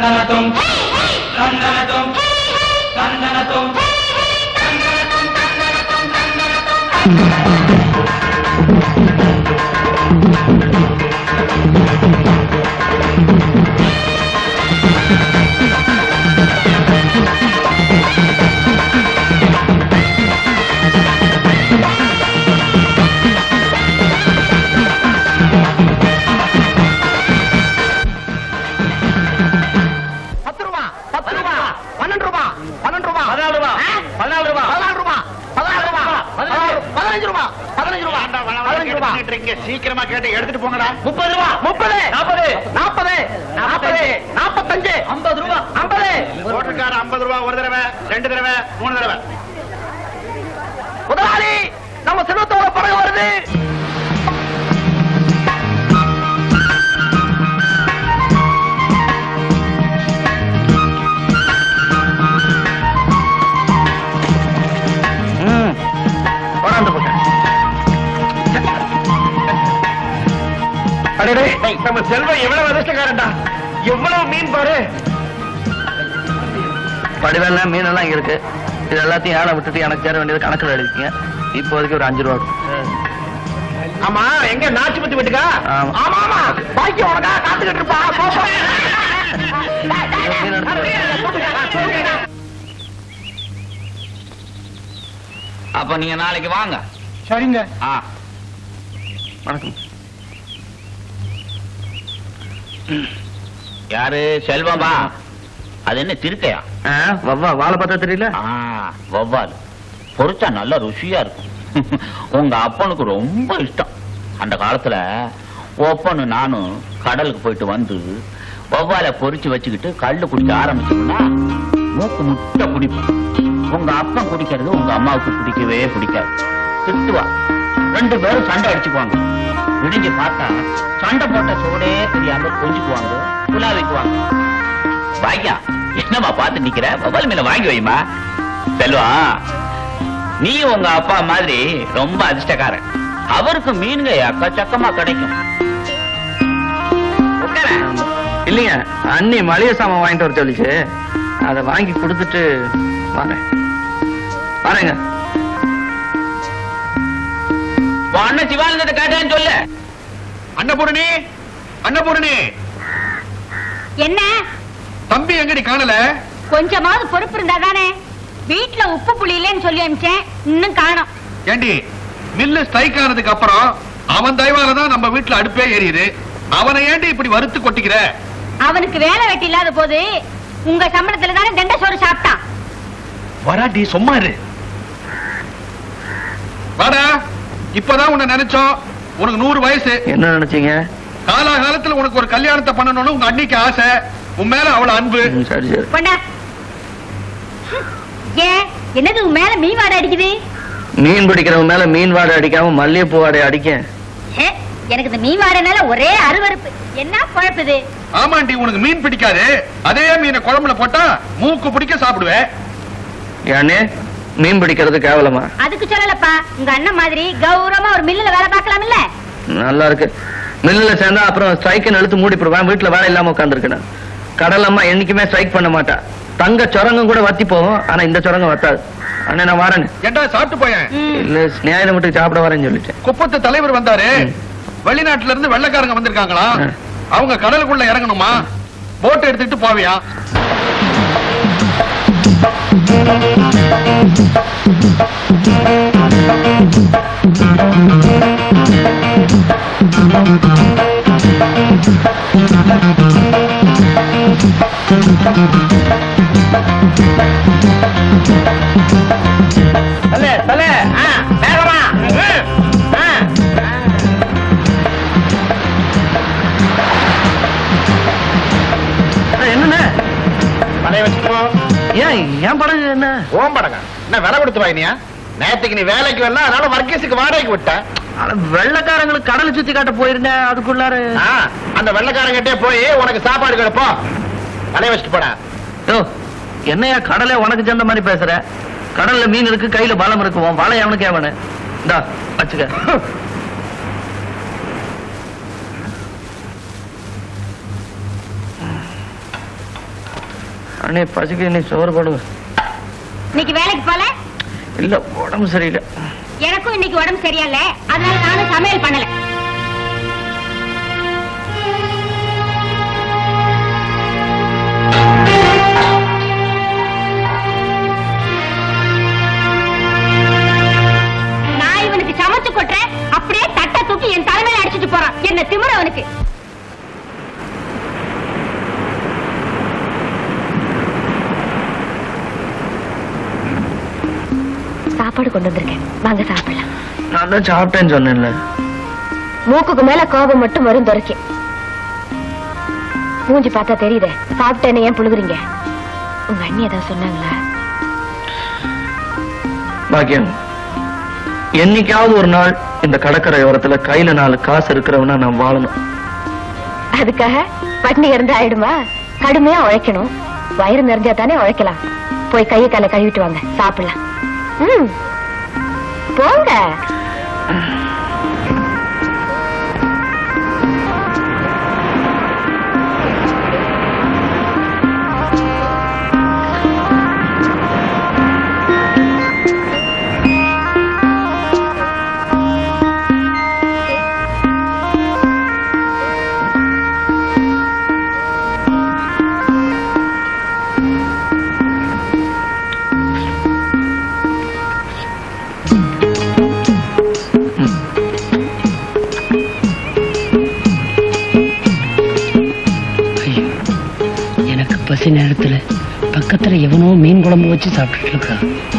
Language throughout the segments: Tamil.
தந்தனத்தும் தந்தனத்தும் தந்தனத்தும் பத்து ரூபா பத்து ரூபா பன்னெண்டு ரூபா பன்னெண்டு ரூபா பதினாலு ரூபா பதினாலு ரூபா பதினாலு ரூபா பதினாலு ரூபா பதினஞ்சு ரூபா பதினஞ்சு ரூபா பதினஞ்சு ரூபா சீக்கிரமா கேட்டு எடுத்துட்டு போங்கடா முப்பது ரூபா முப்பது நாற்பது நாற்பது நாற்பது நாற்பத்தஞ்சு ஐம்பது ரூபா ஐம்பது ஓட்டுக்கார ஐம்பது ரூபா ஒரு தடவை ரெண்டு தடவை மூணு தடவை முதலாளி நம்ம செல்வத்தோட படகு வருது கொண்டாந்து போட்டேன் அடடே நம்ம செல்வம் எவ்வளவு அதிர்ஷ்டக்காரன்டா எவ்வளவு மீன் பாரு படிவெல்லாம் மீனெல்லாம் இங்க இருக்கு இது எல்லாத்தையும் ஏழை விட்டுட்டு எனக்கு சேர வேண்டியது கணக்கில் எழுதிக்கீங்க இப்போதைக்கு ஒரு அஞ்சு ரூபா ஆமா எங்க நாச்சு பத்தி விட்டுக்கா ஆமா. ஆமா ஆமா பாக்கி உனக்கா காத்துக்கிட்டு இருப்பா போ, போ. மீன் எடுத்து அப்ப நீங்க நாளைக்கு வாங்க சரிங்க ஆ வணக்கம் யாரு செல்வமா அது என்ன திருக்கையா ஆ, வவ்வா வாழை பார்த்தா தெரியல ஆ வவ்வால் பொரிச்சா நல்ல ருசியா இருக்கும் உங்க அப்பனுக்கு ரொம்ப இஷ்டம் அந்த காலத்துல ஒப்பனு நானும் கடலுக்கு போயிட்டு வந்து வவ்வால பொரிச்சு வச்சுக்கிட்டு கல்லு குடிக்க ஆரம்பிச்சோம்னா மூக்கு முட்டை குடிப்போம் உங்க அப்பன் குடிக்கிறது உங்க அம்மாவுக்கு பிடிக்கவே பிடிக்காது திட்டுவா ரெண்டு பேரும் சண்டை அடிச்சுக்குவாங்க விடிஞ்சு பார்த்தா சண்டை போட்ட சோடே தெரியாம கொஞ்சிக்குவாங்க குலாவிக்குவாங்க வாங்கியா என்னம்மா பார்த்து நிக்கிற மொபைல் மேல வாங்கி வைமா செல்வா நீ உங்க அப்பா மாதிரி ரொம்ப அதிர்ஷ்டக்காரன் அவருக்கு மீன்க எக்கச்சக்கமா கிடைக்கும் உட்காரேன் இல்லைங்க அண்ணி மளிகை சாமான் வாங்கிட்டு வர சொல்லிச்சு அதை வாங்கி கொடுத்துட்டு வரேன் வரேங்க உன் அண்ணன் சிவானந்தத்தை கேட்டேன்னு சொல்லு அன்னபூரணி அன்னபூரணி என்ன தம்பி எங்கடி காணல கொஞ்சமாவது பொறுப்பு இருந்தா தானே வீட்டுல உப்பு புளி இல்லைன்னு சொல்லி அனுப்பிச்சேன் இன்னும் காணோம் ஏண்டி மில்லு ஸ்ட்ரைக் ஆனதுக்கு அப்புறம் அவன் தயவால தான் நம்ம வீட்டுல அடுப்பே எரியுது அவனை ஏண்டி இப்படி வறுத்து கொட்டிக்கிற அவனுக்கு வேலை வெட்டி இல்லாத போது உங்க சம்பளத்துல தானே தண்ட சோறு சாப்பிட்டான் வராட்டி சும்மா இரு வாடா இப்பதான் உன்னை நினைச்சோம் உனக்கு நூறு வயசு என்ன நினைச்சீங்க காலாகாலத்துல உனக்கு ஒரு கல்யாணத்தை பண்ணணும்னு உங்க அன்னைக்கு ஆசை உன் மேல அவ்வளவு அன்பு ம், சரி சரி கொண்டா ஏன் என்னது உன் மேல மீன் வாடை அடிக்குது மீன் பிடிக்கிறவங்க மேல மீன் வாடை அடிக்காம மல்லிகைப்பூ வாடை அடிக்க ஹே, எனக்கு இந்த மீன் வாடைனால ஒரே அருவருப்பு என்ன குழப்புது ஆமாண்டி உனக்கு மீன் பிடிக்காது அதே மீனை குழம்புல போட்டா மூக்கு பிடிக்க சாப்பிடுவேன் ஏன்னே மீன் பிடிக்கிறது கேவலமா அதுக்கு சொல்லலப்பா உங்க அண்ணன் மாதிரி கௌரவமா ஒரு மில்லுல வேலை பார்க்கலாம் இல்ல நல்லா இருக்கு மில்லுல சேர்ந்தா அப்புறம் ஸ்ட்ரைக்குன்னு இழுத்து மூடி போடுவேன் வீட்டுல வேலை இல்லாம உட்காந்துருக்கேன் கடல் அம்மா என்னைக்குமே ஸ்ட்ரைக் பண்ண மாட்டா தங்க சுரங்கம் கூட வத்தி போகும் ஆனா இந்த சுரங்கம் வத்தாது அண்ணே நான் வரேன் ஏண்டா சாப்பிட்டு போயேன் இல்ல ஸ்நேகித மட்டும் சாப்பிட வரேன்னு சொல்லிட்டேன் குப்பத்து தலைவர் வந்தாரு வெளிநாட்டுல இருந்து வெள்ளைக்காரங்க வந்திருக்காங்களா ம். அவங்க கடலுக்குள்ள இறங்கணுமா போட் எடுத்துட்டு போவியா தல தல ஆ வேகமா ஆ என்னண்ணே பழைய வச்சுக்கோ ஏன் ஏன் படகு என்ன ஓம்படங்க என்ன விலை கொடுத்து வாங்கினியா நேத்துக்கு நீ வேலைக்கு வரல அதனால வர்க்கீஸுக்கு வாடகைக்கு விட்ட ஆனா வெள்ளக்காரங்களுக்கு கடலை சுத்தி காட்ட போயிருந்தேன் அதுக்குள்ளார ஆ, அந்த வெள்ளைக்காரங்கிட்டே போய் உனக்கு சாப்பாடு கிடப்போம் பழைய வச்சுட்டு போடா யோ என்னையா கடலை உனக்கு சேர்ந்த மாதிரி பேசுற கடல்ல மீன் இருக்கு கையில பலம் இருக்கு உன் வலை அவனுக்கு அவனு இந்தா வச்சுக்க அண்ணே பசிக்கு நீ சோறு போடுங்க இன்னைக்கு வேலைக்கு போல இல்ல உடம்பு சரியில்லை எனக்கும் இன்னைக்கு உடம்பு சரியில்ல அதனால நானும் சமையல் பண்ணல நான் இவனுக்கு சமைச்சு கொட்டுறேன் அப்படியே தட்டை தூக்கி என் தலைமையில அடிச்சிட்டு போறான் என்ன திமிர அவனுக்கு சாப்பாடு கொண்டு வந்திருக்கேன் வாங்க சாப்பிடலாம் நான் தான் சாப்பிட்டேன்னு சொன்னேன்ல மூக்குக்கு மேல கோபம் மட்டும் வரும் துறைக்கு மூஞ்சி பார்த்தா தெரியுதே சாப்பிட்டேன்னு ஏன் புழுகுறீங்க உங்க அண்ணி ஏதாவது சொன்னாங்களா பாக்கியம் என்னைக்காவது ஒரு நாள் இந்த கடற்கரை ஓரத்துல கையில நாலு காசு இருக்கிறவனா நான் வாழணும் அதுக்காக பட்னி இருந்து ஆயிடுமா கடுமையா உழைக்கணும் வயிறு நிறைஞ்சா தானே உழைக்கலாம் போய் கையை காலை கழுவிட்டு வாங்க சாப்பிடலாம் ம் போங்க எனக்கு பசி நேரத்துல பக்கத்துல எவனோ மீன் குழம்பு வச்சு சாப்பிட்டுட்டு இருக்கான்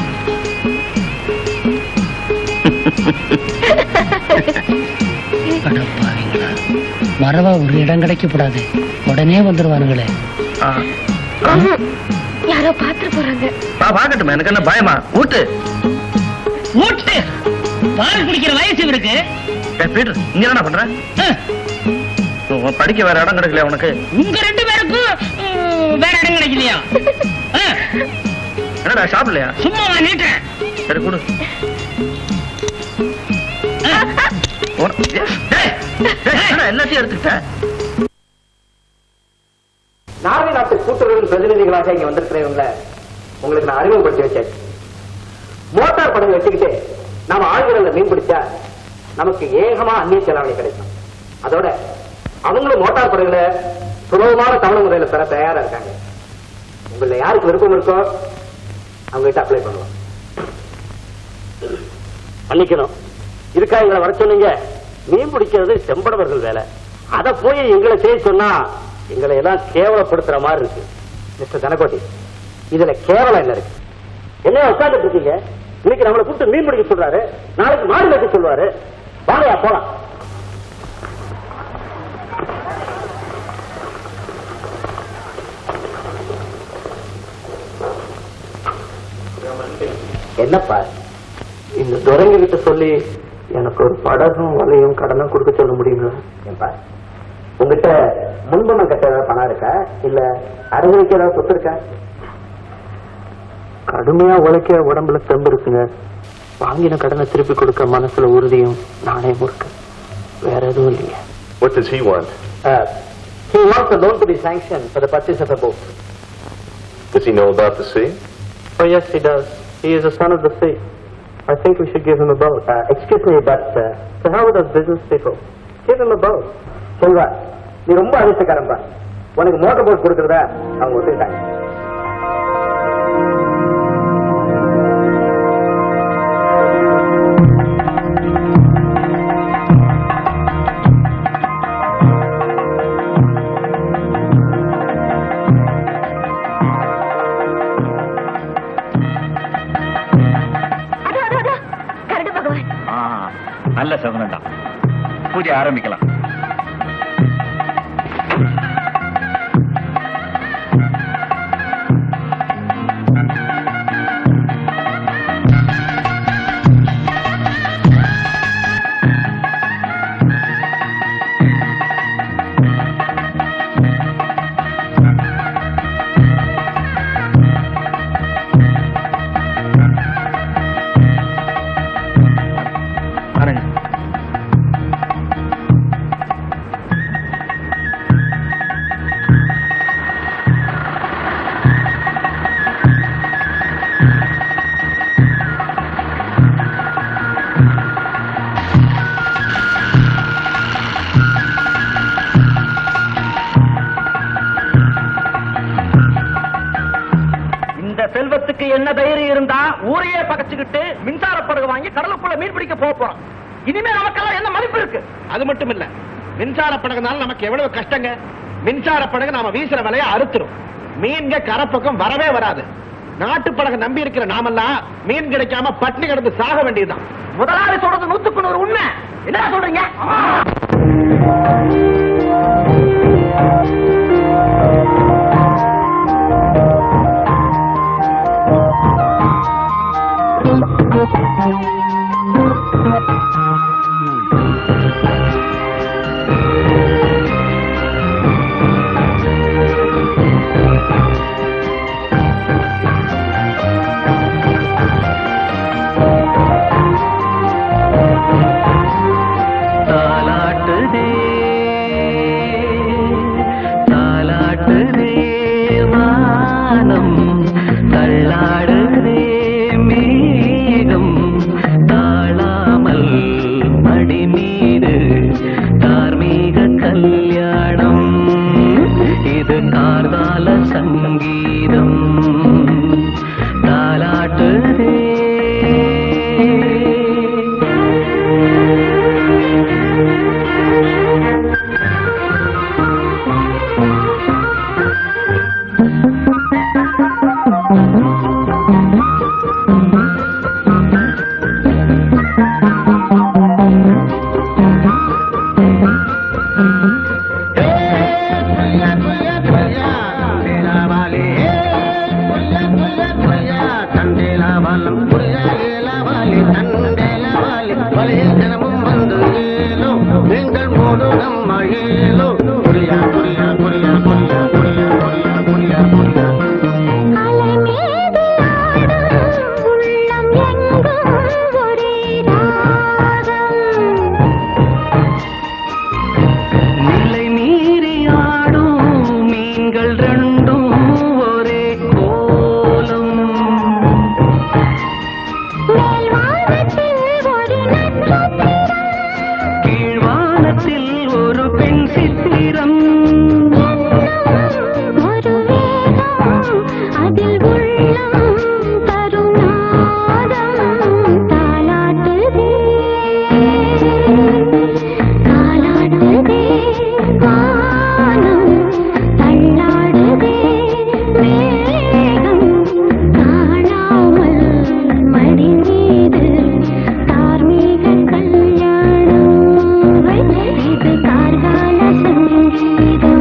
அடப்பாவிங்களா மறவா ஒரு இடம் கிடைக்கப்படாது உடனே வந்துருவானுங்களே ஆ. ஆ. யாரோ பாத்துட்டு போறாங்க பா பாக்கட்டுமா எனக்கு என்ன பயமா ஊட்டு ஊட்டு பால் குடிக்கிற வயசு இவருக்கு ஏய், பீட்டர் இங்க என்ன பண்ற அஹ், உன் படிக்க வேற இடம் கிடைக்கல உனக்கு உங்க ரெண்டு பேருக்கும் உம், வேற இடம் கிடைக்கலையா அஹ், என்னடா சாப்பிடலையா சும்மா நீட்டேன் சரி கொடு உன- ஏய், டேய், டேய், என்னடா எல்லாத்தையும் எடுத்துக்கிட்ட நார்வே நாட்டு கூட்டுறவு பிரதிநிதிகளாக இங்க வந்திருக்கிறவங்கள உங்களுக்கு நான் அறிமுகப்படுத்தி வச்சேன் மோட்டார் படகு வச்சுக்கிட்டு நாம ஆழ்கடல்ல மீன் பிடிச்சா நமக்கு ஏகமா அந்நிய செலாவணி கிடைக்கும் அதோட அவங்களும் மோட்டார் படகுல சுலபமான தவணை முறையில பெற தயாரா இருக்காங்க உங்கள யாருக்கு விருப்பம் இருக்கோ அவங்க கிட்ட அப்ளை பண்ணலாம் மன்னிக்கணும் இதுக்காக எங்களை வர சொன்னீங்க மீன் பிடிக்கிறது செம்படவர்கள் வேலை அத போய் எங்களை செய்ய சொன்னா எங்களை எல்லாம் கேவலப்படுத்துற மாதிரி இருக்கு மிஸ்டர் தனக்கோட்டி இதுல கேவலம் என்ன இருக்கு என்ன உட்கார்ந்துட்டு இருக்கீங்க இன்னைக்கு நம்மளை கூப்பிட்டு மீன் பிடிக்க சொல்றாரு நாளைக்கு மாடு வைக்க சொல்லுவாரு வாங்கயா போலாம் என்னப்பா இந்த துரங்க கிட்ட சொல்லி எனக்கு ஒரு படகும் வலையும் கடனும் கொடுக்க சொல்ல முடியுங்களா ஏன்பா உங்ககிட்ட முன்பணம் கட்ட ஏதாவது பணம் இருக்கா இல்ல அறுவடைக்கு ஏதாவது சொத்து இருக்கா கடுமையா உழைக்க உடம்புல தெம்பு இருக்குங்க வாங்கின கடனை திருப்பி கொடுக்க மனசுல உறுதியும் நாணயம் இருக்கு வேற எதுவும் இல்லைங்க What does he want? Uh, he wants a loan to be sanctioned for the purchase of a boat. Does he know about the sea? Oh, yes, he does. He is a son of the sea. I think we should give him a boat. Uh, excuse me, but uh, so how with those business people? Give him a boat. Selva நீ ரொம்ப அதிர்ஷ்டக்காரன்பா உனக்கு மோட்டர் போட் கொடுக்கறதா அவங்க ஒத்துக்கிட்டாங்க அதோ அதோ அதோ கரடு பகவான் நல்ல சகுனண்டா பூஜை ஆரம்பிக்கலாம் பாருங்க என்ன தைரியம் இருந்தா ஊரையே பகச்சுக்கிட்டு மின்சார படகு வாங்கி கடலுக்குள்ள மீன் பிடிக்க போக போறோம் இனிமே நமக்கெல்லாம் என்ன மதிப்பு இருக்கு அது மட்டும் இல்ல மின்சார படகுனால நமக்கு எவ்வளவு கஷ்டங்க மின்சார படகு நாம வீசுற விலைய அறுத்துரும் மீன்க கரப்பக்கம் வரவே வராது நாட்டு படகு நம்பி இருக்கிற நாமெல்லாம் மீன் கிடைக்காம பட்டினி கிடந்து சாக வேண்டியதுதான் முதலாளி சொல்றது நூத்துக்கு நூறு உண்மை என்ன சொல்றீங்க தாலாட்டுதே தாலாட்டுதே வானம் தள்ளாடுதே மேகம் தாழாமல் மடி மீது தார்மீக கல்யாணம் இது கார்கால சங்கீதம் தாலாட்டுதே அலை மீது ஆடும் உள்ளம் எங்கும் ஒரே ராகம் நிலை மீறி ஆடும் மீன்கள் ரெண்டும் ஒரே கோலம் மேல்வானத்தில் ஒரு நட்சத்திரம் கீழ்வானத்தில் ஒரு பெண் சித்திரம் ஒரு வேகம் அதில் உள்ளம் தருநாதம் தாலாட்டுதே தாலாட்டுதே வானம் தள்ளாடுதே மேகம் காணாமல் மடி மீது தார்மீக கல்யாணம் இது கார்கால சங்கீதம்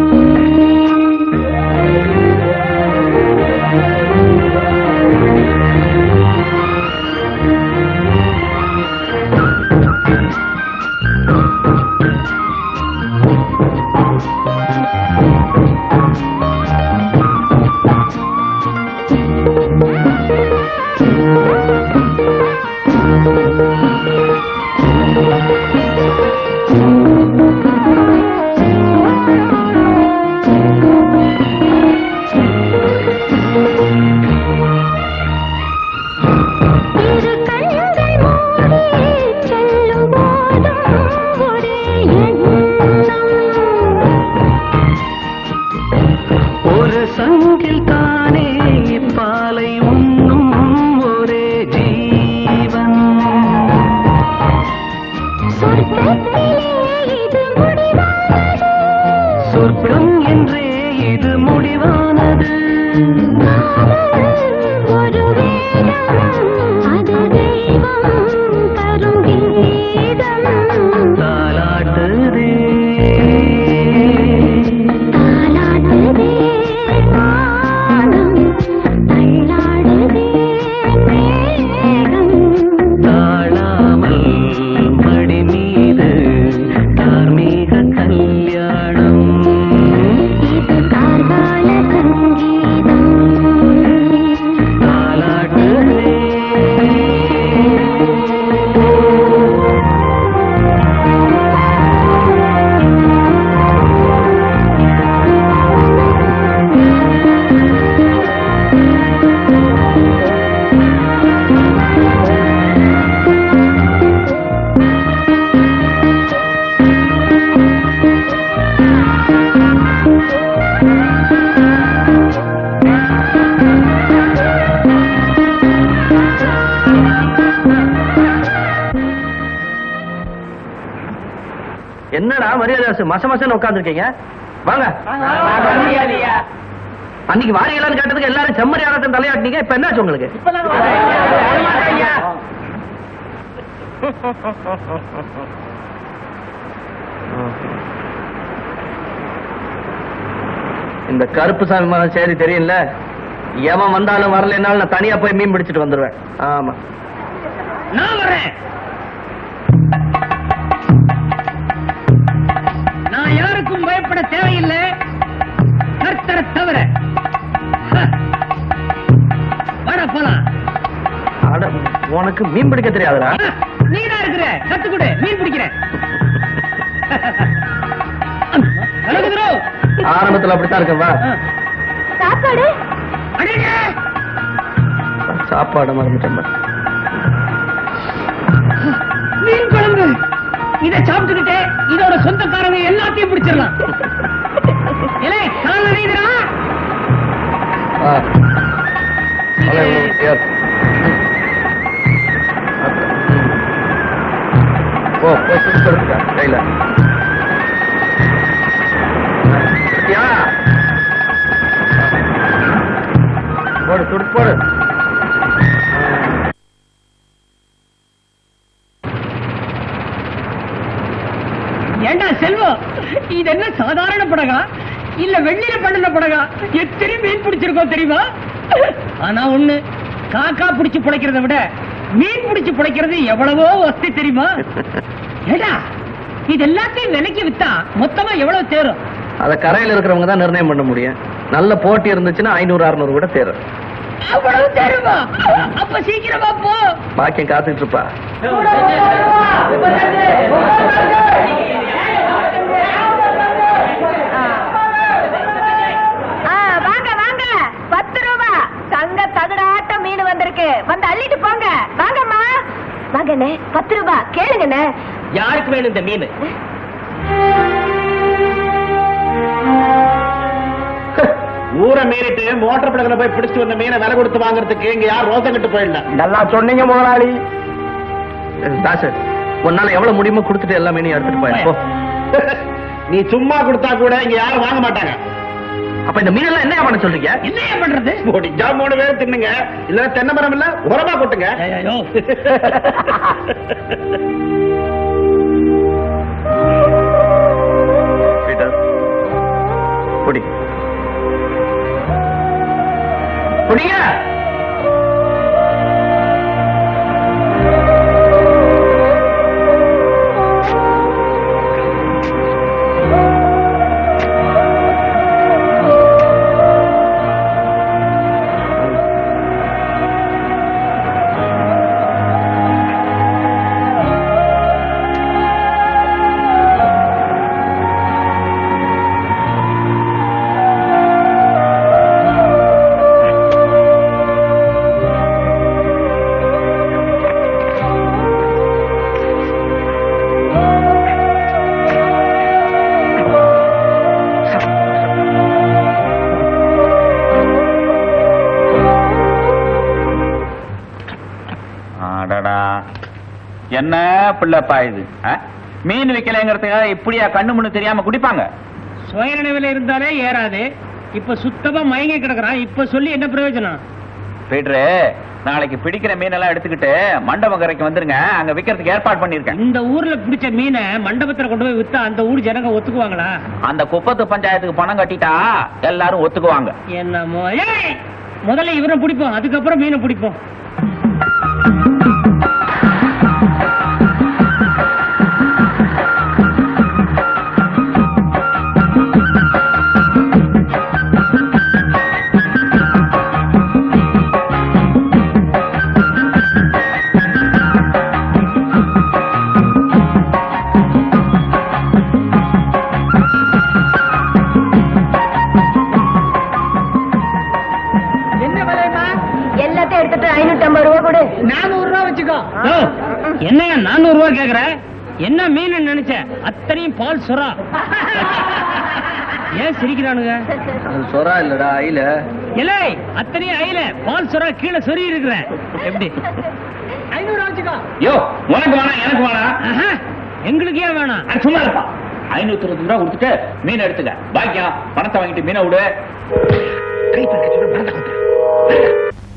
இரு கண்கள் மூடி செல்லும் போதும் ஒரே எண்ணம் ஒரு சங்கில் தானே பாலை உண்ணும் ஒரே ஜீவன் சொர்க்கத்திலே இது முடிவானது சொர்க்கம் என்றே இது முடிவானது காதல் ஒரு வேதம் அது தெய்வம் தரும் கீதம் தாலாட்டுதே தாலாட்டுதே வானம் தள்ளாடுதே மேகம் தாழாமல் மடி மீது என்னடா மரியாதை மச மசன்னு உட்காந்துருக்கீங்க வாங்க அன்னைக்கு வாரியலான்னு கேட்டதுக்கு எல்லாரும் செம்மறியாளத்தை தலையாட்டினீங்க இப்ப என்னாச்சு உங்களுக்கு இந்த கருப்பு சாமி மகன் சரி தெரியல எவன் வந்தாலும் வரலைன்னாலும் நான் தனியா போய் மீன் பிடிச்சிட்டு வந்துருவேன் ஆமா நான் வரேன் நான் யாருக்கும் பயப்பட தேவையில்லை கர்த்தரை தவிர ஹ. வாடா போலாம் அட, உனக்கு மீன் பிடிக்க தெரியாதுடா நீ தான் இருக்கிற கத்துக்கொடு மீன் பிடிக்கிறேன் கலகுதுரோ ஆரம்பத்துல அப்படித்தான் இருக்கேன் வா சாப்பாடு அடேடே சாப்பாடு மறந்துட்டேன் பாரு. மீன் குழம்பு இத சாப்பிட்டுக்கிட்டே இதோட சொந்தக்காரங்க எல்லாத்தையும் பிடிச்சிடலாம் இலே கால் நனையுதுடா ஆ. அதான் இவ்வளவு ஏறு. ஓ போய் சுட்டு எடுத்துக்க கையில எடுத்தியா? போடு சுடு போடு ஏண்டா செல்வம் இது என்ன சாதாரண படகா இல்ல வெள்ளியில பண்ணின படகா எத்தனை மீன் பிடிச்சிருக்கோம் தெரியுமா ஆனா ஒண்ணு காக்கா பிடிச்சு பிழைக்கிறத விட மீன் பிடிச்சு பிழைக்கிறது எவ்வளவோ வசதி தெரியுமா ஏடா இது எல்லாத்தையும் விலைக்கு வித்தா மொத்தமா எவ்வளவு தேரும் அத கரையில இருக்கிறவங்க தான் நிர்ணயம் பண்ண முடியும் நல்ல போட்டி இருந்துச்சுன்னா ஐநூறு அறுநூறு கூட தேரும் அவ்வளவு தேருமா அப்ப சீக்கிரமா போ பாக்கியம் காத்துட்டு இருப்பா ஆ, வாங்க வாங்க பத்து ரூபா தங்க தகடாட்ட மீன் வந்திருக்கு வந்து அள்ளிட்டு போங்க வாங்கம்மா வாங்கண்ணே பத்து ரூபா கேளுங்கண்ணே யாருக்கு வேணும் இந்த மீன் ஊரை மீறிட்டு மோட்டர் படகுல போய் பிடிச்சிட்டு வந்த மீனை விலை கொடுத்து வாங்குறதுக்கு இங்க யார் ரோசம் கட்டு போயிடல நல்லா சொன்னீங்க முதலாளி தாசு உன்னால எவ்வளவு முடியுமோ கொடுத்துட்டு எல்லா மீனையும் எடுத்துட்டு போய் போ நீ சும்மா கொடுத்தா கூட இங்க யாரும் வாங்க மாட்டாங்க அப்ப இந்த மீனெல்லாம் என்ன பண்ண சொல்றீங்க என்னையா பண்றது முடிஞ்சா மூணு பேரும் தின்னுங்க இல்ல தென்னை மரம் இல்ல உரமா கொட்டுங்க ஐயோ பீட்டர் குடி குடிங்க அடடா என்ன பிள்ளைப்பா இது ஆ? மீன் விக்கலைங்கிறதுக்காக இப்படியா கண்ணு முன்னு தெரியாம குடிப்பாங்க சுயநினைவில் இருந்தாலே ஏறாது இப்ப சுத்தமா மயங்கி கிடக்குறான் இப்ப சொல்லி என்ன பிரயோஜனம் பீட்ரு நாளைக்கு பிடிக்கிற மீனெல்லாம் எடுத்துக்கிட்டு மண்டபக்கரைக்கு வந்துருங்க அங்க விக்கிறதுக்கு ஏற்பாடு பண்ணிருக்கேன் இந்த ஊர்ல பிடிச்ச மீனை மண்டபத்துல கொண்டு போய் வித்தா அந்த ஊர் ஜனங்க ஒத்துக்குவாங்களா அந்த குப்பத்து பஞ்சாயத்துக்கு பணம் கட்டிட்டா எல்லாரும் ஒத்துக்குவாங்க என்னமோ ஏய்! முதல்ல இவரை பிடிப்போம் அதுக்கப்புறம் மீனை பிடிப்போம் என்ன விலைமா எல்லாத்தையும் எடுத்துட்டு ஐநூத்தி ஐம்பது ரூபா கொடு நானூறு ரூபா வச்சுக்கோ என்னையா நானூறு ரூபா கேக்குற என்ன மீன் நினைச்ச அத்தனையும் பால் சுறா ஏன் சிரிக்கிறானுங்க அது சொரா இல்லடா ஐல இல்லை அத்தனையும் ஐல பால் சுறா கீழே சொறி இருக்கிறேன் எப்படி ஐநூறு ரூபா வச்சுக்கோ யோ உனக்கு வேணாம் எனக்கு வேணாம் ஆஹா, எங்களுக்கு ஏன் வேணாம் சும்மா இருப்பா ஐநூத்தி இருபது ரூபா கொடுத்துட்டு மீன் எடுத்துக்க பாக்கியம் பணத்தை வாங்கிட்டு மீனை விடு கை தூக்க சொல்ல மறந்து கொடுத்தேன்.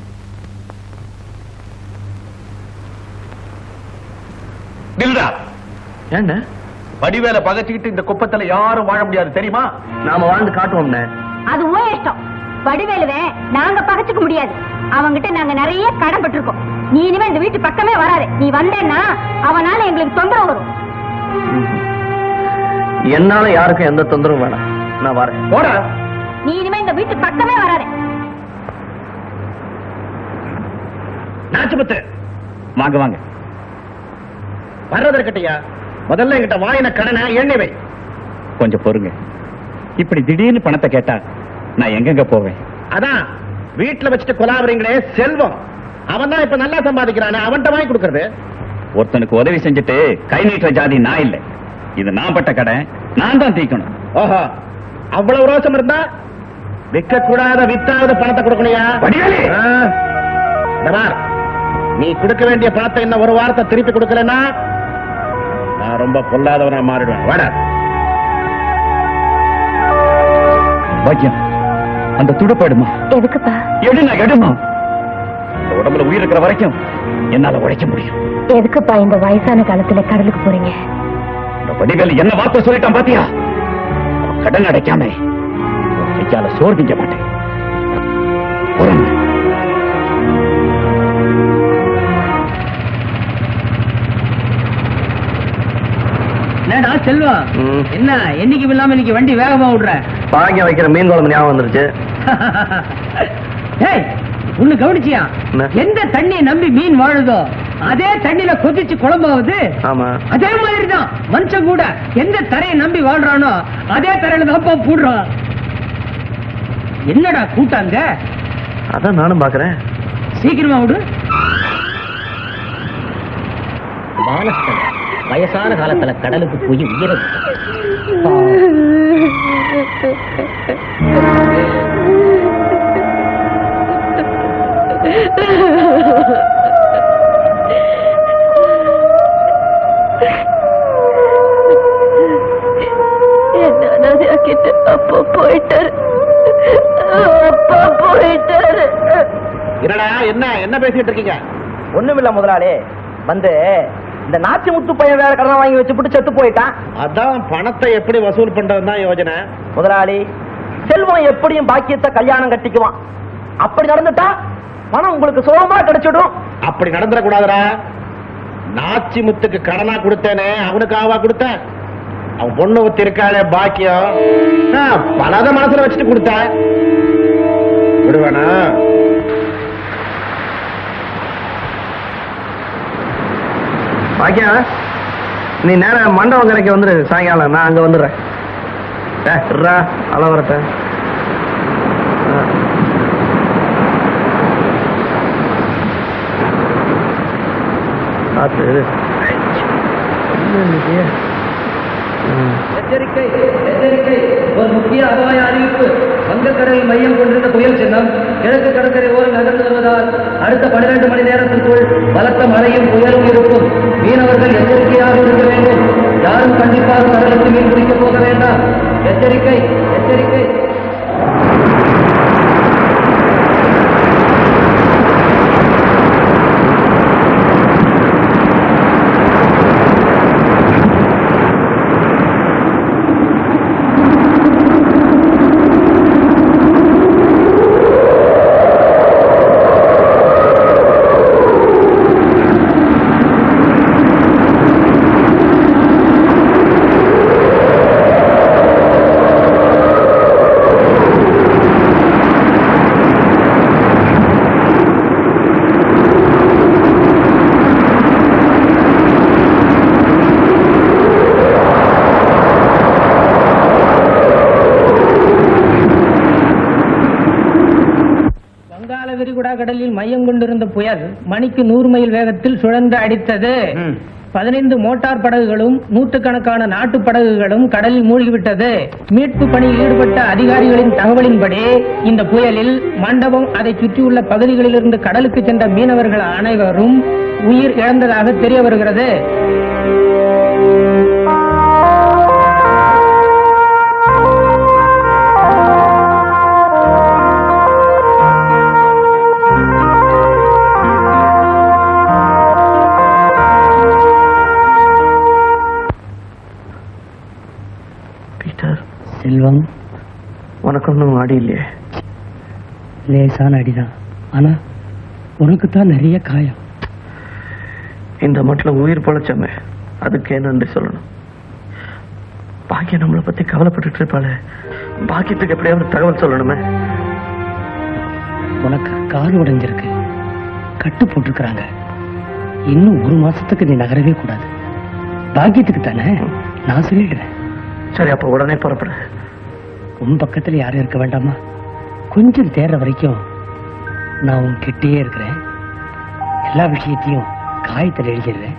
நில்றா ஏண்ணே வடிவேல பகச்சுக்கிட்டு இந்த குப்பத்துல யாரும் வாழ முடியாது தெரியுமா நாம வாழ்ந்து காட்டுவோம்ண்ணே அது ஓ இஷ்டம் வடிவேலுவே நாங்க பகச்சுக்க முடியாது அவங்கிட்ட நாங்க நிறைய கடன் பட்டிருக்கோம் நீ இனிமே இந்த வீட்டு பக்கமே வராது நீ வந்தேன்னா அவனால எங்களுக்கு தொந்தரவு வரும் என்னால யாருக்கும் எந்த தொந்தரவும் வேணாம் நான் வரேன் போடா நீ இனிமே இந்த வீட்டு பக்கமே வராது நாச்சுமுத்து வாங்க வாங்க வர்றது இருக்கட்டையா முதல்ல என்கிட்ட வாயின கடனை எண்ணி வை கொஞ்சம் பொறுங்க இப்படி திடீர்னு பணத்தை கேட்டா நான் எங்கெங்க போவேன் அதான் வீட்டுல வச்சுட்டு கொலாவறீங்களே செல்வம் அவன் தான் இப்ப நல்லா சம்பாதிக்கிறானே அவன்கிட்ட வாங்கி கொடுக்கறது ஒருத்தனுக்கு உதவி செஞ்சுட்டு கை நீட்டுற ஜாதி நான் இல்லை இது நான் பட்ட கடை நான் தான் தீக்கணும் ஓஹோ அவ்வளவு ரோசம் இருந்தா விற்க கூடாத வித்தாவது பணத்தை கொடுக்கணையா வடிவேலு! ஆ. இந்த பார், நீ கொடுக்க வேண்டிய பணத்தை இன்னும் ஒரு வாரத்தை திருப்பி கொடுக்கலன்னா நான் ரொம்ப பொல்லாதவனா மாறிடுவேன் வாடா பாக்கியம் அந்த துடுப்பாடுமா எதுக்குப்பா எடுனா எடுமா இந்த உடம்புல உயிர் இருக்கிற வரைக்கும் என்னால உழைக்க முடியும் எதுக்குப்பா இந்த வயசான காலத்துல கடலுக்கு போறீங்க இந்த வடிவேலு என்ன வார்த்தை சொல்லிட்டான் பாத்தியா அவன் கடன் அடைக்காம உன் கையால சோறு திங்க மாட்டேன் போறேன். என்னடா செல்வம் ம். என்ன என்னைக்கு இல்லாம இன்னைக்கு வண்டி வேகமா விடுற பாக்கியம் வைக்கிற மீன் குழம்பு ஞாபகம் வந்துருச்சு டேய் ஒண்ணு கவனிச்சியா என்ன? எந்த தண்ணியை நம்பி மீன் வாழுதோ அதே தண்ணியில கொதிச்சு குழம்பாவது ஆமா அதே மாதிரி தான் மனுஷன் கூட எந்த தரையை நம்பி வாழ்றானோ அதே தரையில தான் போடுறான் என்னடா கூட்டாங்க அதான் நானும் பாக்குறேன் சீக்கிரமா விடு வயசான காலத்துல கடலுக்கு போய் உயிரை அப்பா போயிட்டாரு அப்பா போயிட்டாரு என்னடா என்ன என்ன பேசிட்டு இருக்கீங்க ஒண்ணுமில்ல முதலாளி வந்து இந்த நாச்சி முத்து பையன் வேற கடன் வாங்கி வச்சுப்புட்டு செத்து போயிட்டான் அதான் பணத்தை எப்படி வசூல் பண்றதுதான் தான் யோஜனை முதலாளி செல்வம் எப்படியும் பாக்கியத்தை கல்யாணம் கட்டிக்குவான் அப்படி நடந்துட்டா பணம் உங்களுக்கு சுலபமா கிடைச்சிடும் அப்படி நடந்துடக்கூடாதுடா நாச்சி முத்துக்கு கடனா கொடுத்தேனே அவனுக்கு ஆவா கொடுத்தேன் அவன் பொண்ணு ஒத்தி இருக்காளே பாக்கியம் நான் பலத மனசுல வச்சுட்டு கொடுத்தேன் விடுவேனா பாக்கியா நீ நேரம் மண்டபம் கரைக்கு வந்துரு சாயங்காலம் நான் அங்க வந்துடுறேன் ஏ, இருடா, அள வரட்டேன் ஆ. பார்த்து இரு. என்ன இன்னைக்கு? ம். எச்சரிக்கை எச்சரிக்கை ஒரு முக்கிய அபாய அறிவிப்பு வங்கக்கடலில் மையம் கொண்டிருந்த புயல் சின்னம் கிழக்கு கடற்கரை ஓரம் நகர்ந்து வருவதால் அடுத்த பன்னிரண்டு மணி நேரத்திற்குள் பலத்த மழையும் புயலும் இருக்கும் மீனவர்கள் எச்சரிக்கையாக இருக்க வேண்டும் யாரும் கண்டிப்பாக கடலுக்கு மீன் பிடிக்க போக வேண்டாம் எச்சரிக்கை எச்சரிக்கை வங்காள விரிகுடா கடலில் மையம் கொண்டிருந்த புயல் மணிக்கு நூறு மைல் வேகத்தில் சுழன்று அடித்தது பதினைந்து மோட்டார் படகுகளும் நூற்றுக்கணக்கான நாட்டு படகுகளும் கடலில் மூழ்கிவிட்டது மீட்பு பணியில் ஈடுபட்ட அதிகாரிகளின் தகவலின்படி இந்த புயலில் மண்டபம் அதை சுற்றியுள்ள பகுதிகளிலிருந்து கடலுக்கு சென்ற மீனவர்கள் அனைவரும் உயிர் இழந்ததாக தெரிய வருகிறது செல்வம் உனக்கு ஒன்றும் ஆடி இல்லையே லேசான அடிதான் ஆனா உனக்கு தான் நிறைய காயம் இந்த மட்டில் உயிர் பொழைச்சோமே அதுக்கு நன்றி சொல்லணும் பாக்கியம் நம்மளை பத்தி கவலைப்பட்டுட்டு இருப்பாளே பாக்கியத்துக்கு எப்படியாவது தகவல் சொல்லணுமே உனக்கு கால் உடைஞ்சிருக்கு கட்டு போட்டிருக்கிறாங்க இன்னும் ஒரு மாசத்துக்கு நீ நகரவே கூடாது பாக்கியத்துக்கு தானே நான் சொல்லிடுறேன் சரி அப்ப உடனே புறப்படு உன் பக்கத்துல யாரும் இருக்க வேண்டாமா கொஞ்சம் தேர்ற வரைக்கும் நான் உன் கிட்டேயே இருக்கிறேன் எல்லா விஷயத்தையும் காயத்தில் எழுதிடுறேன்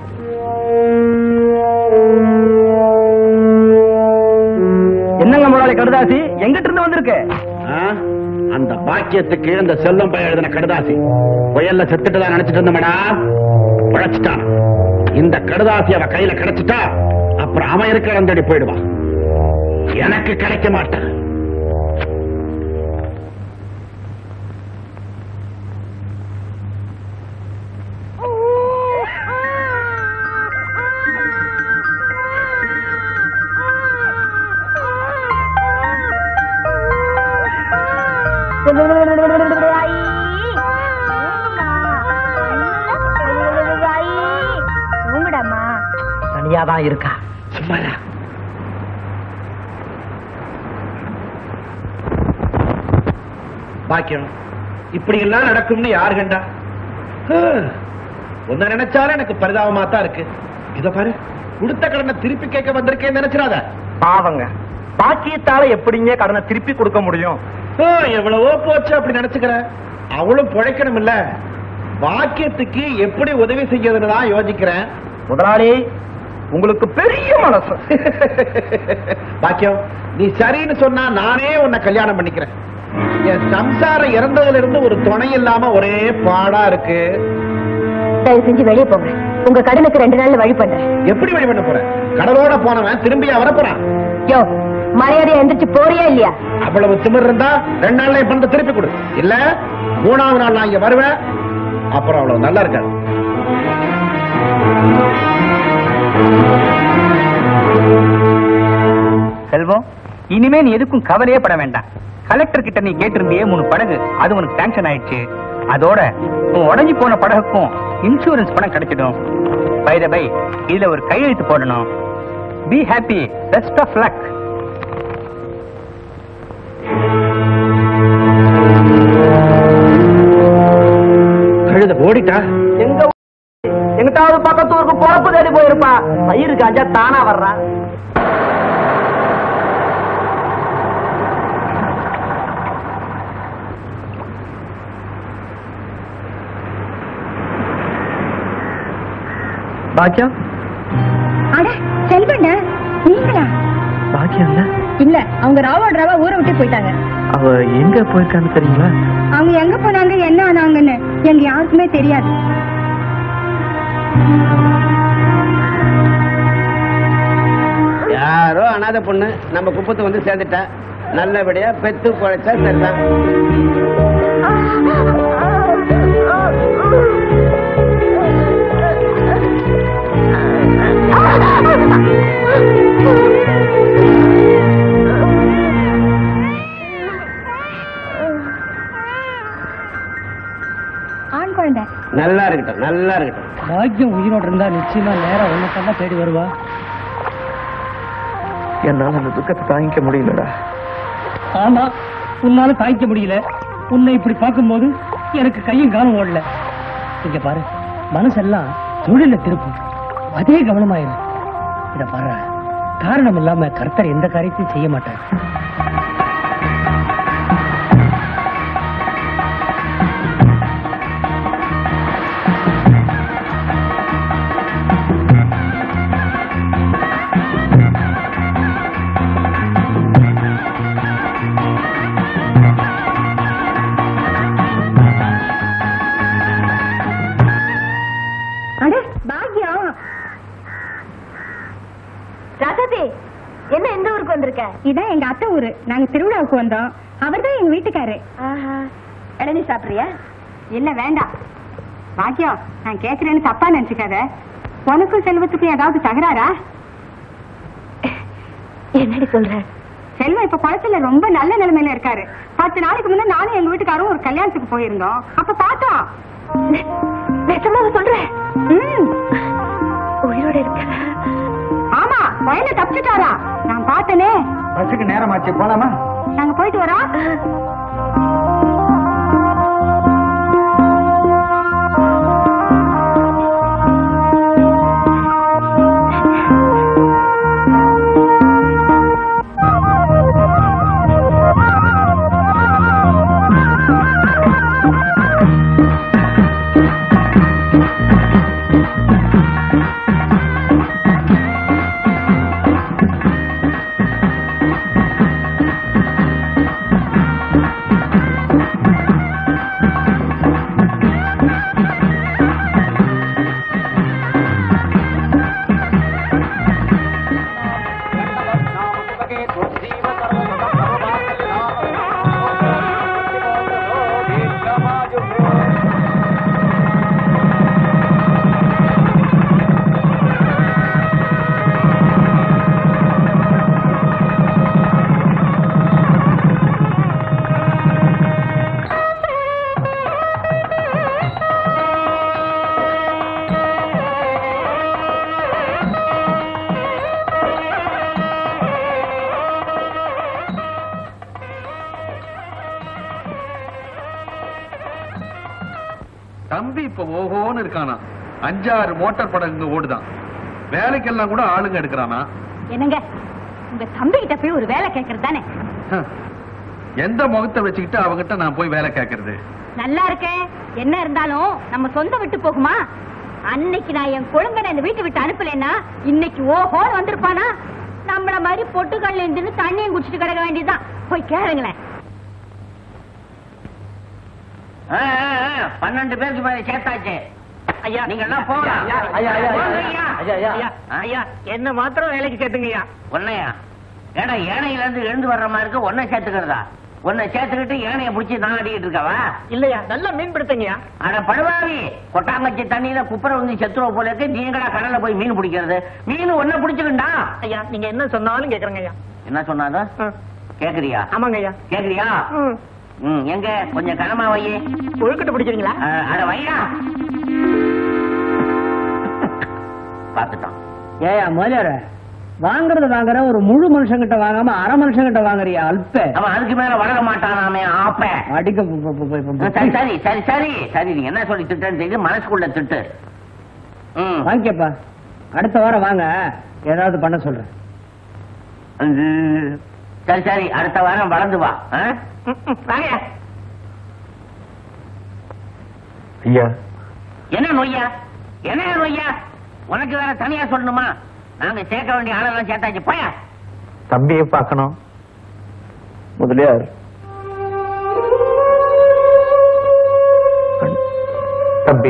என்னங்க முதலாளி கடுதாசி எங்கிட்ட இருந்து வந்திருக்கு அந்த பாக்கியத்துக்கு அந்த செல்லம் பையன் எழுதின கடுதாசி புயல்ல செத்துட்டு நினைச்சிட்டு இருந்தமேடா பழைச்சிட்டான் இந்த கடுதாசி அவ கையில கிடைச்சிட்டா அப்புறம் அவன் இருக்கிற இடம் தேடி போயிடுவான் எனக்கு கிடைக்க மாட்டான் தூங்குடாமா தனியா தான் இருக்கா சும்மாடா பாக்கியம் இப்படி எல்லாம் நடக்கும்னு யாரு கண்டா ஹம். உன்னை நினைச்சாலும் எனக்கு பரிதாபமா தான் இருக்கு இத பாரு கொடுத்த கடனை திருப்பி கேட்க வந்திருக்கேன்னு நினைச்சிடாத பாவங்க பாக்கியத்தால எப்படிங்க கடனை திருப்பி கொடுக்க முடியும் ஹம், எவ்வளவோ போச்சு அப்படி நினைச்சுக்கிறேன் அவளும் பிழைக்கணும் இல்ல பாக்கியத்துக்கு எப்படி உதவி செய்யறதுன்னு தான் யோசிக்கிறேன் முதலாளி உங்களுக்கு பெரிய மனசு பாக்கியம் நீ சரின்னு சொன்னா நானே உன்னை கல்யாணம் பண்ணிக்கிறேன் என் சம்சாரம் இறந்ததுல இருந்து ஒரு துணை இல்லாம ஒரே பாடா இருக்கு தயவு செஞ்சு வெளியே போங்க உங்க கடனுக்கு ரெண்டு நாள்ல வழி பண்றேன் எப்படி வழி பண்ண போற கடலோட போனவன் திரும்பியா வரப்போறான் யோ மரியாதையா எந்திரிச்சு போறியா இல்லையா அவ்வளவு திமிர் இருந்தா ரெண்டு நாள்ல என் பணத்தை திருப்பி கொடு இல்ல மூணாவது நாள் நான் இங்க வருவேன் அப்புறம் அவ்வளவு நல்லா இருக்காது செல்வம் இனிமே நீ எதுக்கும் கவலையே பட வேண்டாம் கலெக்டர் கிட்ட நீ கேட்டிருந்தியே மூணு படகு அது உனக்கு சாங்ஷன் ஆயிடுச்சு அதோட உன் உடஞ்சி போன படகுக்கும் இன்சூரன்ஸ் பணம் கிடைச்சிடும் பை த பை இதுல ஒரு கையெழுத்து போடணும் be happy best of luck கழுத ஓடிட்டா எங்க எங்கிட்டாவது பக்கத்து ஊருக்கு பொழப்பு தேடி போயிருப்பா பயிரு காஞ்சா தானா வர்றான் பாக்கியம் அட செல்வண்ண நீங்களா பாக்கியம் இல்ல இல்ல அவங்க ராவா ராவா ஊரை விட்டு போயிட்டாங்க அவ எங்க போயிருக்கான்னு தெரியுங்களா அவங்க எங்க போனாங்க என்ன ஆனாங்கன்னு எங்க யாருக்குமே தெரியாது யாரோ அனாதை பொண்ணு நம்ம குப்பத்து வந்து சேர்ந்துட்டா நல்லபடியா பெத்து குழைச்சா சரிதான் ஆண் குழந்தை நல்லா இருக்கட்டும் நல்லா இருக்கட்டும் பாக்கியம் உயிரோட இருந்தா நிச்சயமா நேரம் உனக்கெல்லாம் தேடி வருவா என்னால அந்த துக்கத்தை தாங்கிக்க முடியலடா ஆமா உன்னால தாங்கிக்க முடியல உன்னை இப்படி பார்க்கும்போது எனக்கு கையும் காலம் ஓடல இங்க பாரு மனசெல்லாம் தொழில திருப்பும் அதே கவனமாயிரு இத பாரு காரணம் இல்லாம கர்த்தர் எந்த காரியத்தையும் செய்ய மாட்டார் அட பாக்யம் ராசாத்தி என்ன எந்த ஊருக்கு வந்திருக்க இதான் எங்க அத்தை ஊரு நாங்க திருவிழாவுக்கு வந்தோம் அவர்தான் எங்க வீட்டுக்காரு இளநீ சாப்பிடுறியா இல்ல வேண்டாம் பாக்கியம் நான் கேக்குறேன்னு தப்பா நினைச்சுக்காத உனக்கும் செல்வத்துக்கும் ஏதாவது தகராறா என்னடி சொல்ற செல்வம் இப்ப குளத்துல ரொம்ப நல்ல நிலைமையில இருக்காரு பத்து நாளைக்கு முன்ன நானும் எங்க வீட்டுக்காரும் ஒரு கல்யாணத்துக்கு போயிருந்தோம் அப்ப பார்த்தோம் நிஜமாக சொல்றேன் உயிரோட இருக்க ஆமா வயல தப்பிச்சுட்டாரா நான் பார்த்தனே பஸ்ஸுக்கு நேரமாச்சு போலாமா நாங்க போயிட்டு வரோம் தம்பி இப்ப ஓஹோன்னு இருக்கானா அஞ்சாறு மோட்டார் படகுங்க ஓடுதான் வேலைக்கெல்லாம் கூட ஆளுங்க எடுக்கிறானா என்னங்க உங்க தம்பி கிட்ட போய் ஒரு வேலை கேக்குறது தானே ஹம். எந்த முகத்தை வச்சுக்கிட்டு அவங்கிட்ட நான் போய் வேலை கேட்கறது நல்லா இருக்கே என்ன இருந்தாலும் நம்ம சொந்த விட்டு போகுமா அன்னைக்கு நான் என் குழந்தை இந்த வீட்டை விட்டு அனுப்பலைன்னா இன்னைக்கு ஓஹோன்னு வந்திருப்பானா நம்மள மாதிரி பொட்டுக்கல்ல இருந்து தண்ணியும் குடிச்சிட்டு கிடக்க வேண்டியதுதான் போய் கேளுங்களேன் பன்னெண்டு பேருக்கு மேல சேர்த்தாச்சு ஐயா நீங்க எல்லாம் போகலாம் ஐயா, ஐயா, ஐயா, போங்க, ஐயா. ஐயா. ஐயா, ஐயா. ஐயா என்ன மாத்திரம் வேலைக்கு சேர்த்துங்கய்யா உன்னையா ஏடா ஏனையில இருந்து எழுந்து வர்ற மாதிரி இருக்கு ஒன்னை சேர்த்துக்கிறதா உன்னை சேர்த்துக்கிட்டு ஏனைய புடிச்சு நான் அடிக்கிட்டு இருக்கவா இல்லையா நல்லா மீன் பிடித்தங்கய்யா அட படுவாவி கொட்டாங்கச்சி தண்ணியில குப்புற வந்து செத்துருவ போல இருக்கு நீங்கடா கடல்ல போய் மீன் பிடிக்கிறது மீன் ஒன்ன பிடிச்சுக்கண்டா ஐயா நீங்க என்ன சொன்னாலும் கேக்குறேங்க ஐயா என்ன சொன்னாத கேக்குறியா ஆமாங்க ஐயா கேக்குறியா ம் எங்க கொஞ்சம் கனமா வையே ஒழுக்கட்டை பிடிக்கிறீங்களா அஹ், அட வையா பாத்துட்டான் ஏயா முதலியார வாங்குறது வாங்குற ஒரு முழு மனுஷங்கிட்ட வாங்காம அரை மனுஷங்கிட்ட வாங்குறியா அல்ப அவன் அதுக்கு மேல வளர மாட்டானாமே ஆப்ப அடிக்க பு- பு- பு- பு- பு- சரி சரி சரி சரி சரி நீங்க என்ன சொல்லி திட்டுன்னு தெரியுது மனசுக்குள்ள திட்டு ம் வாங்கிக்கப்பா அடுத்த வாரம் வாங்க ஏதாவது பண்ண சொல்றேன் ம். சரி சரி அடுத்த வாரம் வளர்ந்து வா ஆ? வாங்க ஐயா என்ன நொய்யா என்ன நொய்யா உனக்கு வேற தனியா சொல்லணுமா நாங்க சேர்க்க வேண்டிய ஆளெல்லாம் சேர்த்தாச்சு போயா தம்பியை பார்க்கணும் முதலியார் தம்பி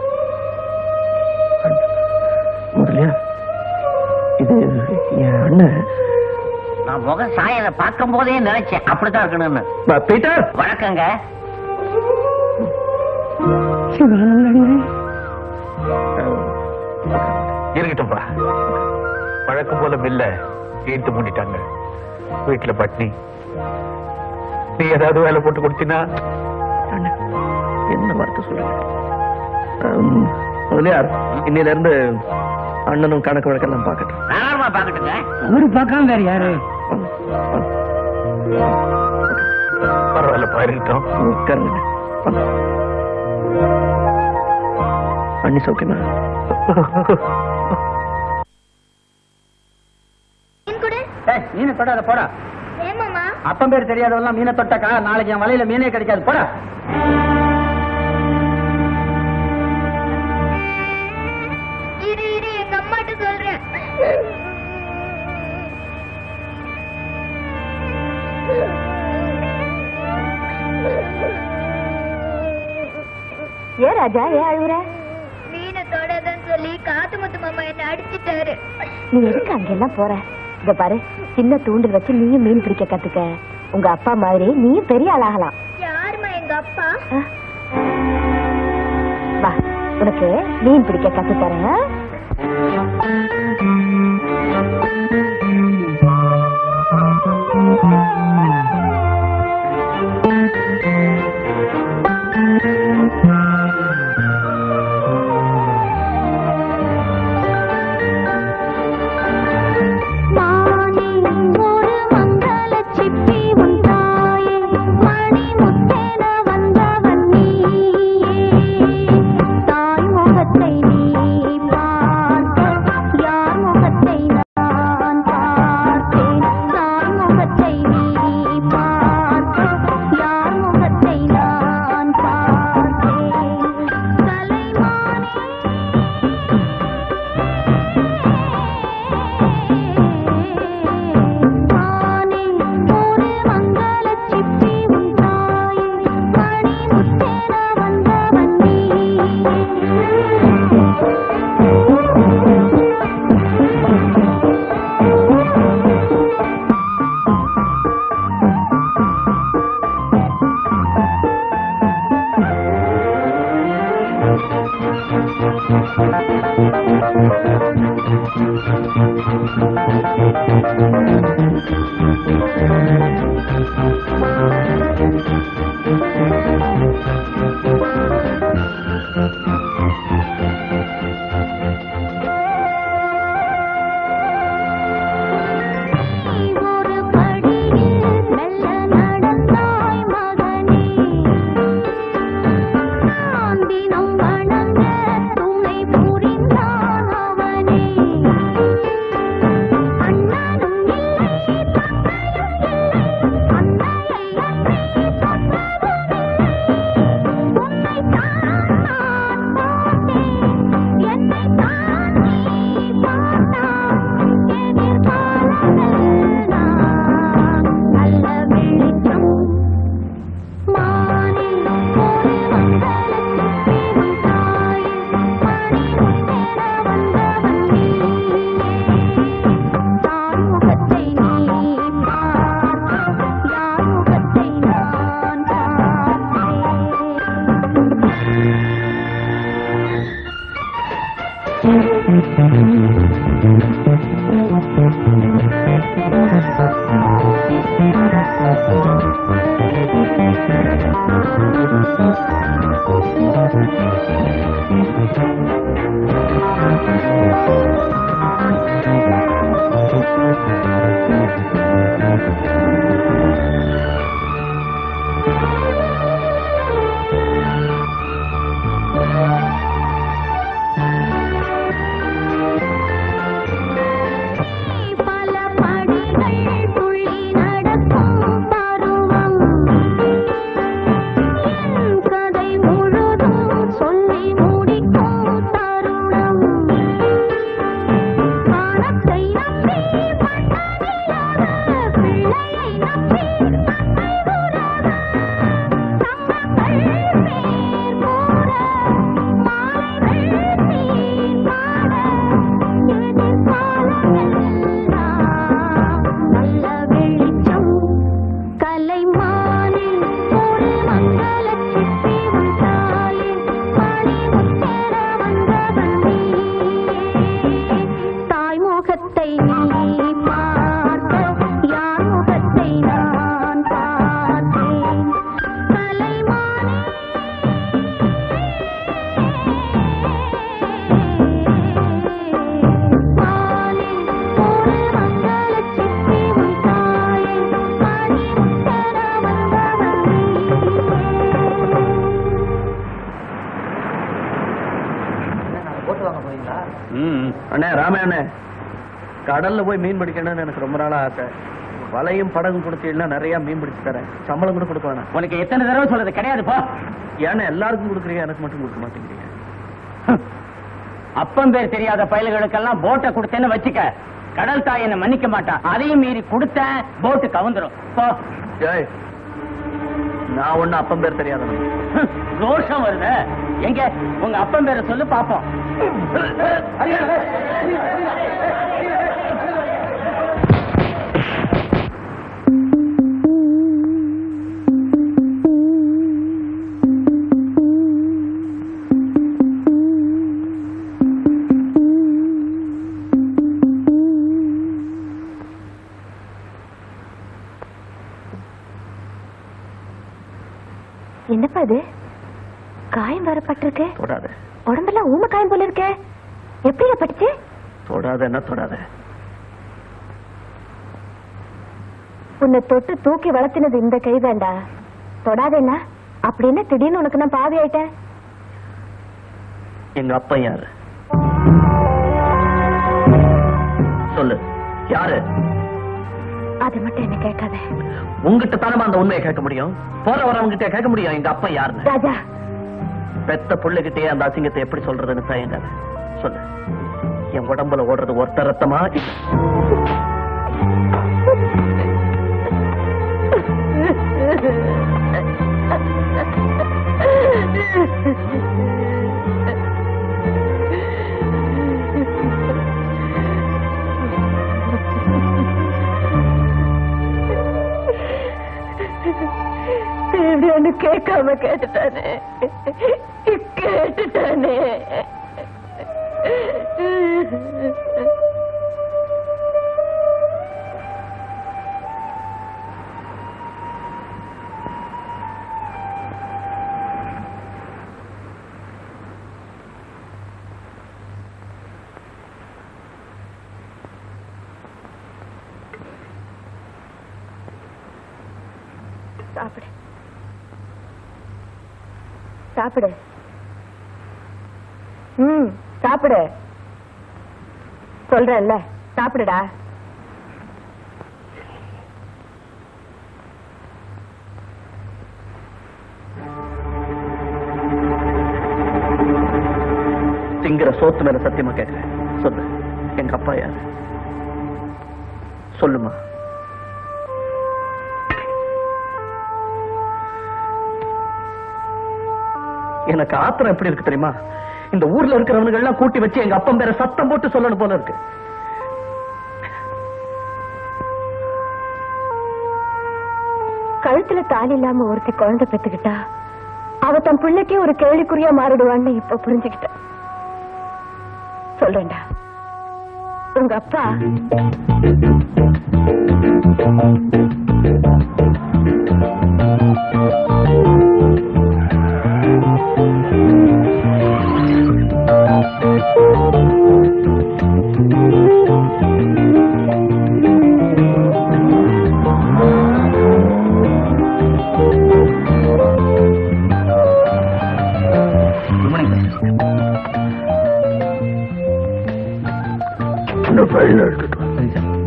முதலியார் இது என் அண்ணன் நான் முக சாயலை பார்க்கும் போதே நினைச்சேன் அப்படித்தான் இருக்கணும்னு பீட்டர் வணக்கங்க இருக்கட்டும்பா வழக்கம் போல மில்ல ஈட்டு மூடிட்டாங்க வீட்டுல பட்னி நீ ஏதாவது வேலை போட்டு கொடுத்தினா என்ன வார்த்தை சொல்லுங்க முதலியார் இன்னையில இருந்து அண்ணனும் கணக்கு வழக்கெல்லாம் பார்க்கட்டும் தாராளமா பாக்கட்டுங்க அவரு பார்க்காம வேற யாரு பரவாயில்ல பாருக்கிட்டோம் உட்காருங்க அண்ணி சௌக்கியமா மீனை தொடாத போடா ஏமாமா அப்பம் பேர் தெரியாதவெல்லாம் மீனை தொட்டாக்கா நாளைக்கு என் வலையில மீனே கிடைக்காது போடா இரு இரு எங்க அம்மாட்ட சொல்றேன் ஏன் ராஜா ஏன் அழுகுற மீனை தொடாதன்னு சொல்லி காத்து முத்து மாமா என்ன அடிச்சிட்டாரு நீ எதுக்கு அங்கெல்லாம் போற இத பாரு சின்ன தூண்டில் வச்சு நீயும் மீன் பிடிக்க கத்துக்க உங்க அப்பா மாதிரி நீயும் பெரிய ஆளாகலாம் யாருமா எங்க அப்பா வா உனக்கு மீன் பிடிக்க கத்து தரேன் ஆ? ஒரு படியில் மெல்ல நடந்தாய் மகனே நான் தினம் வணங்க துணை புரிந்தான் அவனே அண்ணனும் இல்லை தந்தையும் இல்லை அன்னையை அன்றே தொட்டதுமில்லை உன்னைத்தான் நான் பார்த்தேன் என்னைத்தான் நீ பார்த்தாய் எதிர்காலமெல்லாம் நல்ல வெளிச்சம் மானே ஒரு மங்கள சிப்பியும் தாயே மணிமுத்தென வந்தவன் நீயே தாய் முகத்தை நீ பார்க்க யார் முகத்தை நான் பார்த்தேன் பல படிகள் துள்ளி நடக்கும் பருவம் என் கதை முழுதும் சொல்லி முடிக்கும் தருணம் வானத்தை நம்பி மன்னனில்லாத பிள்ளையை நம்பி தந்தை உறாத தங்கங்கள் மேல் கூற மாலைகள் நீர் பாட எதிர்காலமெல்லாம் நல்ல வெளிச்சம் கலைமானே ஒரு மங்கள சிப்பி உன் தாயே மணிமுத்தென வந்தவன் நீயே தாய் முகத்தை நீ பார்க்க யார் முகத்தை நான் பார்த்தேன் கலைமானே மானே ஒரு மங்கள சிப்பி உன் தாயே மணிமுத்தென வந்தவன் ம் அண்ணே ராமே அண்ணே கடல்ல போய் மீன் பிடிக்கணும்னு எனக்கு ரொம்ப நாளா ஆசை வலையும் படகும் கொடுத்தீங்கன்னா நிறைய மீன் பிடிச்சு தரேன் சம்பளம் கூட கொடுக்க வேணாம் உனக்கு எத்தனை தடவை சொல்றது கிடையாதுப்பா ஏன்னா எல்லாருக்கும் கொடுக்குறீங்க எனக்கு மட்டும் கொடுக்க மாட்டேங்கிறீங்க அப்பம் பேர் தெரியாத பயல்களுக்கெல்லாம் போட்டை கொடுத்தேன்னு வச்சுக்க கடல் தாய் என்ன மன்னிக்க மாட்டான் அதையும் மீறி கொடுத்தேன் போட்டு கவுந்துரும் போ ஏய் நான் ஒண்ணு அப்பம் பேர் தெரியாதவன் ஹம், ரோஷம் வருது எங்க உங்க அப்பன் பேரை சொல்லு பாப்போம் என்னப்பா இது காயம் வரப்பட்டிருக்கு தொடாத உடம்பெல்லாம் ஊம காயம் போல இருக்கே எப்படி பட்டுச்சு தொடாத என்ன தொடாத உன்னை தொட்டு தூக்கி வளர்த்தினது இந்த கைதாண்டா தொடாதேன்னா அப்படின்னு திடீர்னு உனக்கு நான் பாவி ஆயிட்டேன் எங்க அப்பா யாரு சொல்லு யாரு அதை மட்டும் என்ன கேட்காத உங்ககிட்ட தானே அந்த உண்மையை கேட்க முடியும் போற வரவங்கிட்ட கேட்க முடியும் எங்க அப்பா யாருன்னு ராஜா பெத்த புள்ளைகிட்டயே அந்த அசிங்கத்தை எப்படி சொல்றதுன்னு தயங்காத சொல்லு என் உடம்புல ஓடுறது ஒருத்த ரத்தமா இல்ல இப்படின்னு கேட்காம கேட்டுட்டானே கேட்டுட்டானே சாப்பிடு சாப்பிடு ம் சாப்பிடு சொல்றேன்ல சாப்பிடுடா திங்கிற சோத்து மேல சத்தியமா கேட்கிறேன் சொல்லு எங்க அப்பா யாரு சொல்லுமா எனக்கு ஆத்திரம் எப்படி இருக்கு தெரியுமா இந்த ஊர்ல இருக்கிறவங்க எல்லாம் கூட்டி வச்சு எங்க அப்பன் பேர சத்தம் போட்டு சொல்லணும் போல இருக்கு கழுத்துல தாலி இல்லாம ஒருத்தி குழந்தை பெத்துக்கிட்டா அவ தன் பிள்ளைக்கே ஒரு கேள்விக்குறியா மாறிடுவான்னு இப்ப புரிஞ்சுக்கிட்டேன் சொல்றேன்டா உங்க அப்பா குட் மார்னிங் இந்த ஃபைல் எடுத்துட்டு வா. சரி sir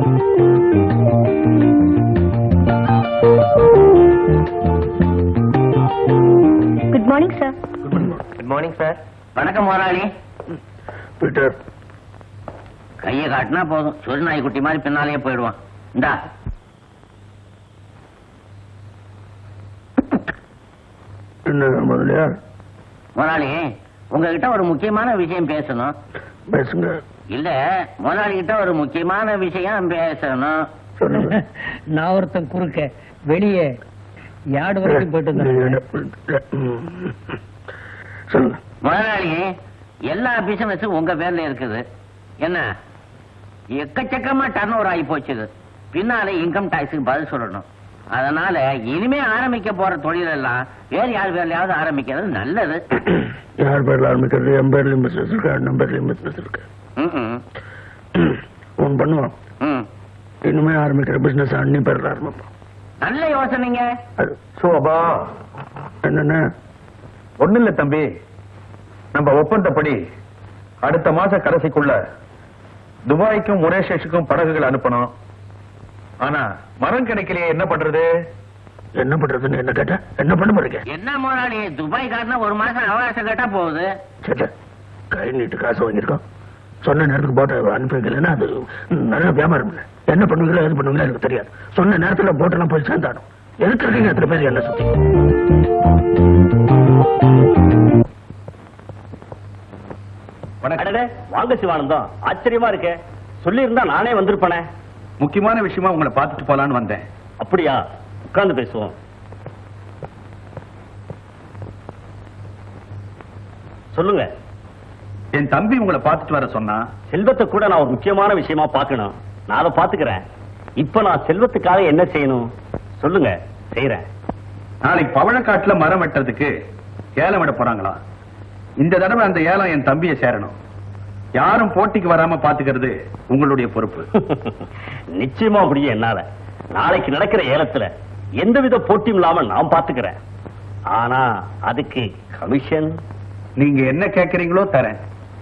good morning sir good morning sir வணக்கம் முதலாளி பீட்டர் கையை காட்டினா போதும் சொறி நாய்க்குட்டி மாதிரி பின்னாலேயே போயிடுவான் இந்தா என்ன முதலியார் முதலாளி உங்ககிட்ட ஒரு முக்கியமான விஷயம் பேசணும் பேசுங்க இல்ல முதலாளி கிட்ட ஒரு முக்கியமான விஷயம் பேசணும் சொல்லுங்க நான் ஒருத்தன் குறுக்க வெளியே யார்டு வரைக்கும் போயிட்டு வந்தேன் ம். சொல்லுங்க முதலாளி எல்லா பிசினஸும் உங்க பேர்ல இருக்குது என்ன எக்கச்சக்கமா டர்ன் ஓவர் ஆகி போச்சுது பின்னால இன்கம் டாக்ஸுக்கு பதில் சொல்லணும் அதனால இனிமே ஆரம்பிக்க போற தொழில் எல்லாம் வேறு யார் பேர்லயாவது ஆரம்பிக்கிறது நல்லது யார் பேர்ல ஆரம்பிக்கிறது என் பேர்லயும் பிசினஸ் இருக்கு அண்ணன் பேர்லயும் பிசினஸ் இருக்கு ம்ம். ஒன் பண்ணுவோம் ம். இனிமே ஆரம்பிக்கிற பிசினஸ் அண்ணி பேர்ல ஆரம்பிப்போம் நல்ல யோசனைங்க அது சோபா என்னென்ன ஒண்ணு இல்ல தம்பி நம்ம ஒப்பந்தப்படி அடுத்த மாச கடைசிக்குள்ள துபாய்க்கும் மொரேஷியஸுக்கும் படகுகள் அனுப்பணும் ஆனா மரம் கிடைக்கலையே என்ன பண்றது என்ன பண்றதுன்னு என்ன கேட்ட என்ன பண்ண போறீங்க என்ன முதலாளி துபாய் காட்டினா ஒரு மாசம் அவகாசம் கேட்டா போகுது சரி கை நீட்டு காசு வாங்கியிருக்கோம் சொன்ன நேரத்துக்கு போட்டு அனுப்பி வைக்கலன்னா அது நல்ல வியாபாரம் இல்லை என்ன பண்ணுவீங்களோ எது பண்ணுவீங்களோ எனக்கு தெரியாது சொன்ன நேரத்துல போட்டெல்லாம் போய் சேர்ந்தாடும் எதுக்கு இருக்கீங்க எத்தனை பேர் என்ன சுத்தி வணக்கம் வாங்க சிவானந்தம் ஆச்சரியமா இருக்கே சொல்லி இருந்தா நானே வந்திருப்பேனே முக்கியமான விஷயமா உங்களை பார்த்துட்டு போலான்னு வந்தேன் அப்படியா உட்கார்ந்து பேசுவோம் சொல்லுங்க என் தம்பி உங்களை பார்த்துட்டு வர சொன்னா செல்வத்தை கூட நான் ஒரு முக்கியமான விஷயமா பார்க்கணும் நான் அதை பாத்துக்கிறேன் இப்ப நான் செல்வத்துக்காக என்ன செய்யணும் சொல்லுங்க செய்யறேன் நாளைக்கு பவழக்காட்டுல மரம் வெட்டுறதுக்கு ஏலம் விட போறாங்களா இந்த தடவை அந்த ஏலம் என் தம்பியை சேரணும் யாரும் போட்டிக்கு வராம பாத்துக்கிறது உங்களுடைய பொறுப்பு நிச்சயமா முடியும் என்னால நாளைக்கு நடக்கிற ஏலத்துல எந்தவித போட்டியும் இல்லாம நான் பாத்துக்கிறேன் ஆனா அதுக்கு கமிஷன் நீங்க என்ன கேக்குறீங்களோ தரேன்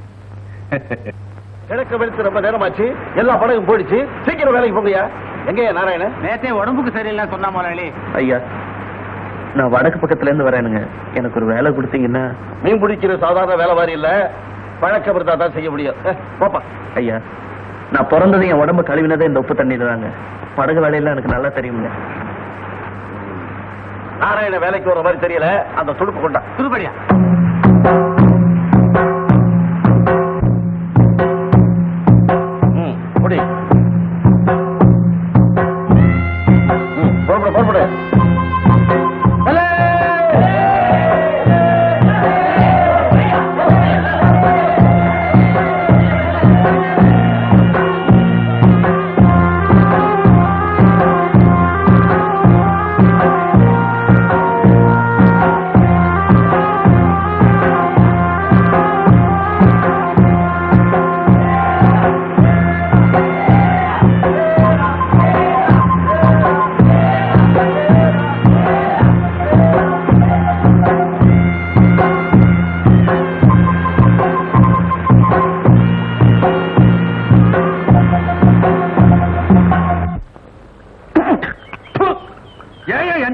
கிழக்க வெளிச்சு ரொம்ப நேரமாச்சு எல்லா படகும் போயிடுச்சு சீக்கிரம் வேலைக்கு போங்கயா எங்கயா நாராயணன் நேத்தே உடம்புக்கு சரியில்லை சொன்னா முதலாளி ஐயா நான் வடக்கு பக்கத்துல இருந்து வரேனுங்க எனக்கு ஒரு வேலை கொடுத்தீங்கன்னா மீன் பிடிக்கிற சாதாரண வேலை மாதிரி இல்ல வழக்கம் இருந்தா தான் செய்ய முடியும் அஹ், போப்பா ஐயா நான் பிறந்தது என் உடம்பு கழுவினதே இந்த உப்பு தண்ணியில தாங்க படகு வேலையெல்லாம் எனக்கு நல்லா தெரியுங்க நாராயண வேலைக்கு வர மாதிரி தெரியல அந்த துடுப்பு கொண்டா துருபடியா ம், முடி ம், புறப்படு புறப்படு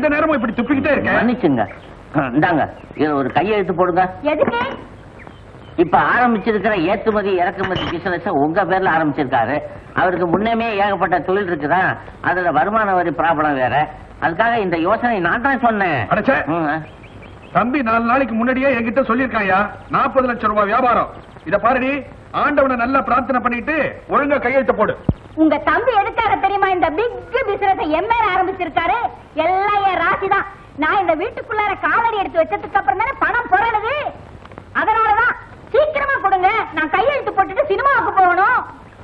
எந்த நேரமும் இப்படி துப்பிக்கிட்டே இருக்கேன் மன்னிச்சுங்க ம், இந்தாங்க இது ஒரு கையெழுத்து போடுங்க எதுக்கு இப்ப ஆரம்பிச்சிருக்கிற ஏற்றுமதி இறக்குமதி பிசினஸ் உங்க பேர்ல ஆரம்பிச்சிருக்காரு அவருக்கு முன்னமே ஏகப்பட்ட தொழில் இருக்குதா அதுல வருமான வரி ப்ராப்ளம் வேற அதுக்காக இந்த யோசனை நான் தான் சொன்னேன் அடச்சே. ம், தம்பி நாலு நாளைக்கு முன்னாடியே என்கிட்ட சொல்லிருக்காயா நாற்பது லட்சம் ரூபாய் வியாபாரம் இத பாருடி ஆண்டவனை நல்லா பிரார்த்தனை பண்ணிட்டு ஒழுங்கா கையெழுத்த போடு உங்க தம்பி எதுக்காக தெரியுமா இந்த பிக் பிசினஸ் எம்ஏ ஆரம்பிச்சிருக்காரு எல்லாம் என் ராசி தான் நான் இந்த வீட்டுக்குள்ளார காலடி எடுத்து வச்சதுக்கு அப்புறம் தானே பணம் புரளுது அதனாலதான் சீக்கிரமா கொடுங்க நான் கையெழுத்து போட்டுட்டு சினிமாவுக்கு போகணும்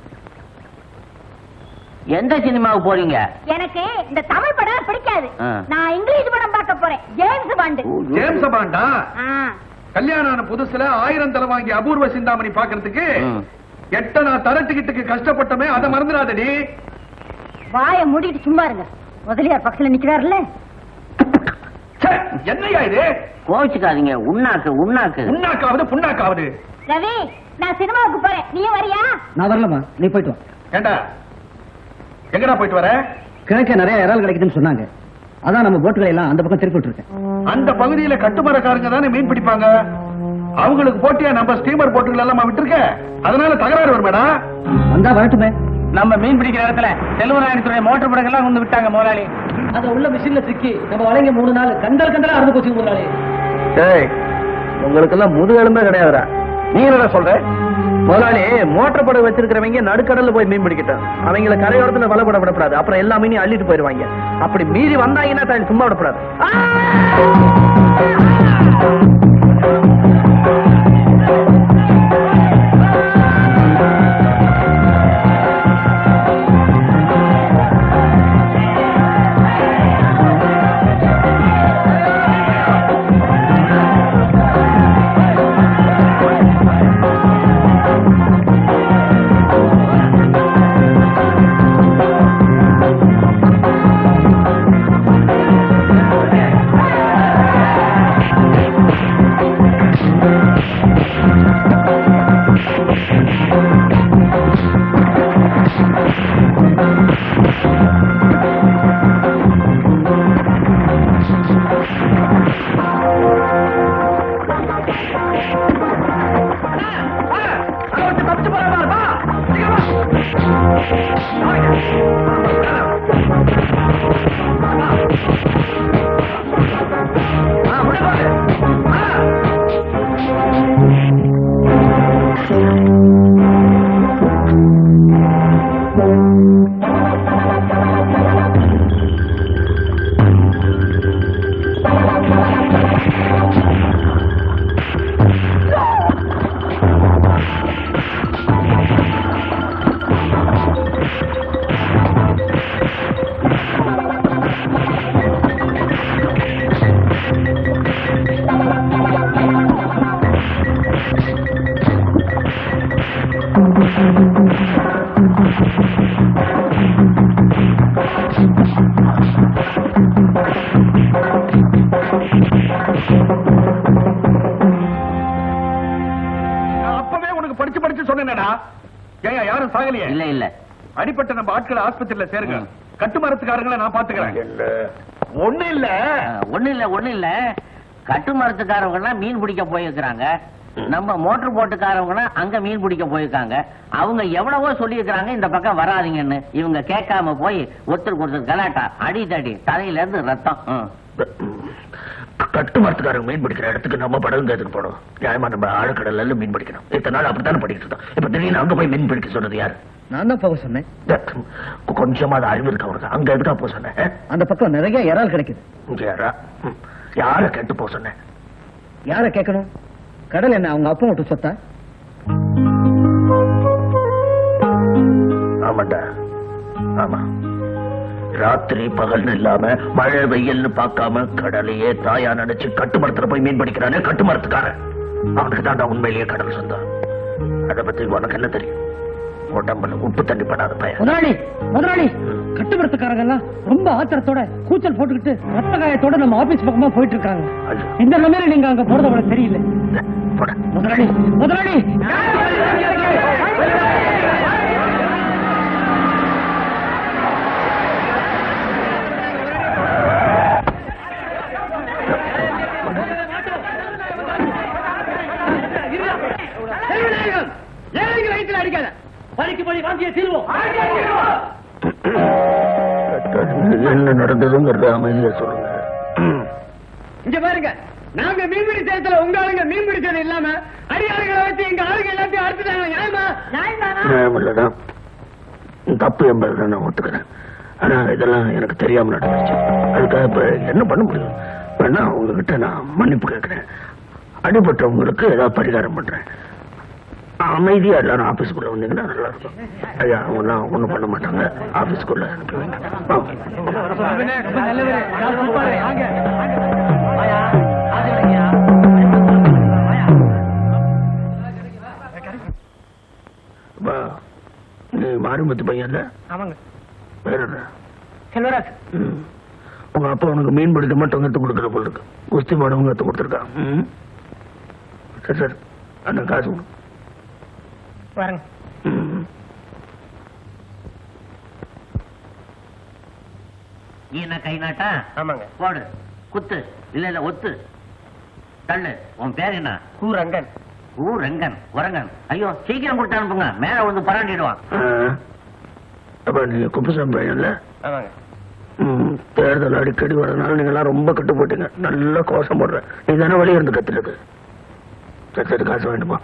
எந்த சினிமாவுக்கு போறீங்க எனக்கு இந்த தமிழ் படம் பிடிக்காது ஆ. நான் இங்கிலீஷ் படம் பார்க்க போறேன் ஜேம்ஸ் பாண்டு ஜேம்ஸ் பாண்டா ஆ. கல்யாணம் ஆன புதுசுல ஆயிரம் தலை வாங்கி அபூர்வ சிந்தாமணி பாக்குறதுக்கு ம். எட்ட நான் தர டிக்கெட்டுக்கு கஷ்டப்பட்டமே அதை மறந்துடாதடி வாயை மூடிட்டு சும்மா இருங்க முதலியார் பக்கத்துல நிக்கிறாருல்ல ச்சே, என்னய்யா இது கோவிச்சுக்காதீங்க உண்ணாக்கு உண்ணாக்கு புண்ணாக்காவது புண்ணாக்காவது ரவி நான் சினிமாவுக்கு போறேன் நீயும் வரியா நான் வரலமா நீ போயிட்டு வா ஏண்டா எங்கடா போயிட்டு வர கிழக்கே நிறைய இறால் கிடைக்குதுன்னு சொன்னாங்க அதான் நம்ம போட்டுகளை எல்லாம் அந்த பக்கம் திருப்பி விட்டுருக்கேன் அந்த பகுதியில கட்டுமரக்காரங்க தானே மீன் பிடிப்பாங்க அவங்களுக்கு போட்டியா நம்ம ஸ்டீமர் போட்டுகள் எல்லாம் விட்டுருக்க அதனால தகராறு வருமேடா வந்தா வரட்டுமே நம்ம மீன் பிடிக்கிற இடத்துல செல்வநாயகத்துடைய மோட்டர் படங்கள்லாம் வந்து விட்டாங்க முதலாளி அதுல உள்ள மிஷின்ல சிக்கி நம்ம வழங்க மூணு நாள் கண்டல் கண்டலா அறுந்து போச்சு முதலாளி உங்களுக்கு எல்லாம் முதுகெலும்பே கிடையாதுடா நீ என்ன சொல்ற முதலாளி மோட்டர் படம் வச்சிருக்கிறவங்க நடுக்கடல்ல போய் மீன் பிடிக்கட்டும் அவங்கள கரையோரத்துல வலை போட விடக்கூடாது அப்புறம் எல்லா மீனையும் அள்ளிட்டு போயிருவாங்க அப்படி மீறி வந்தாங்கன்னா தான் சும்மா விடக்கூடாது நான் அப்பவே உனக்கு படிச்சு படிச்சு சொன்னேனடா ஏன் யாரும் சாகலையே இல்ல இல்ல அடிப்பட்ட நம்ம ஆட்களை ஆஸ்பத்திரியில சேருங்க ம். கட்டுமரத்துக்காரங்களை நான் பாத்துக்கிறேன் ஒண்ணு இல்ல ஒண்ணு இல்ல ஒண்ணு இல்ல கட்டுமரத்துக்காரவங்க எல்லாம் மீன் பிடிக்க போயிருக்கிறாங்க நம்ம மோட்டர் போட்டுக்காரவங்க அங்க மீன் பிடிக்க போயிருக்காங்க அவங்க எவ்வளவோ சொல்லியிருக்கிறாங்க இந்த பக்கம் வராதீங்கன்னு இவங்க கேட்காம போய் ஒருத்தருக்கு ஒருத்தர் கலாட்டா அடி தடி தலையில இருந்து ரத்தம் ம். கட்டுமரத்துக்காரங்க மீன் பிடிக்கிற இடத்துக்கு நம்ம படகு எதுக்கு போடும் நியாயமா நம்ம ஆழக்கடல்ல மீன் பிடிக்கணும் இத்தனை நாள் அப்படித்தானே படிக்கிட்டு இருந்தோம் இப்ப திடீர்னு அங்க போய் மீன் பிடிக்க சொன்னது யாரு நான் தான் போக சொன்னேன் கொஞ்சமா அது அறிவு இருக்கு அவனுக்கு அங்க எதுக்கா போக சொன்னேன் அந்த பக்கம் நிறைய இறால் கிடைக்குது இங்க யாரா ம். யார கேட்டு போக சொன்னேன் யார கேட்கணும் கடல் என்ன அவங்க அப்பா விட்டு சொத்தா ஆமாண்டா ஆமா ராத்திரி பகல்னு இல்லாம மழை வெயில்னு பார்க்காம கடலையே தாயா நினைச்சு கட்டுமரத்துல போய் மீன் பிடிக்கிறானே கட்டுமரத்துக்காரன் அவனுக்கு தாண்டா உண்மையிலேயே கடல் சொந்தம் அத பத்தி உனக்கு என்ன தெரியும் உடம்புல உப்பு தண்ணி படாத பையன் முதலாளி முதலாளி கட்டுமரத்துக்காரங்க எல்லாம் ரொம்ப ஆத்திரத்தோட கூச்சல் போட்டுக்கிட்டு ரத்த காயத்தோட நம்ம ஆபீஸ் பக்கமா போயிட்டு இருக்காங்க ஐயோ. இந்த நிலைமையில நீங்க அங்க போறது அவனுக்கு தெரியல போட முதலாளி முதலாளி என்ன நடந்ததுங்கிறத அமைதியா சொல்லுங்க இங்க பாருங்க நாங்க மீன்பிடி சேலத்துல உங்க ஆளுங்க மீன் பிடிச்சது இல்லாம அடியாளுகளை வச்சு எங்க ஆளுங்க எல்லாத்தையும் அறுத்துட்டாங்க நியாயமா நியாயம் இல்லதான் தப்பு என்பதை நான் ஒத்துக்கிறேன் ஆனா இதெல்லாம் எனக்கு தெரியாம நடந்துச்சு அதுக்காக இப்ப என்ன பண்ண முடியும் வேணா உங்ககிட்ட நான் மன்னிப்பு கேட்கிறேன் அடிபட்டவங்களுக்கு ஏதாவது பரிகாரம் பண்றேன் அமைதியா எல்லாரும் ஆபீஸ்க்குள்ள வந்தீங்கன்னா நல்லா இருக்கும் ஐயா அவங்கலாம் ஒண்ணும் பண்ண மாட்டாங்க ஆபீஸ்க்குள்ள அனுப்பி வைங்க வாங்க. அப்பா, நீ மாரிமுத்து பையன் இல்ல ஆமாங்க வேற என்ன செல்வராஜ் ம். உங்க அப்பா உனக்கு மீன் பிடிக்க மட்டும் கத்து கொடுக்குற போல இருக்கு குஸ்தி பாடவும் கத்து கொடுத்துருக்கான் ம். சரி சரி அந்த காசு கொடு. பாருங்க ம். நீ என்ன கை நாட்டா ஆமாங்க போடு குத்து இல்ல இல்ல ஒத்து தள்ளு உன் பேர் என்ன கூரங்கன் ஊ ரங்கன் உரங்கன் ஐயோ சீக்கிரம் கொடுத்து அனுப்புங்க மேல வந்து பராண்டிடுவான் ஆ. அப்பா நீ குப்பசாமி பையன் இல்ல ஆமாங்க ம், தேர்தல் அடிக்கடி வரனால நீங்க எல்லாம் ரொம்ப கட்டு போட்டீங்க நல்லா கோஷம் போடுற நீ தானே வெளியே இருந்து கத்துறது சரி சரி காசு வேண்டுமா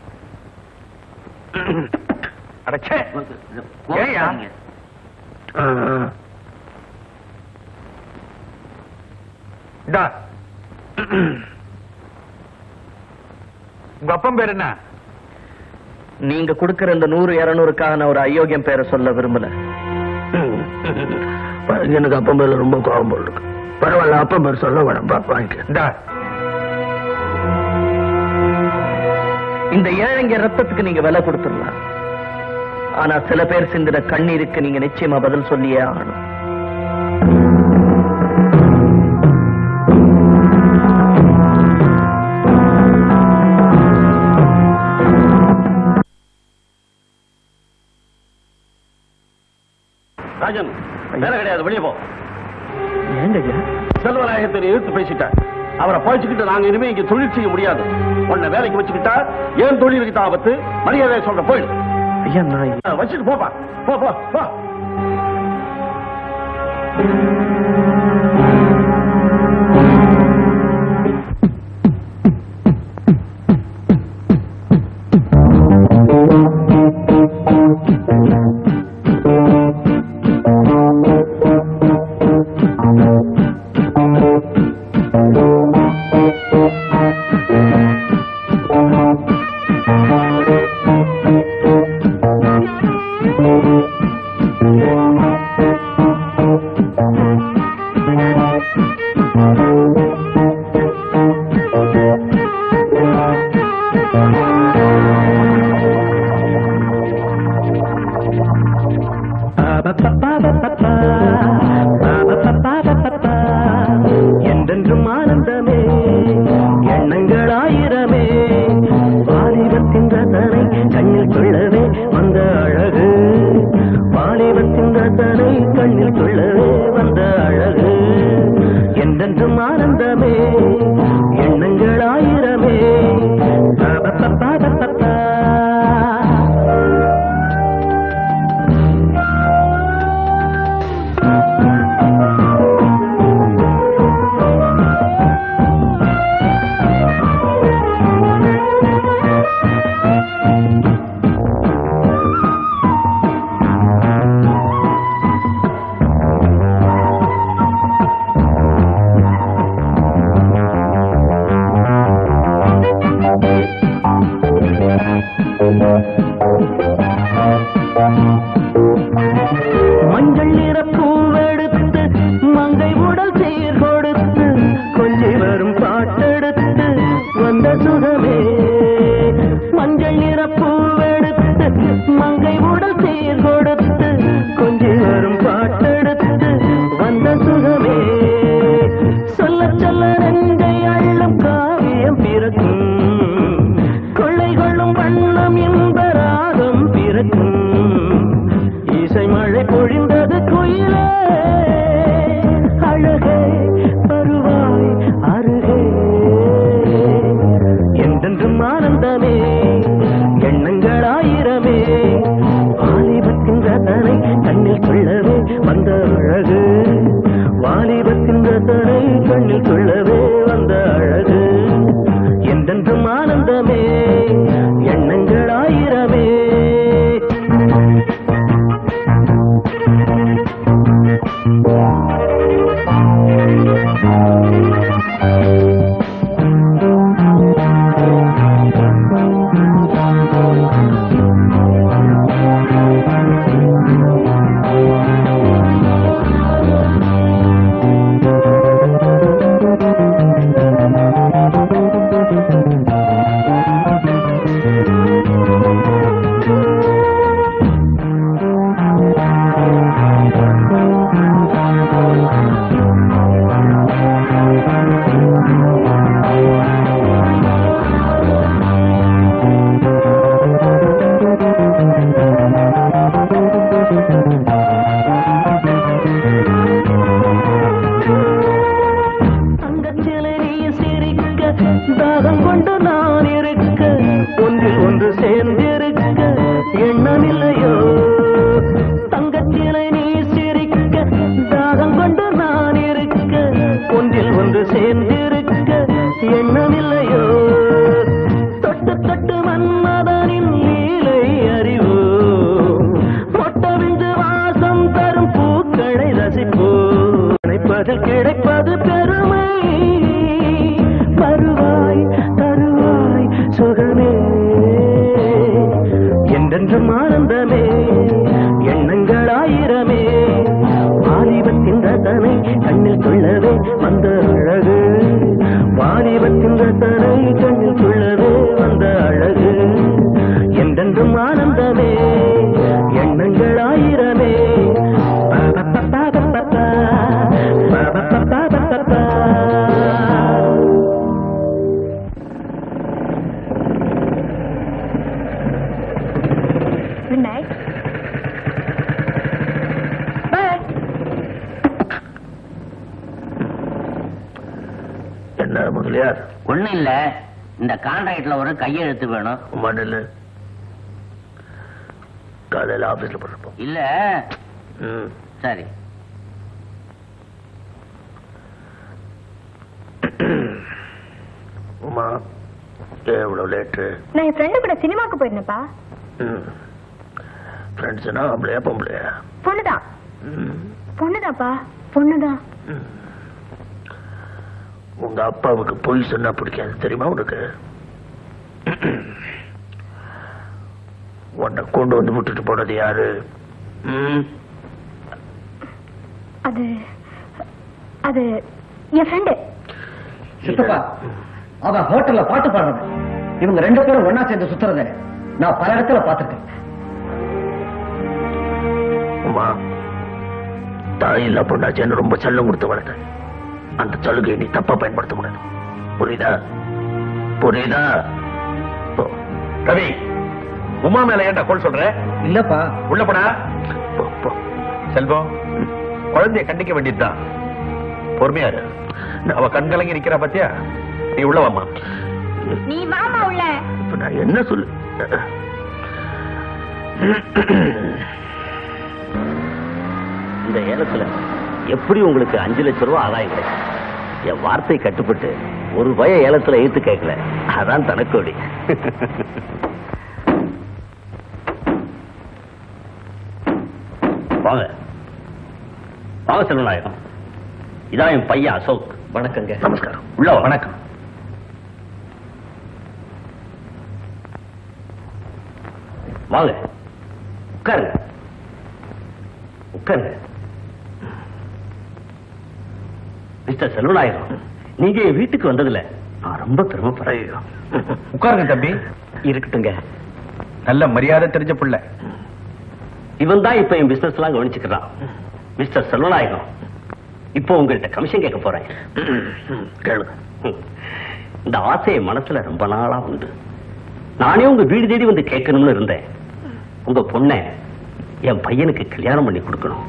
அடச்சே ஏய்யா? ஆ, ஆ. இந்தா. உங்க அப்பன் பேர் என்ன நீங்க கொடுக்கிற இந்த நூறு இருநூறுக்காக நான் ஒரு அயோக்கியம் பேரை சொல்ல விரும்பல எனக்கு அப்பன் பேர்ல ரொம்ப கோபம் போல் இருக்கு பரவாயில்ல அப்பன் பேர் சொல்ல வேணாம் பா வாங்கிக்க இந்தா. இந்த ஏழைங்க ரத்தத்துக்கு நீங்க விலை கொடுத்துடலாம் ஆனா சில பேர் சிந்தின கண்ணீருக்கு நீங்க நிச்சயமா பதில் சொல்லியே ஆகணும் ராஜன் வேலை கிடையாது வெளியே போ ஏங்க ஐயா செல்வநாயகத்தை எதிர்த்து பேசிட்டார் அவரை பழிச்சுக்கிட்டு நாங்க இனிமே இங்க தொழில் செய்ய முடியாது உன்னை வேலைக்கு வச்சுக்கிட்டா ஏன் தொழிலுக்கு தான் ஆபத்து மரியாதை சொல்ற போயிடு ஐயா நான் ஆ, வச்சுட்டு போப்பா போ போ போ என்றென்றும் ஆனந்தமே எண்ணங்கள் ஆயிரமே வாலிபத்தின் ரசனை கண்ணில் கொள்ளவே வந்த அழகு வாலிபத்தின் ரசனை கண்ணில் கொள்ளவே வந்த அழகு என்றென்றும் ஆனந்தமே எண்ணங்கள் ஆயிரமே பா-பா-பா-பா-பா-பா. மஞ்சள் நிற பூவெடுத்து மங்கை உடல் சீர் கொடுத்து கொஞ்சி வரும் பாட்டெடுத்து வந்த சுகமே மஞ்சள் நிற பூவெடுத்து மங்கை உடல் சீர் கொடுத்து கொஞ்சி வரும் பாட்டெடுத்து வந்த சுகமே சொல்ல சொல்ல நெஞ்சை அள்ளும் காவியம் பிறக்கும் கொள்ளை கொள்ளும் வண்ணம் இன்ப ராகம் பிறக்கும் இசை மழை பொழிந்தது குயிலே அழகே வருவாய் அருகே என்றென்றும் ஆனந்தமே எண்ணங்கள் ஆயிரமே வாலிபத்தின் ரதனை கண்ணில் கொள்ளவே வந்த அழகு பதில் கிடைப்பது பெருமை வருவாய் தருவாய் சுகமே என்றென்றும் ஆனந்தமே எண்ணங்கள் ஆயிரமே வாலிபத்தின் ரதனை கண்ணில் கொள்ளவே வந்த அழகு வாலிபத்தின் ரதனை கண்ணில் கொள்ளவே வந்த அழகு என்றென்றும் ஆனந்தமே எண்ணங்கள் ஆயிரமே பா-பா-பா-பா-பா-பா. பா-பா-பா-பா-பா. குட் நைட் பாய் என்ன முதலியார் ஒண்ணும் இல்ல இந்த கான்ட்ராக்ட்ல ஒரு கையெழுத்து வேணும் மண்ணில் காலையில் ஆபீஸ்ல போட்டிருப்போம் இல்ல ம் சரி உமா ஏன் இவ்வளவு லேட்டு நான் என் ஃப்ரெண்டு கூட சினிமாக்கு போயிருந்தேன்ப்பா ம் ஃப்ரெண்ட்ஸ்னா ஆம்பளையா பொம்பளையா பொண்ணுதான் ம் பொண்ணுதான்ப்பா பொண்ணுதான் ம். உங்க அப்பாவுக்கு பொய் சொன்னா பிடிக்காது தெரியுமா உனக்கு உன்னை கொண்டு வந்து விட்டுட்டு போனது யாரு ம் அது அது என் ஃப்ரெண்டு சித்தப்பா அவன் ஹோட்டல்ல பாட்டு பாடுறவன் இவங்க ரெண்டு பேரும் ஒன்னா சேர்ந்து சுத்துறத நான் பல இடத்துல பார்த்திருக்கேன் உமா தாய் இல்ல பொண்ணாச்சேன்னு ரொம்ப செல்லம் கொடுத்து வளர்த்த அந்த சலுகையை நீ தப்பா பயன்படுத்த முடியாது புரியுதா புரியுதா போ. ரவி உமா மேல ஏன்டா கோல் சொல்ற இல்லப்பா உள்ள போடா போ, போ. செல்வம் குழந்தைய கண்டிக்க வேண்டியதுதான் பொறுமையா இரு அவ கண் கலங்கி நிக்கிறா பாத்தியா நீ உள்ள வாமா நீ வாமா உள்ள இப்ப நான் என்ன சொல்லு இந்த ஏலத்துல எப்படி உங்களுக்கு அஞ்சு லட்சம் ரூபாய் ஆதாயம் கிடைக்கும் என் வார்த்தை கட்டுப்பட்டு ஒரு பய ஏலத்துல ஏத்து கேட்கல அதான் தனக்கோடி வாங்க வாங்க செல்வநாயகம் இதான் என் பையன் அசோக் வணக்கங்க நமஸ்காரம் உள்ள வா. வணக்கம் வாங்க உட்காருங்க உட்காருங்க மிஸ்டர் செல்வநாயகம் நீங்க என் வீட்டுக்கு வந்ததுல நான் ரொம்ப பெருமைப்படுறேன் ஐயோ உட்காருங்க தம்பி இருக்கட்டுங்க நல்ல மரியாதை தெரிஞ்ச புள்ள இவன் தான் இப்ப என் பிசினஸ் எல்லாம் கவனிச்சுக்கிறான் மிஸ்டர் செல்வநாயகம் இப்போ உங்கள்கிட்ட கமிஷன் கேட்க போறேன் கேளு ம். இந்த ஆசை என் மனசுல ரொம்ப நாளா உண்டு நானே உங்க வீடு தேடி வந்து கேட்கணும்னு இருந்தேன் உங்க பொண்ணை என் பையனுக்கு கல்யாணம் பண்ணி கொடுக்கணும்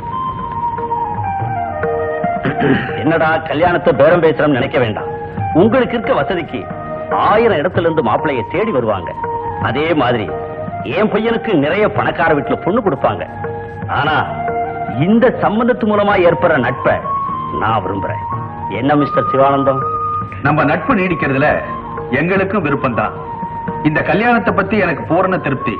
என்னடா கல்யாணத்தை பேரம் பேசுறோம்னு நினைக்க வேண்டாம் உங்களுக்கு இருக்க வசதிக்கு ஆயிரம் இடத்துல இருந்து மாப்பிள்ளைய தேடி வருவாங்க அதே மாதிரி என் பையனுக்கு நிறைய பணக்கார வீட்டுல பொண்ணு கொடுப்பாங்க ஆனா இந்த சம்பந்தத்து மூலமா ஏற்படுற நட்பை நான் விரும்புறேன் என்ன மிஸ்டர் சிவானந்தம் நம்ம நட்பு நீடிக்கிறதுல எங்களுக்கும் விருப்பம்தான் இந்த கல்யாணத்தை பத்தி எனக்கு பூரண திருப்தி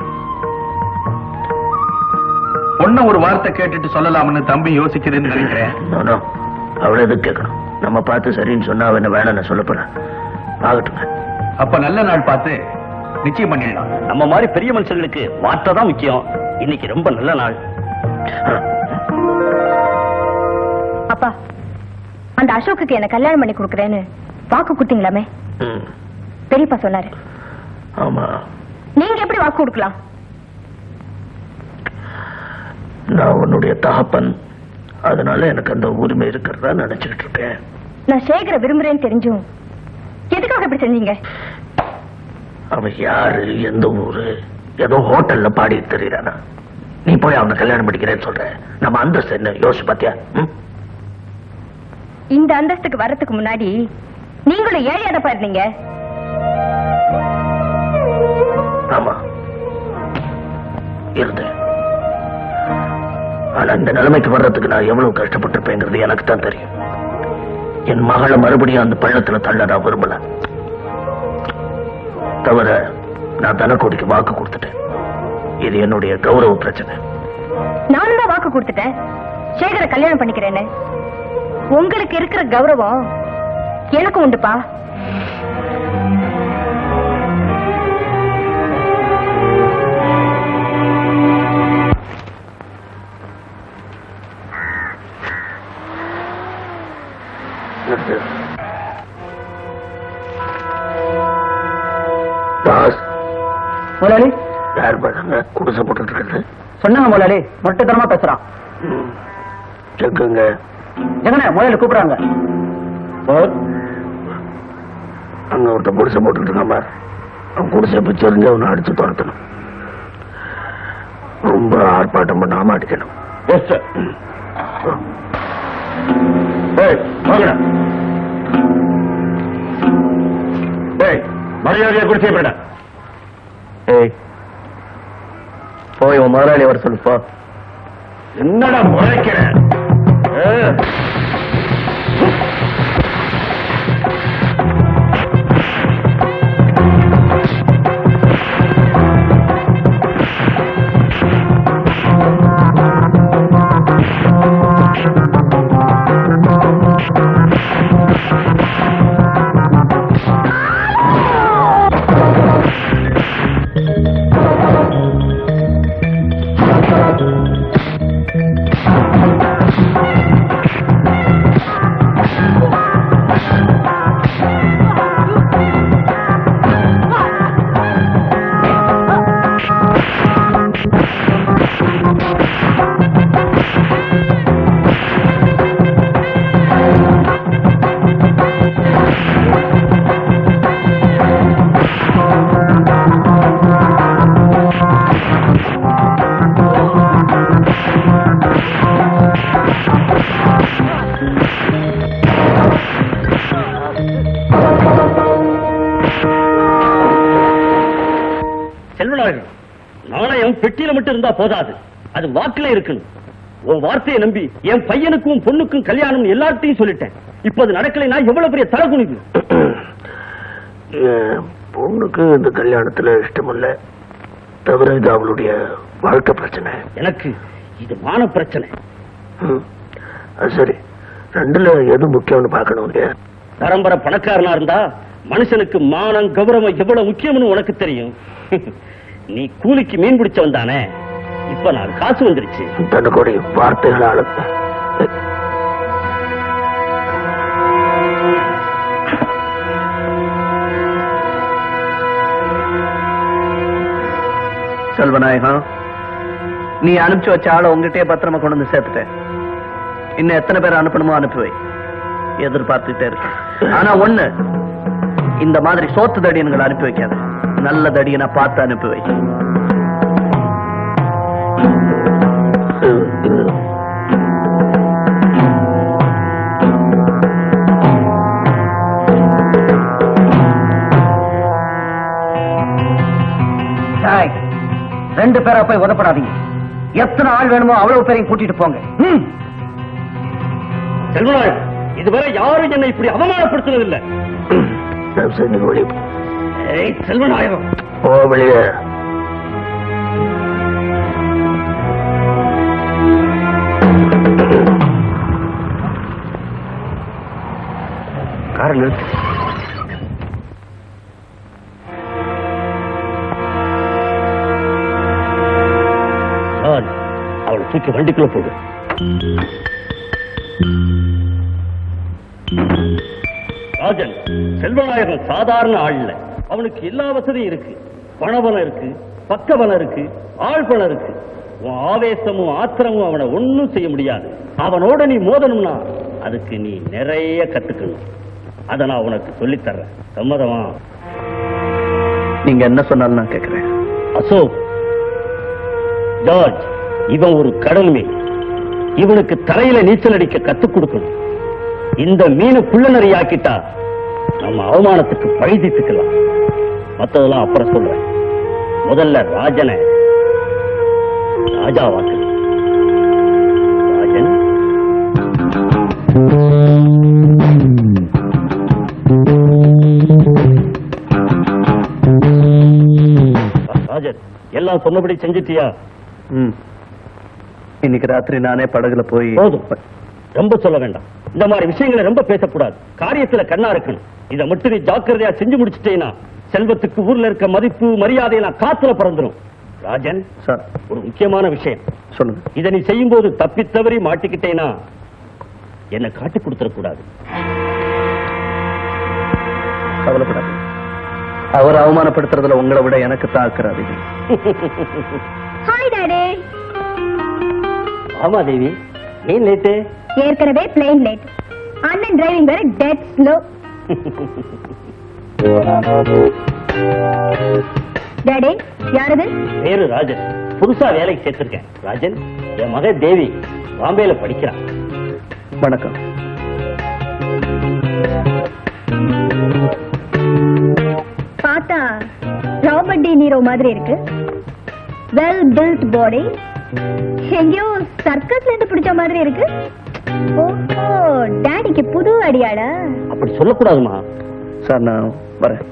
பொண்ண ஒரு வார்த்தை கேட்டுட்டு சொல்லலாம்னு தம்பி யோசிக்குதுன்னு நினைக்கிறேன் நோ, நோ. அவளை எதுக்கு கேட்கணும் நம்ம பார்த்து சரின்னு சொன்னா அவன் என்ன வேணாம்னு சொல்ல போறேன் ஆகட்டுங்க அப்ப நல்ல நாள் பார்த்து நிச்சயம் பண்ணிடலாம் நம்ம மாதிரி பெரிய மனுஷங்களுக்கு வார்த்தை தான் முக்கியம் இன்னைக்கு ரொம்ப நல்ல நாள் அப்பா அந்த அசோக்குக்கு என்ன கல்யாணம் பண்ணி கொடுக்குறேன்னு வாக்கு கொடுத்தீங்களாமே ம். பெரியப்பா சொன்னாரு ஆமா நீங்க எப்படி வாக்கு கொடுக்கலாம் நான் உன்னுடைய தகப்பன் அதனால எனக்கு அந்த உரிமை இருக்கிறதா நினைச்சுக்கிட்டு இருக்கேன் நான் சேகர விரும்புறேன்னு தெரிஞ்சும் எதுக்காக இப்படி செஞ்சீங்க அவன் யாரு எந்த ஊரு ஏதோ ஹோட்டல்ல பாடி தெரியுறானா நீ போய் அவனை கல்யாணம் பண்ணிக்கிறேன்னு சொல்ற நம்ம அந்தஸ்து என்ன யோசிச்சு பாத்தியா ம்? இந்த அந்தஸ்துக்கு வர்றதுக்கு முன்னாடி நீங்களும் ஏழையாதப்பா இருந்தீங்க ஆமா இருந்தேன் ஆனா இந்த நிலைமைக்கு வர்றதுக்கு நான் எவ்வளவு கஷ்டப்பட்டிருப்பேங்கிறது எனக்கு தான் தெரியும் என் மகளை மறுபடியும் அந்த பள்ளத்துல தள்ள நான் விரும்பல தவிர நான் தனக்கோடிக்கு வாக்கு கொடுத்துட்டேன் இது என்னுடைய கௌரவ பிரச்சனை நானும் தான் வாக்கு கொடுத்துட்டேன் சேகர கல்யாணம் பண்ணிக்கிறேன்னு உங்களுக்கு இருக்கிற கௌரவம் எனக்கு உண்டுப்பா நிறுத்து. தாஸ் முதலாளி யார் பாருங்க குடிசை போட்டுட்டு இருக்கிறது சொன்னாங்க முதலாளி மொட்டைத்தனமா பேசுறான் செக்குங்க ஜெகனே முதல்ல கூப்பிடுறாங்க அங்க ஒருத்தன் குடிசை போட்டுட்டு இருக்கான் பாரு அவன் குடிசை பிச்சு எறிஞ்சு அவனை அடிச்சு துரத்தணும் ரொம்ப ஆர்ப்பாட்டம் பண்ணாம அடிக்கணும் மரியாதையை குடிச்சே போயிட ஏய் போய் உன் முதலாளி வர சொல்லு போ என்னடா முறைக்கிற செல்வனார்கள் நாணயம் பெட்டியில மட்டும் இருந்தா போதாது அது வாக்குல இருக்கணும் உன் வார்த்தையை நம்பி என் பையனுக்கும் பொண்ணுக்கும் கல்யாணம் எல்லார்ட்டையும் சொல்லிட்டேன் இப்ப அது நடக்கலைன்னா எவ்வளவு பெரிய தலை குனிவு என் பொண்ணுக்கு இந்த கல்யாணத்துல இஷ்டம் இல்ல தவிர இது அவளுடைய வாழ்க்கை பிரச்சனை எனக்கு இது மான பிரச்சனை ம். அது சரி ரெண்டுல எது முக்கியம்னு பார்க்கணும் இல்லையா பரம்பரை பணக்காரனா இருந்தா மனுஷனுக்கு மானம் கௌரவம் எவ்வளவு முக்கியம்னு உனக்கு தெரியும் நீ கூலிக்கு மீன் பிடிச்சவன் தானே இப்ப நான் காசு வந்துருச்சு தனக்குடைய வார்த்தைகளால செல்வநாயகம் நீ அனுப்பிச்சு வச்ச ஆளை உங்ககிட்டயே பத்திரமா கொண்டு வந்து சேர்த்துட்டேன் இன்னும் எத்தனை பேர் அனுப்பணுமோ அனுப்பி வை எதிர்பார்த்துட்டே இருக்கேன் ஆனா ஒண்ணு இந்த மாதிரி சோத்து தடியன்களை அனுப்பி வைக்காத நல்ல தடியனை பார்த்து அனுப்பி வை டேய், ரெண்டு பேரா போய் உதப்படாதீங்க எத்தனை ஆள் வேணுமோ அவ்வளவு பேரையும் கூட்டிட்டு போங்க ம். செல்வநாயகம் இதுவரை யாரும் என்னை இப்படி அவமானப்படுத்தினதில்லை சரி, நீ வெளியே போ. ஏய் செல்வநாயகம் போ வெளியே காரை நிறுத்து ஜான், அவளை தூக்கி வண்டிக்குள்ள போடு ராஜன் செல்வநாயகன் சாதாரண ஆள் இல்ல அவனுக்கு எல்லா வசதியும் இருக்கு பணபலம் இருக்கு பக்கபலம் இருக்கு ஆள் பலம் இருக்கு உன் ஆவேசமும் ஆத்திரமும் அவனை ஒண்ணும் செய்ய முடியாது அவனோட நீ மோதணும்னா அதுக்கு நீ நிறைய கத்துக்கணும் அதை நான் உனக்கு சொல்லித் தர்றேன் சம்மதமா நீங்க என்ன சொன்னாலும் நான் கேட்கிறேன் அசோக் ஜார்ஜ் இவன் ஒரு கடல் மீன் இவனுக்கு தரையில நீச்சல் அடிக்க கத்துக் கொடுக்கணும் இந்த மீனை புள்ள நிறையாக்கிட்டா நம்ம அவமானத்துக்கு பழி தீர்த்துக்கலாம் மத்ததெல்லாம் அப்புறம் சொல்றேன் முதல்ல ராஜனை ராஜாவாக்கு ராஜன் ராஜன் எல்லாம் சொன்னபடி செஞ்சிட்டியா ம் இன்னைக்கு ராத்திரி நானே படகுல போய் போதும் ரொம்ப சொல்ல வேண்டாம் இந்த மாதிரி விஷயங்களை ரொம்ப பேசக்கூடாது காரியத்துல கண்ணா இருக்கணும் இதை மட்டும் நீ ஜாக்கிரதையா செஞ்சு முடிச்சிட்டேனா செல்வத்துக்கு ஊர்ல இருக்க மதிப்பு மரியாதையெல்லாம் காத்துல பறந்துரும் ராஜன் சார் ஒரு முக்கியமான விஷயம் சொல்லுங்க இதை நீ செய்யும் போது தப்பி தவறி மாட்டிக்கிட்டேனா என்ன காட்டி கொடுத்துடக்கூடாது கவலைப்படாதீங்க அவர் அவமானப்படுத்துறதுல உங்களை விட எனக்கு தாக்குற அதிகம் ஹாய் டாடி ஆமா தேவி ஏன் லேட்டு ஏற்கனவே பிளேன் லேட் அண்ணன் டிரைவிங் வேற டெட் ஸ்லோ டாடி யாரது பேரு ராஜன் புதுசா வேலைக்கு சேர்த்திருக்கேன் ராஜன் என் மக தேவி பாம்பேல படிக்கிறான் வணக்கம் பார்த்தா ராபர்ட் டி நீரோ மாதிரி இருக்கு வெல் பில்ட் பாடி எங்கேயோ சர்க்கஸ்ல இருந்து பிடிச்ச மாதிரி இருக்கு ஓஹோ டாடிக்கு புது அடியாளா அப்படி சொல்லக்கூடாதுமா சார் நான் வரேன்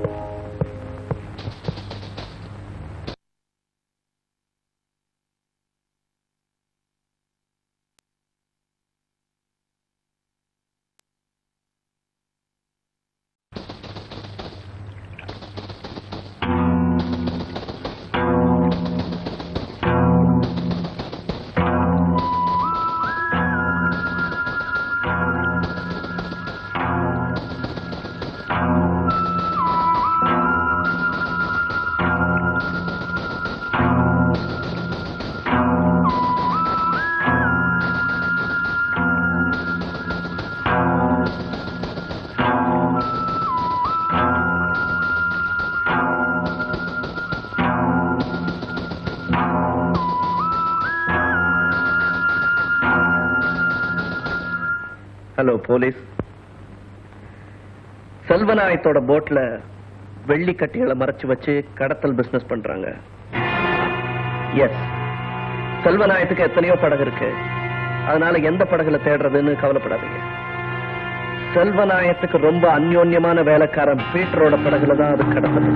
ஹலோ போலீஸ் செல்வநாயத்தோட போட்ல வெள்ளி கட்டிகளை மறைச்சு வச்சு கடத்தல் பிசினஸ் பண்றாங்க எஸ் செல்வநாயத்துக்கு எத்தனையோ படகு இருக்கு அதனால எந்த படகுல தேடுறதுன்னு கவலைப்படாதீங்க செல்வநாயத்துக்கு ரொம்ப அந்யோன்யமான வேலைக்காரன் பீட்டரோட படகுல தான் அது கடத்தல்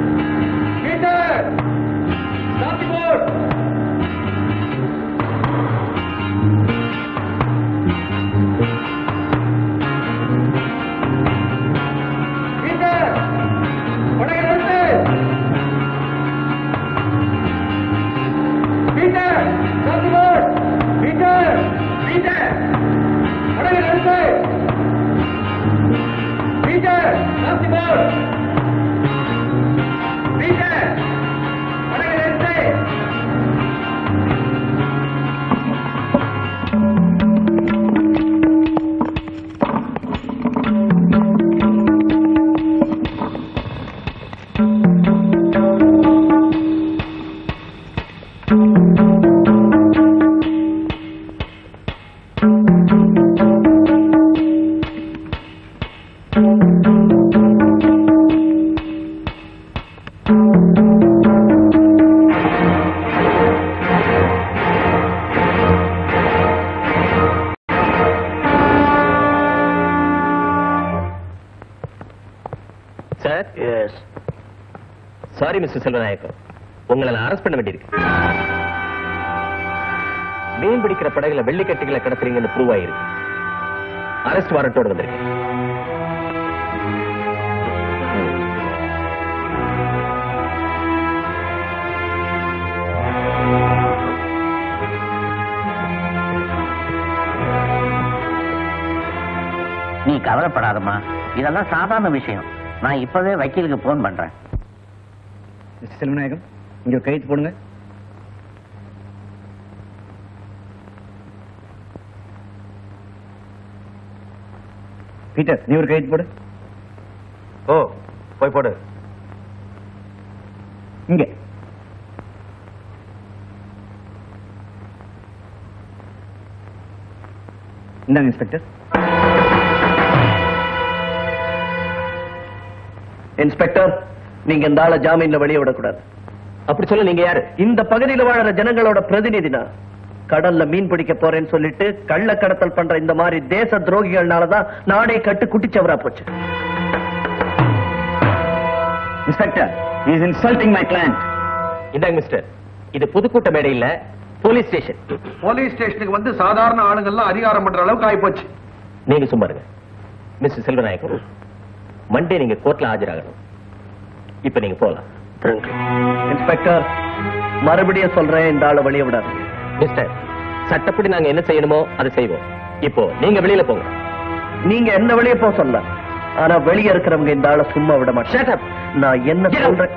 sir yes sorry mister Selvanayakam உங்களை நான் அரெஸ்ட் பண்ண வேண்டியிருக்கு மீன் பிடிக்கிற படகுல வெள்ளிக்கட்டிகளை கடத்துறீங்கன்னு ப்ரூவ் ஆயிருக்கு அரெஸ்ட் வாரண்டோட வந்திருக்கேன் நீ கவலைப்படாதம்மா இதெல்லாம் சாதாரண விஷயம் நான் இப்பவே வக்கீலுக்கு போன் பண்றேன் மிஸ்டர் செல்வநாயகம் இங்க ஒரு கையெழுத்து போடுங்க பீட்டர் நீ ஒரு கையெழுத்து போடு ஓ போய் போடு இங்க இந்தாங்க இன்ஸ்பெக்டர் இன்ஸ்பெக்டர் நீங்க இந்த ஆளை ஜாமீன்ல வெளியே விடக்கூடாது அப்படி சொல்ல நீங்க யாரு இந்த பகுதியில் வாழற ஜனங்களோட பிரதிநிதினா கடல்ல மீன் பிடிக்க போறேன்னு சொல்லிட்டு கள்ள கடத்தல் பண்ற இந்த மாதிரி தேச துரோகிகள்னாலதான் நாடே கட்டு குட்டிச்சவரா போச்சு inspector is insulting my client இந்தாங்க மிஸ்டர் இது பொதுக்கூட்ட மேடை இல்ல போலீஸ் ஸ்டேஷன் போலீஸ் ஸ்டேஷனுக்கு வந்து சாதாரண ஆளுங்கெல்லாம் அதிகாரம் பண்ற அளவுக்கு ஆயிப்போச்சு நீங்க சும்மா இருங்க மிஸ்டர் செல்வநாயகம் மண்டே நீங்க கோர்ட்ல ஆஜராகணும் இப்ப நீங்க போலாம் இன்ஸ்பெக்டர் மறுபடியும் சொல்றேன் இந்த ஆளை வெளியே விடாது மிஸ்டர் சட்டப்படி நாங்க என்ன செய்யணுமோ அதை செய்வோம் இப்போ நீங்க வெளியில போங்க நீங்க என்ன வெளியே போக சொல்ல ஆனா வெளியே இருக்கிறவங்க இந்த ஆளை சும்மா விட மாட்டேன் நான் என்ன சொல்றேன்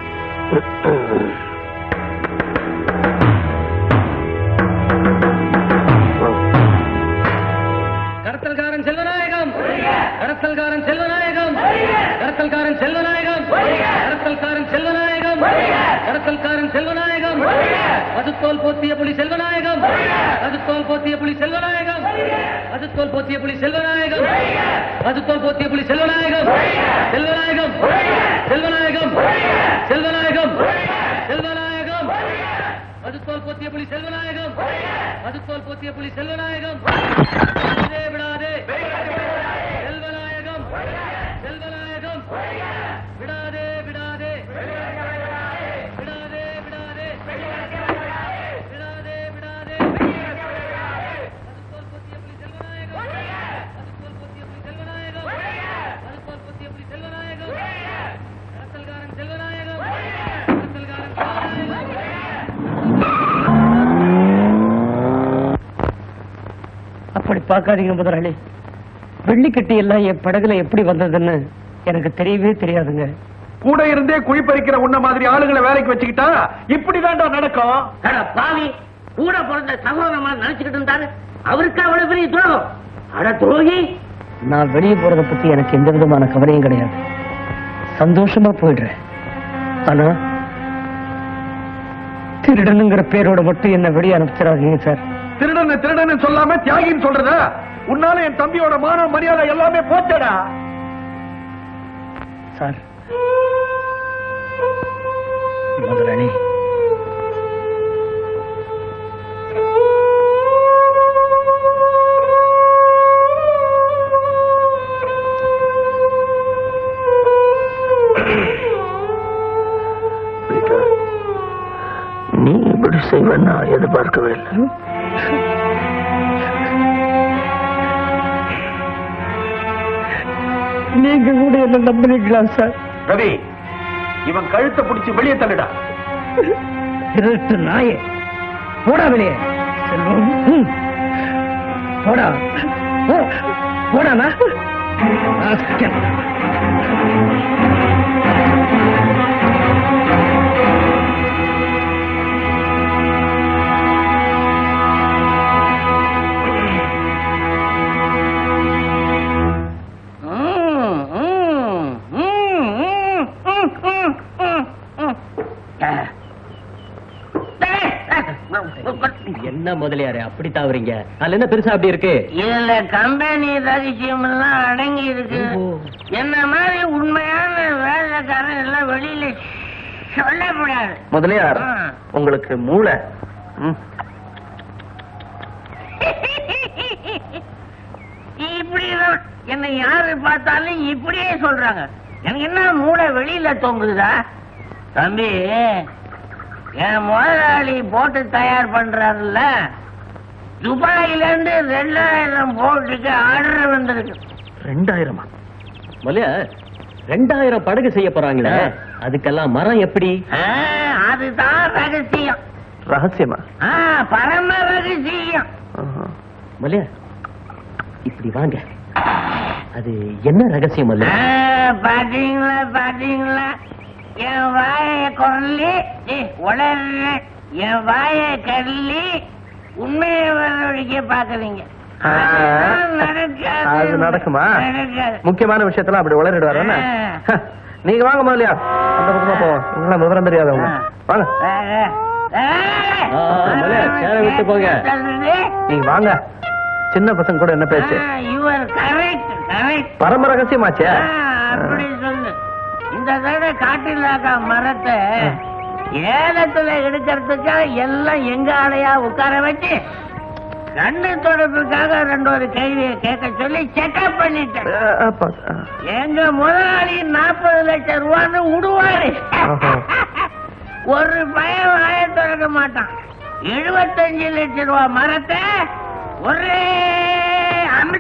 கடத்தல்காரன் செல்வநாயகம் கடத்தல்காரன் செல்வநாயகம் கடத்தல்காரன் செல்வநாயகம் கடத்தல்காரன் செல்வநாயகம் கடத்தல்காரன் செல்வநாயகம் மதுத்தோல் போத்திய புலி செல்வநாயகம் மதுத்தோல் போத்திய புலி செல்வநாயகம் மதுத்தோல் போத்திய புலி செல்வநாயகம் மதுத்தோல் போத்திய புலி செல்வநாயகம் செல்வநாயகம் செல்வநாயகம் செல்வநாயகம் செல்வநாயகம் மதுத்தோல் போத்திய புலி செல்வநாயகம் மதுத்தோல் போத்திய புலி செல்வநாயகம் விடாதே விடாதே செல்வநாயகம் செல்வநாயகம் விடாதே விடாதே விடாதே விடாதே விடாதே விடாதே மதுத்தோல் போத்திய புலி செல்வநாயகம் மதுத்தோல் போத்திய புலி செல்வநாயகம் மதுத்தோல் போத்திய புலி செல்வநாயகம் கடத்தல்காரன் செல்வநாயகம் கடத்தல்காரன் செல்வநாயகம் அப்படி பார்க்காதீங்க முதலாளி வெள்ளிக்கட்டி எல்லாம் என் படகுல எப்படி வந்ததுன்னு எனக்கு தெரியவே தெரியாதுங்க கூட இருந்தே குழி பறிக்கிற உன்ன மாதிரி ஆளுங்களை வேலைக்கு வச்சுக்கிட்டா இப்படிதான்டா நடக்கும் அட பாவி கூட பிறந்த சகோதரமா நினைச்சுக்கிட்டு இருந்தாரு அவருக்கு அவ்வளவு பெரிய துரோகம் அட துரோகி நான் வெளியே போறத பத்தி எனக்கு எந்த விதமான கவலையும் கிடையாது சந்தோஷமா போயிடுறேன் ஆனா திருடனுங்கிற பேரோட மட்டும் என்ன வெளியே அனுப்பிச்சிடாதீங்க சார் திருடன் திருடன் சொல்லாம தியாகின்னு சொல்றத உன்னால என் தம்பியோட மான மரியாதை எல்லாமே போச்சடா சார் முதலாளி நீ இப்படி செய்வேன் நான் எதிர்பார்க்கவே இல்லை நீங்க கூட என்ன நம்புறீங்களா சார் ரவி இவன் கழுத்தை பிடிச்சு வெளியே தள்ளுடா திருட்டு நாயே போடா வெளியே செல்வம் ம். போடா போ. போடாண்ணா ராஸ்கல். என்ன முதலியாரு அப்படி தாவறீங்க அதுல என்ன பெருசா அப்படி இருக்கு இதுல கம்பெனி ரகசியம் எல்லாம் அடங்கி இருக்கு என்ன மாதிரி உண்மையான வேலைக்காரன் எல்லாம் வெளியில சொல்லக்கூடாது முதலியார் ஆ. உங்களுக்கு மூளை ம். இப்படிதான் என்னை யாரு பார்த்தாலும் இப்படியே சொல்றாங்க எனக்கு என்ன மூளை வெளியில தொங்குதா தம்பி என் முதலாளி போட்டு தயார் பண்றாருல்ல துபாயில இருந்து ரெண்டாயிரம் போட்டுக்கு ஆர்டர் வந்திருக்கு ரெண்டாயிரமா முதலியா ரெண்டாயிரம் படகு செய்ய போறாங்களே அதுக்கெல்லாம் மரம் எப்படி ஆ, அதுதான் ரகசியம் ரகசியமா ஆ, பரம ரகசியம் ஆஹா. மல்லியா இப்படி வாங்க அது என்ன ரகசியம் ஆ, மல்லியா பாத்தீங்களா பாத்தீங்களா என் வாய கொல்லி உளர்ற என் வாய கல்லி உண்மையை வரவழைக்க பாக்குறீங்க ஆ, நடக்காது அது நடக்குமா நடக்காது முக்கியமான விஷயத்தெல்லாம் அப்படி உளறிடுவாரு என்ன? ஆ. நீங்க வாங்க முதலியா அந்த பக்கமா போவோம் உங்களா விவரம் தெரியாதவங்க வாங்க ஆ, மல்லியா, சேரை விட்டு போங்க. நீங்க வாங்க சின்ன பசங்க கூட என்ன பேச்சு யுவர் கரெக்ட் கரெக்ட் பரம ரகசியமாச்சே அப்படி சொல்லு இந்த தடவை காட்டிலாக்கா மரத்தை ஏலத்துல எடுக்கிறதுக்காக எல்லாம் எங்க ஆளையா உட்கார வச்சு கண்ணு தொடர்புக்காக ரெண்டு ஒரு கேள்வியை கேட்க சொல்லி செக்அப் பண்ணிட்டேன் ஆ, அப்பா, ஆ. எங்க முதலாளி நாற்பது லட்சம் ரூபான்னு விடுவாரு ஆஹா. ஒரு பயம் வாய திறக்க மாட்டான் எழுபத்தஞ்சு லட்சம் ரூபாய் மரத்தை ஒரே அமை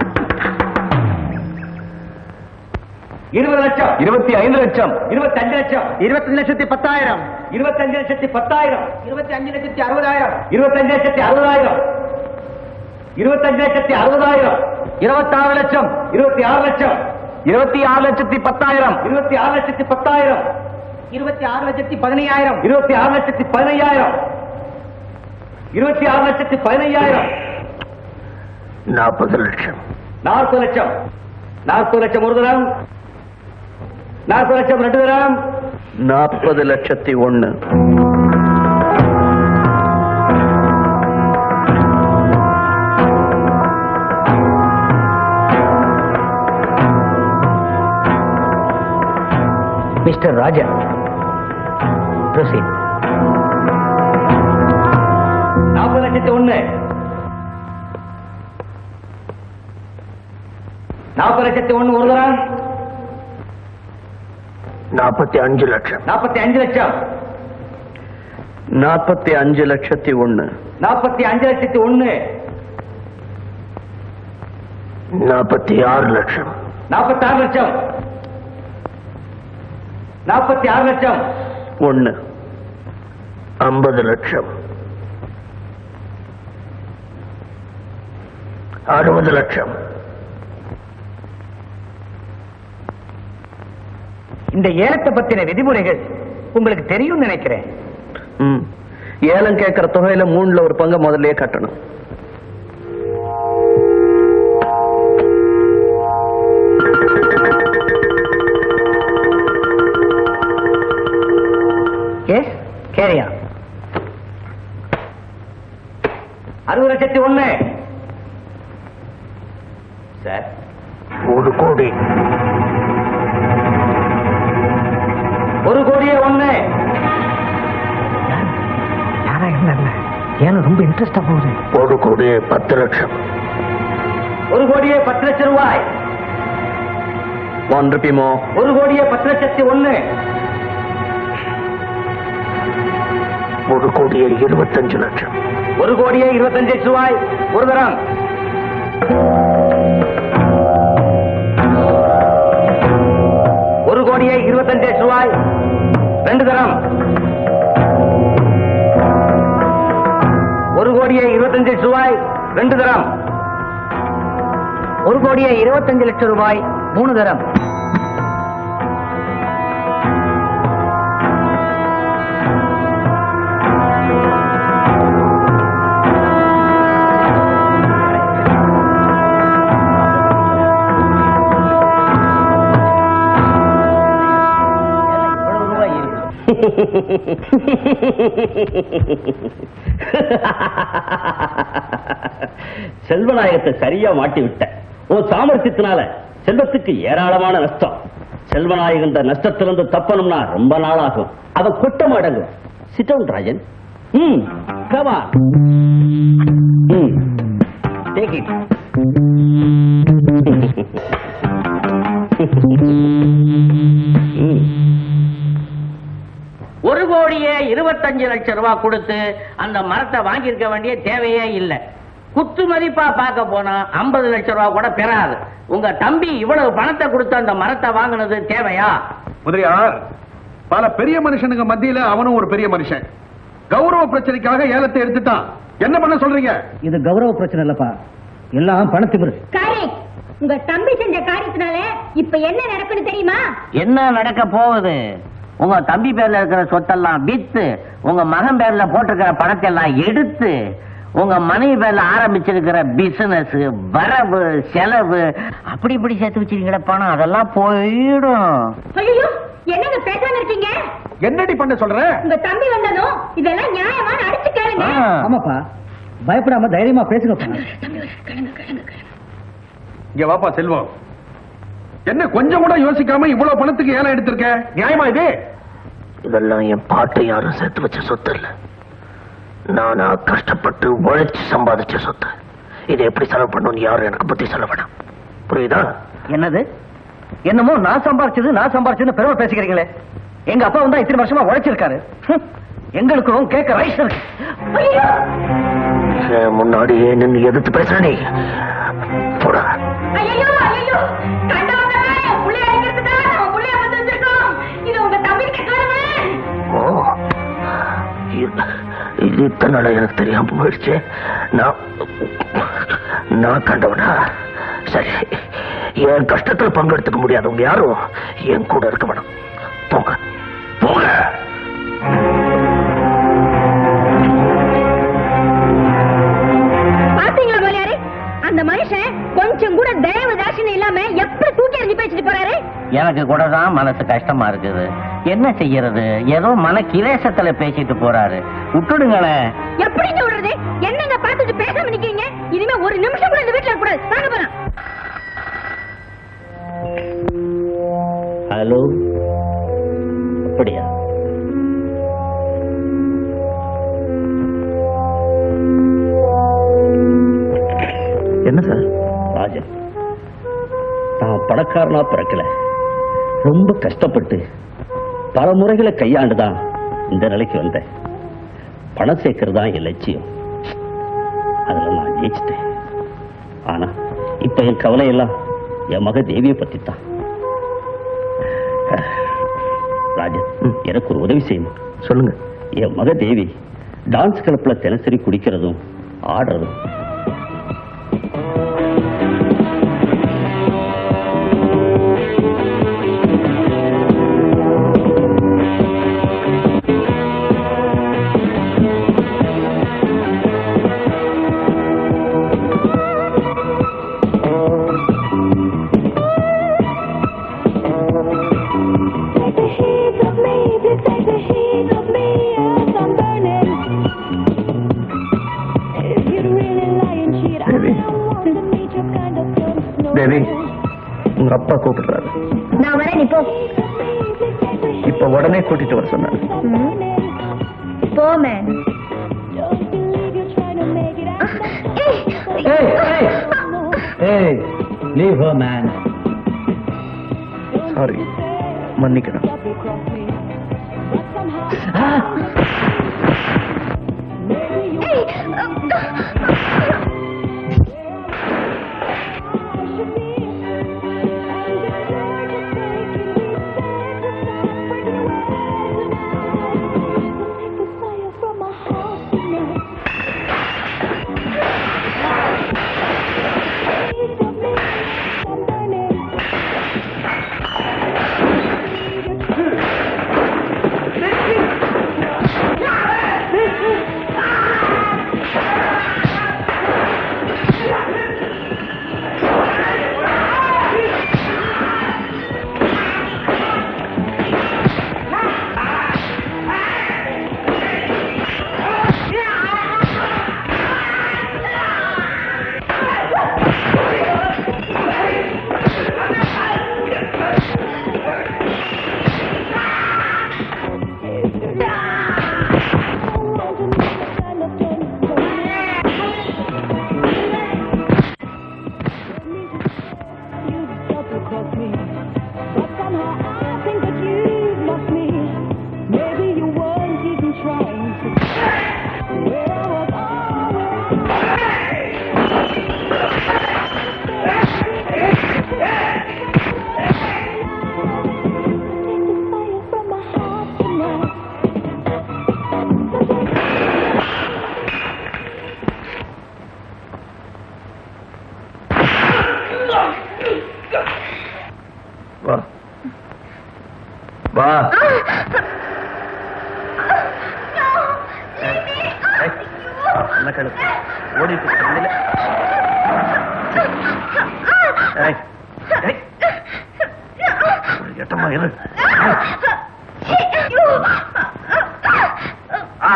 இருபது லட்சம் இருபத்தி ஐந்து லட்சம் இருபத்தஞ்சு லட்சம் இருபத்தஞ்சு லட்சத்தி பத்தாயிரம் இருபத்தஞ்சு லட்சத்தி பத்தாயிரம் இருபத்தி அஞ்சு லட்சத்தி அறுபதாயிரம் இருபத்தஞ்சு லட்சத்தி அறுபதாயிரம் இருபத்தஞ்சு லட்சத்தி அறுபதாயிரம் இருபத்தாறு லட்சம் இருபத்தி ஆறு லட்சம் இருபத்தி ஆறு லட்சத்தி பத்தாயிரம் இருபத்தி ஆறு லட்சத்தி பத்தாயிரம் இருபத்தி ஆறு லட்சத்தி பதினையாயிரம் இருபத்தி ஆறு லட்சத்தி பதினையாயிரம் இருபத்தி ஆறு லட்சத்தி பதினையாயிரம் நாற்பது லட்சம் நாற்பது லட்சம் நாற்பது லட்சம் ஒரு தரம் நாற்பது லட்சம் ரெண்டு தரம் நாற்பது லட்சத்தி ஒண்ணு மிஸ்டர் ராஜா ப்ரொசீட் நாற்பது லட்சத்தி ஒண்ணு நாற்பது லட்சத்தி ஒண்ணு ஒரு தரம் நாற்பத்தி அஞ்சு லட்சம் நாற்பத்தி அஞ்சு லட்சம் நாற்பத்தி அஞ்சு லட்சத்தி ஒண்ணு நாற்பத்தி அஞ்சு லட்சத்தி ஒண்ணு நாற்பத்தி ஆறு லட்சம் நாற்பத்தி ஆறு லட்சம் நாற்பத்தி ஆறு லட்சம் ஒண்ணு ஐம்பது லட்சம் அறுபது லட்சம் இந்த ஏலத்தை பத்தின விதிமுறைகள் உங்களுக்கு தெரியும் நினைக்கிறேன் ம் ஏலம் கேட்கிற தொகையில மூணுல ஒரு பங்கு முதல்லயே கட்டணும் எஸ் கேரியா அறுபது லட்சத்தி ஒண்ணு சார் ஒரு கோடி ஒரு கோடியே ஒண்ணு யாரா இருந்தா ஏன்னா ரொம்ப இன்ட்ரெஸ்டா போகுது ஒரு கோடி பத்து லட்சம் ஒரு கோடியே பத்து லட்சம் ரூபாய் ஒன் ருபி மோ ஒரு கோடியே பத்து லட்சத்தி ஒண்ணு ஒரு கோடியே இருபத்தஞ்சு லட்சம் ஒரு கோடியே இருபத்தஞ்சு லட்சம் ரூபாய் ஒரு தரம் ஒரு கோடியே இருபத்தஞ்சு லட்சம் ரூபாய் ரெண்டு தரம் ஒரு கோடியே இருபத்தஞ்சு லட்சம் ரூபாய் ரெண்டு தரம் ஒரு கோடியே இருபத்தஞ்சு லட்சம் ரூபாய் மூணு தரம் செல்வநாயகத்தை சரியா மாட்டி விட்ட உன் சாமர்த்தியத்தினால செல்வத்துக்கு ஏராளமான நஷ்டம் செல்வநாயகன் இந்த நஷ்டத்திலிருந்து தப்பணும்னா ரொம்ப நாள் ஆகும் அவன் குட்டம் அடங்கும் சிட்டவுன் ராஜன் ம் கமா ம் டேக் இட் ஒரு கோடியே இருபத்தஞ்சு லட்சம் ரூபாய் கொடுத்து அந்த மரத்தை வாங்கியிருக்க வேண்டிய தேவையே இல்லை குத்து மதிப்பா பார்க்க போனா ஐம்பது லட்சம் ரூபாய் கூட பெறாது உங்க தம்பி இவ்வளவு பணத்தை கொடுத்து அந்த மரத்தை வாங்கினது தேவையா முதலியார் பல பெரிய மனுஷனுங்க மத்தியில அவனும் ஒரு பெரிய மனுஷன் கௌரவ பிரச்சனைக்காக ஏலத்தை எடுத்துட்டான் என்ன பண்ண சொல்றீங்க இது கௌரவ பிரச்சனை இல்லப்பா எல்லாம் பணத்திமிரு கரெக்ட் உங்க தம்பி செஞ்ச காரியத்தினால இப்ப என்ன நடக்குன்னு தெரியுமா என்ன நடக்க போகுது உங்க தம்பி பேர்ல இருக்கிற சொத்தெல்லாம் வித்து உங்க மகன் பேர்ல போட்டிருக்கிற பணத்தை எல்லாம் எடுத்து உங்க மனைவி பேர்ல ஆரம்பிச்சிருக்கிற பிசினஸ் வரவு செலவு அப்படி இப்படி சேர்த்து வச்சிருக்கீங்களா பணம் அதெல்லாம் போயிடும் ஐயோ என்னங்க பேசாம இருக்கீங்க என்னடி பண்ண சொல்ற உங்க தம்பி வந்ததும் இதெல்லாம் நியாயமா அடிச்சு கேளுங்க ஆமாப்பா பயப்படாம தைரியமா பேசுங்கப்பா இங்க வாப்பா செல்வம் என்ன கொஞ்சம் கூட யோசிக்காம இவ்வளவு பணத்துக்கு ஏலம் எடுத்திருக்க நியாயமா இது இதெல்லாம் என் பாட்டை யாரும் சேர்த்து வச்ச சொத்து இல்ல நானா கஷ்டப்பட்டு உழைச்சு சம்பாதிச்ச சொத்து இதை எப்படி செலவு பண்ணணும்னு யாரும் எனக்கு புத்தி சொல்ல வேணாம் புரியுதா என்னது என்னமோ நான் சம்பாரிச்சது நான் சம்பாரிச்சதுன்னு பெருமை பேசிக்கிறீங்களே எங்க அப்பா வந்தா இத்தனை வருஷமா உழைச்சிருக்காரு ஹம். எங்களுக்கும் கேட்க ரைஸ் இருக்கு என் முன்னாடியே நின்று எதிர்த்து பேசுற நீ போடா ஐயோ ஐயோ கண்டவங்களே புள்ளை அடிக்கிறதுக்காக நம்ம புள்ளைய வந்து வச்சிருக்கோம் இது உங்க தம்பிக்கு கேட்கணுமே ஓ இது இது இத்தனை நாளா எனக்கு தெரியாம போயிடுச்சு நான் நான் கண்டவனா சரி என் கஷ்டத்துல பங்கெடுத்துக்க முடியாதவங்க யாரும் என் கூட இருக்க வேணாம் போங்க போங்க பாத்தீங்களா முதலியாரு அந்த மனுஷன் கொஞ்சம் கூட தயவு தாட்சியம் இல்லாம எப்படி தூக்கி எறிஞ்சு பேசிட்டு போறாரு எனக்கு கூட தான் மனசு கஷ்டமா இருக்குது என்ன செய்யறது ஏதோ மன கிரேசத்துல பேசிட்டு போறாரு விட்டுடுங்களேன் எப்படி சொல்றது என்னங்க பார்த்துட்டு பேசாம நிக்கிறீங்க இனிமே ஒரு நிமிஷம் கூட இந்த வீட்டுல இருக்க கூடாது வாங்க போலாம் ஹலோ அப்படியா என்ன சார் ராஜன் நான் பணக்காரனா பிறக்கல ரொம்ப கஷ்டப்பட்டு பல முறைகளை கையாண்டுதான் இந்த நிலைக்கு வந்தேன் பணம் சேர்க்கறது தான் என் லட்சியம் அதுல நான் ஜெயிச்சிட்டேன் ஆனா இப்ப என் கவலை எல்லாம் என் மக தேவியை பத்தி தான் ராஜன் எனக்கு ஒரு உதவி செய்யணும் சொல்லுங்க என் மக தேவி டான்ஸ் கிளப்ல தினசரி குடிக்கிறதும் ஆடுறதும் தேவி தேவி உங்க அப்பா கூப்பிடுறாரு நான் வரேன் நீ போ இப்ப உடனே கூட்டிட்டு வர சொன்னாரு போ மேன் ஏய் லீவ் ஹர் மேன் சாரி மன்னிக்கணும் வா வா ஏய், என்ன கழுத்து ஓடிட்டு இருக்கு, நில்லு. ஏய், ஏய். ஒரு எட்டமா இரு ஆ.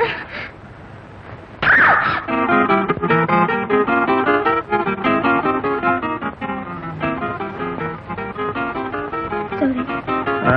ஆ.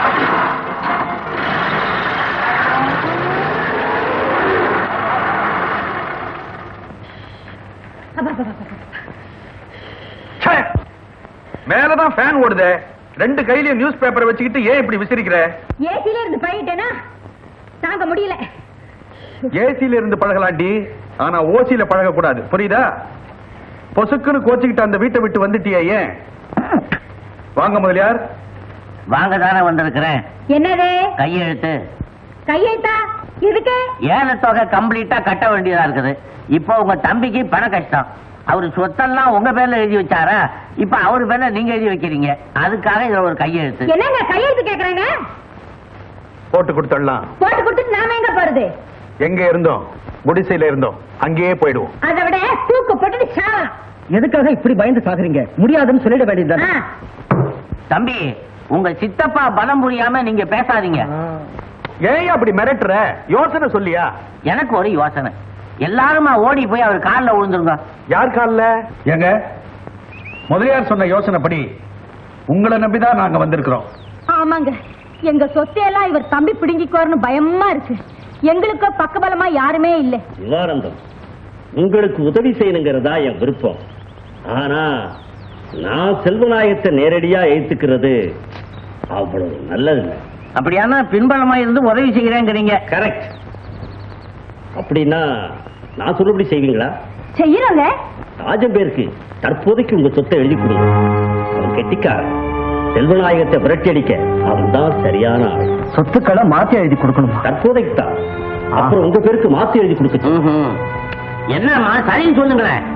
ச்சே! மேலதான் ஃபேன் ஓடுதே ரெண்டு கையிலயும் நியூஸ் பேப்பரை வச்சுக்கிட்டு ஏன் இப்படி விசிறிக்கிற ஏசில இருந்து பழகிட்டேனா தாங்க முடியல ஏசியில இருந்து பழகலாண்டி ஆனா ஓசியில பழக கூடாது புரியுதா பொசுக்குன்னு கோச்சிக்கிட்டு அந்த வீட்டை விட்டு வந்துட்டியே ஏன் வாங்க முதலியார் வாங்க தானே வந்திருக்கிறேன் என்னது கையெழுத்து கையெழுத்தா இதுக்கு ஏலத்தொகை கம்ப்ளீட்டா கட்ட வேண்டியதா இருக்குது இப்போ உங்க தம்பிக்கு பண கஷ்டம் அவரு சொத்தெல்லாம் உங்க பேர்ல எழுதி வச்சாரா இப்ப அவர் பேர்ல நீங்க எழுதி வைக்கிறீங்க அதுக்காக இதுல ஒரு கையெழுத்து என்னங்க கையெழுத்து கேக்குறாங்க போட்டு கொடுத்துடலாம் போட்டு கொடுத்துட்டு நாம எங்க போறது எங்க இருந்தோம் குடிசையில இருந்தோம் அங்கேயே போயிடுவோம் அதை விட தூக்கு போட்டுட்டு சாவலாம் எதுக்காக இப்படி பயந்து சாகுறீங்க முடியாதுன்னு சொல்லிட வேண்டியதுதானே ஆ, தம்பி உங்க சித்தப்பா பலம் புரியாம நீங்க பேசாதீங்க ஏன் அப்படி மிரட்டுற யோசனை சொல்லியா எனக்கு ஒரு யோசனை எல்லாருமா ஓடி போய் அவர் கால்ல விழுந்துருங்க யார் கால்ல ஏங்க முதலியார் சொன்ன யோசனைப்படி உங்களை நம்பிதான் நாங்க வந்திருக்கிறோம் ஆமாங்க எங்க சொத்தையெல்லாம் இவர் தம்பி பிடுங்கிக்குவார்னு பயமா இருக்கு எங்களுக்கு பக்கபலமா யாருமே இல்ல நிவாரணம் உங்களுக்கு உதவி செய்யணுங்கிறதா என் விருப்பம் ஆனா நான் செல்வநாயகத்தை நேரடியா ஏத்துக்கிறது அவ்வளவு நல்லதில்லை அப்படியானா பின்பலமா இருந்து உதவி செய்கிறேங்கிறீங்க கரெக்ட் அப்படின்னா நான் சொல்லுபடி செய்வீங்களா செய்யறோங்க ராஜம்பேருக்கு தற்போதைக்கு உங்க சொத்தை எழுதி கொடுங்க அவன் கெட்டிக்காரன் செல்வநாயகத்தை விரட்டி அடிக்க அவன் தான் சரியான ஆள் சொத்துக்களை மாத்தி எழுதி கொடுக்கணும் தற்போதைக்கு தான் அப்புறம் உங்க பேருக்கு மாத்தி எழுதி கொடுக்க ம்ஹும். என்னம்மா சரின்னு சொல்லுங்களேன்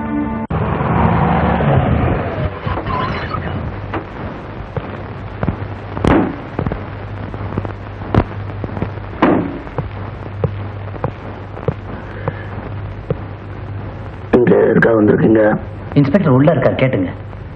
இங்க இருக்கா வந்திருக்கீங்க இன்ஸ்பெக்டர் உள்ள இருக்கார் கேட்டுங்க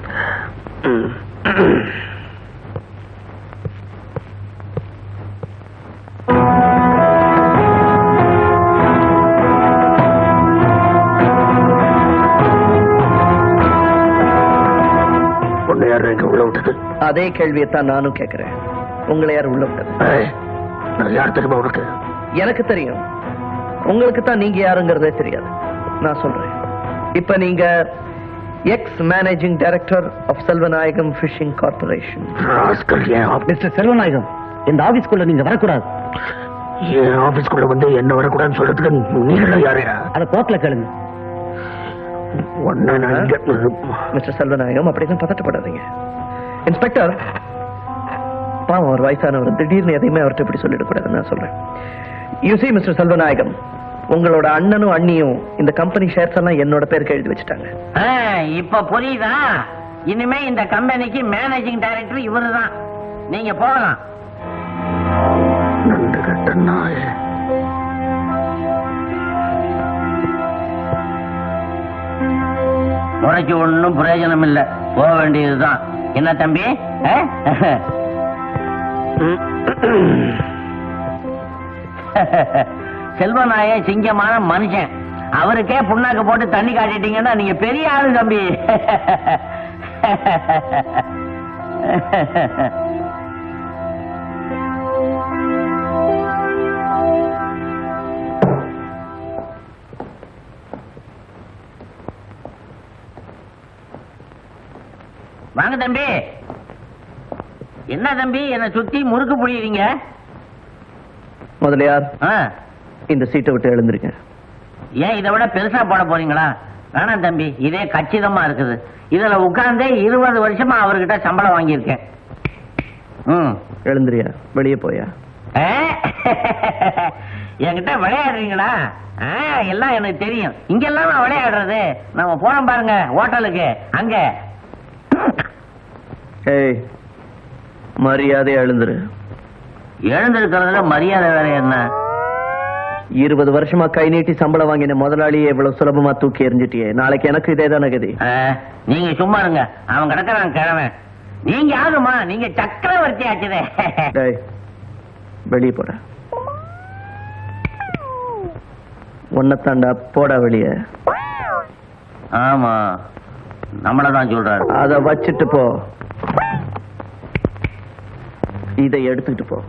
பொண்ணு யாரு இங்க உள்ள விட்டது அதே கேள்வியை தான் நானும் கேட்கிறேன் உங்களை யார் உள்ள விட்டது ஏய், நான் யார் தெரியுமா உனக்கு எனக்கு தெரியும் உங்களுக்கு தான் நீங்க யாருங்கிறதே தெரியாது நான் சொல்றேன் இப்ப நீங்க ex managing director of Selvanayagam fishing corporation rascal என் ஆபீஸ் மிஸ்டர் செல்வநாயகம் இந்த ஆபீஸ்க்குள்ள நீங்க வரக்கூடாது என் ஆபீஸ்க்குள்ள வந்து என்ன வரக்கூடாதுன்னு சொல்றதுக்கு நீங்கள யாரையா அதை கோர்ட்ல கேளுங்க ஒன்னு நான் இங்க மிஸ்டர் செல்வநாயகம் அப்படின்னு பதட்டப்படாதீங்க இன்ஸ்பெக்டர் பாவம் ஒரு வயசானவர் திடீர்னு எதையுமே அவர்கிட்ட இப்படி சொல்லிடக்கூடாதுன்னு நான் சொல்றேன் யூசி மிஸ்டர் செல்வநாயகம் உங்களோட அண்ணனும் அண்ணியும் இந்த கம்பெனி ஷேர்ஸ் எல்லாம் என்னோட பேருக்கு எழுதி வச்சுட்டாங்க ஆ, இப்ப புரியுதா இனிமே இந்த கம்பெனிக்கு மேனேஜிங் டைரக்டர் இவருதான் நீங்க போகலாம் நண்டு கட்ட நாய முறைக்கு ஒண்ணும் பிரயோஜனம் இல்ல போக வேண்டியதுதான் என்ன தம்பி ஆ? செல்வநாய சிங்கமான மனுஷன் அவருக்கே புண்ணாக்கு போட்டு தண்ணி காட்டிட்டீங்கன்னா நீங்க பெரிய ஆளு தம்பி வாங்க தம்பி என்ன தம்பி என்ன சுத்தி முறுக்கு புழியறீங்க முதலியார் ஆ, இந்த சீட்டை விட்டு எழுந்திருங்க ஏன் இதை விட பெருசா போட போறீங்களா வேணாம் தம்பி இதே கச்சிதமா இருக்குது இதுல உட்கார்ந்தே இருபது வருஷமா அவர்கிட்ட சம்பளம் வாங்கியிருக்கேன் ம் எழுந்திரியா வெளியே போயா ஆ? என்கிட்ட விளையாடுறீங்களா ஆ, எல்லாம் எனக்கு தெரியும் இங்கெல்லாம் நான் விளையாடுறது நம்ம போனோம் பாருங்க ஹோட்டலுக்கு அங்க ஏய் மரியாதை எழுந்துரு எழுந்திருக்கிறதுல மரியாதை வேற என்ன இருபது வருஷமா கை நீட்டி சம்பளம் வாங்கின முதலாளியை இவ்வளவு சுலபமா தூக்கி எறிஞ்சிட்டியே நாளைக்கு எனக்கு இதே தானே கதி ஆ, நீங்க சும்மா இருங்க அவன் கிடக்குறான் கிழவன் நீங்க யாருமா நீங்க சக்கரவர்த்தி ஆச்சுதே டேய் வெளியே போட ஒன்னத்தாண்டா போடா வெளிய ஆமா நம்மளதான் சொல்றாரு அத வச்சுட்டு போ இதை எடுத்துக்கிட்டு போ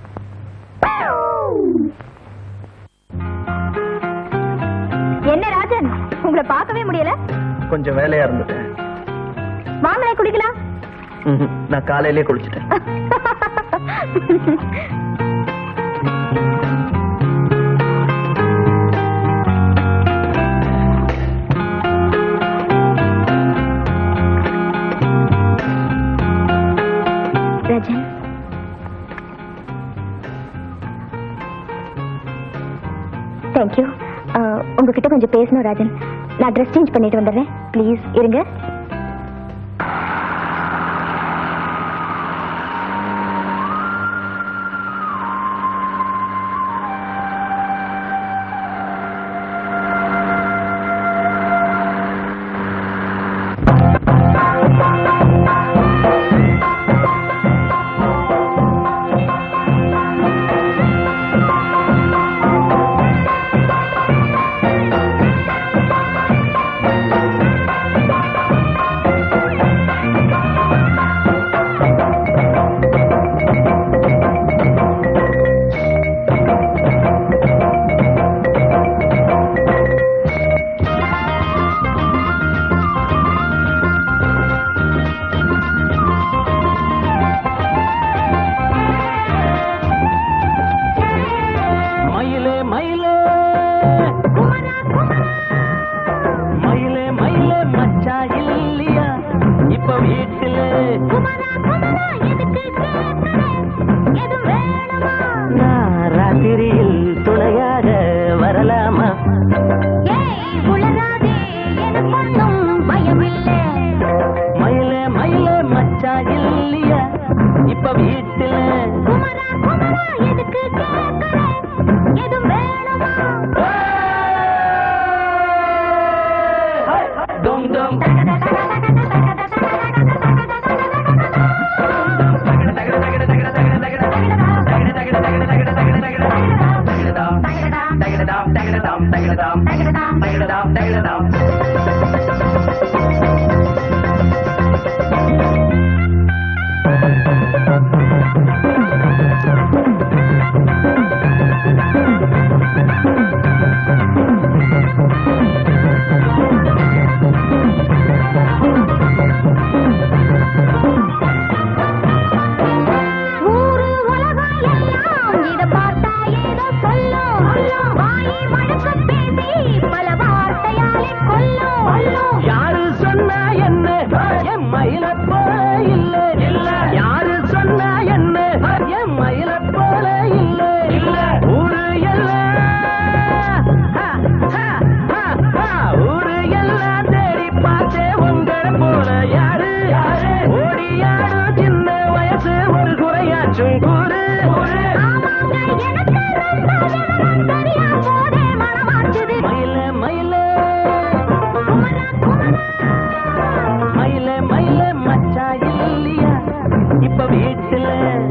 என்ன ராஜன் உங்களை பார்க்கவே முடியல கொஞ்சம் வேலையா இருந்துட்டேன் வாங்களே குடிக்கலாம் ம்ஹும். நான் காலையிலே குளிச்சிட்டேன் உங்ககிட்ட கொஞ்சம் பேசணும் ராஜன் நான் ட்ரெஸ் சேஞ்ச் பண்ணிட்டு வந்துடுறேன் ப்ளீஸ் இருங்க மயிலே மயிலே மயிலே மயிலே மச்சா இல்லையா இப்ப வீட்டுல நான் ராத்திரியில் துணையாக வரலாமா மயிலே மயிலே மச்சா இல்லையா இப்ப வீட்டுல டும் டும் யாரு சொன்னா என்ன என் மயில போல இல்ல இல்ல யாரு சொன்னா என்ன என் மயில போல இல்ல இல்ல ஊரு எல்லாம் ஹா, ஹா, ஹா, ஹா. ஊரு எல்லாம் தேடி பார்த்தே உங்களை போல யாரு ஓடியாடு சின்ன வயசு ஒரு குறையாச்சும் கூறு மயில மயில மயில மயில மச்சா இல்லையா இப்ப வீட்டுல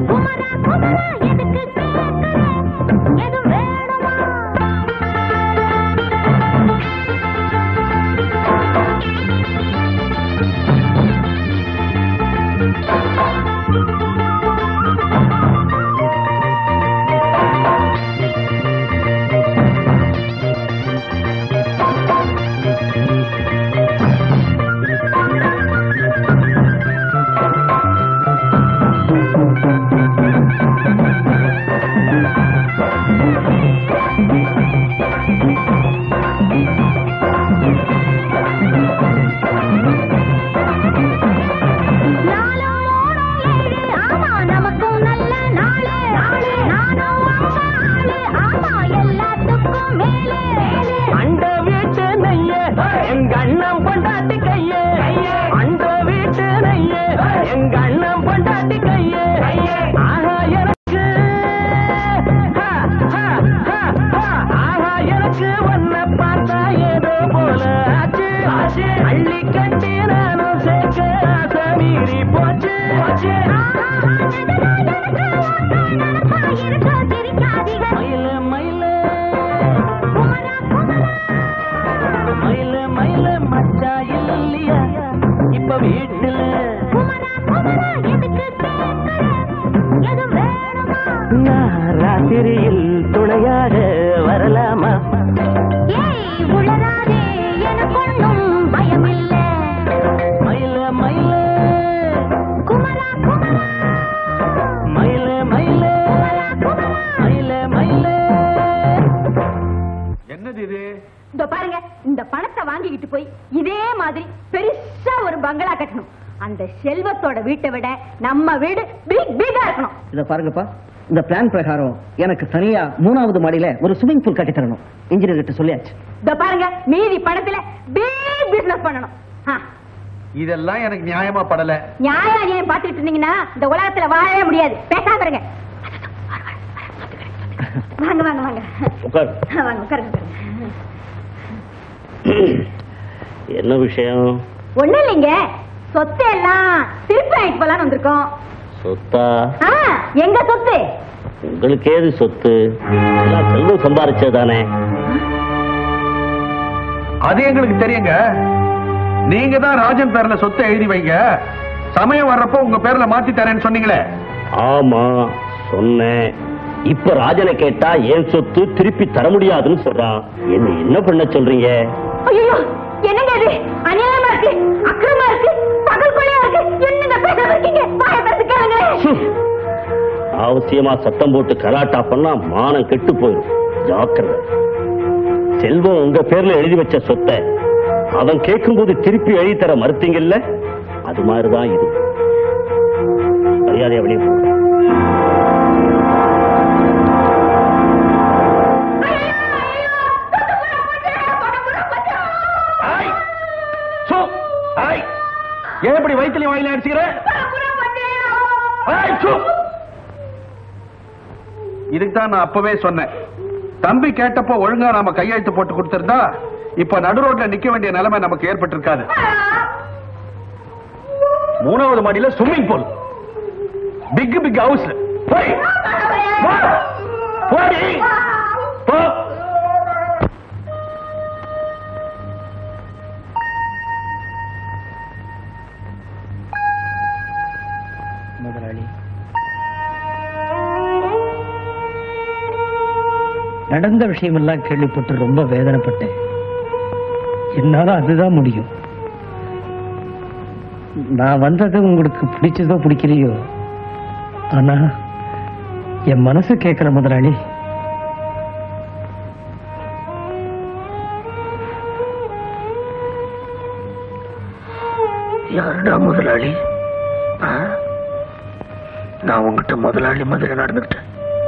அண்ட வீட்டு நெய்ய எங்க அண்ணன் பொண்டாட்டி கைய அண்ட வீட்டு நெய்ய எங்க அண்ணன் பொண்டாட்டி கைய ஆஹா எனக்கு ஹா, ஹா, ஹா, ஹா. ஆஹா எனக்கு ஒன்ன பார்த்தா ஏதோ போல ஆச்சு ஆச்சு அள்ளி கட்டி நானும் சேர்க்க ஆசை மீறி போச்சு போச்சு மயில மயில மயில மயில மச்சா இல்லையா இப்ப வீட்டுல நான் ராத்திரியில் துணையாக வரலாமா மயில மயில மயில மயில மயில மயில என்னது இது இதோ பாருங்க இந்த பணத்தை வாங்கிக்கிட்டு போய் இதே மாதிரி பெருசா ஒரு பங்களா கட்டணும் அந்த செல்வத்தோட வீட்டை விட நம்ம வீடு பிக் பிகா இருக்கணும் இத பாருங்கப்பா இந்த பிளான் பிரகாரம் எனக்கு தனியா மூணாவது மாடியில ஒரு ஸ்விமிங் பூல் கட்டி தரணும் இன்ஜினியர் கிட்ட சொல்லியாச்சு இந்த பாருங்க மீதி பணத்துல பிக் பிசினஸ் பண்ணணும் ஆ, இதெல்லாம் எனக்கு நியாயமா படல நியாயம் அநியாயம் பாத்துக்கிட்டு இருந்தீங்கன்னா இந்த உலகத்துல வாழவே முடியாது பேசாம இருங்க வாங்க வாங்க வாங்க உட்கார் வாங்க உட்காருங்க உட்காருங்க. என்ன விஷயம் ஒண்ணும் இல்லைங்க சொத்து எல்லாம் திருப்பி ஆயிட்டு போலான்னு வந்திருக்கோம் சொத்தா ஆ, எங்க சொத்து உங்களுக்கு ஏது சொத்து எல்லாம் செல்வம் சம்பாரிச்சதானே அது எங்களுக்கு தெரியுங்க நீங்க தான் ராஜன் பேர்ல சொத்தை எழுதி வைங்க சமயம் வர்றப்போ உங்க பேர்ல மாத்தி தரேன்னு சொன்னீங்களே ஆமா சொன்னேன் இப்ப ராஜனை கேட்டா ஏன் சொத்து திருப்பி தர முடியாதுன்னு சொல்றான் என்ன என்ன பண்ண சொல்றீங்க ஐயோ என்னங்க இது அநியாயமா இருக்கு அக்கிரமா இருக்கு பகல் கொலையா இருக்கு என்னங்க பேசாம இருக்கீங்க வாய பேச கேளுங்க அவசியமா சத்தம் போட்டு கலாட்டா பண்ணா மானம் கெட்டு போயிடும் ஜாக்கிரதை செல்வம் உங்க பேர்ல எழுதி வச்ச சொத்தை அவன் கேட்கும்போது திருப்பி எழுதி தர மறுத்தீங்கல்ல அது மாதிரிதான் இது மரியாதை அப்படியே ஏன் இப்படி வயிற்றுல வாயில அடிச்சுக்கிற ஏய், சு. இதுக்கு தான் நான் அப்பவே சொன்னேன் தம்பி கேட்டப்போ ஒழுங்கா நாம கையெழுத்து போட்டு கொடுத்திருந்தா இப்ப நடு ரோட்ல நிக்க வேண்டிய நிலைமை நமக்கு ஏற்பட்டிருக்காது மூணாவது மாடியில swimming pool big big house போய் வா. போடி. போ. முதலாளி நடந்த விஷயமெல்லாம் கேள்விப்பட்டு ரொம்ப வேதனைப்பட்டேன் என்னால அதுதான் முடியும் நான் வந்தது உங்களுக்கு பிடிச்சதோ பிடிக்கலையோ ஆனா என் மனசு கேட்கல முதலாளி யாருடா முதலாளி ஆ? நான் உங்ககிட்ட முதலாளி மாதிரி நடந்துக்கிட்டேன்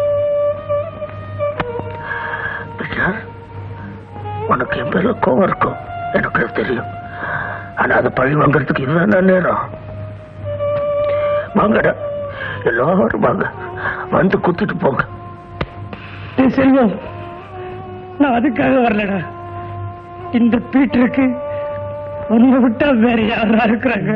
பிச்சார், உனக்கு என் பேர்ல கோவம் இருக்கும் எனக்கு அது தெரியும் ஆனா அதை பழி வாங்குறதுக்கு இதுதான் நேரம் வாங்கடா எல்லாரும் வாங்க வந்து குத்திட்டு போங்க டேய் செல்வம் நான் அதுக்காக வரலடா இந்த பீட்டருக்கு உன்னை விட்டா வேற யாரா இருக்கிறாங்க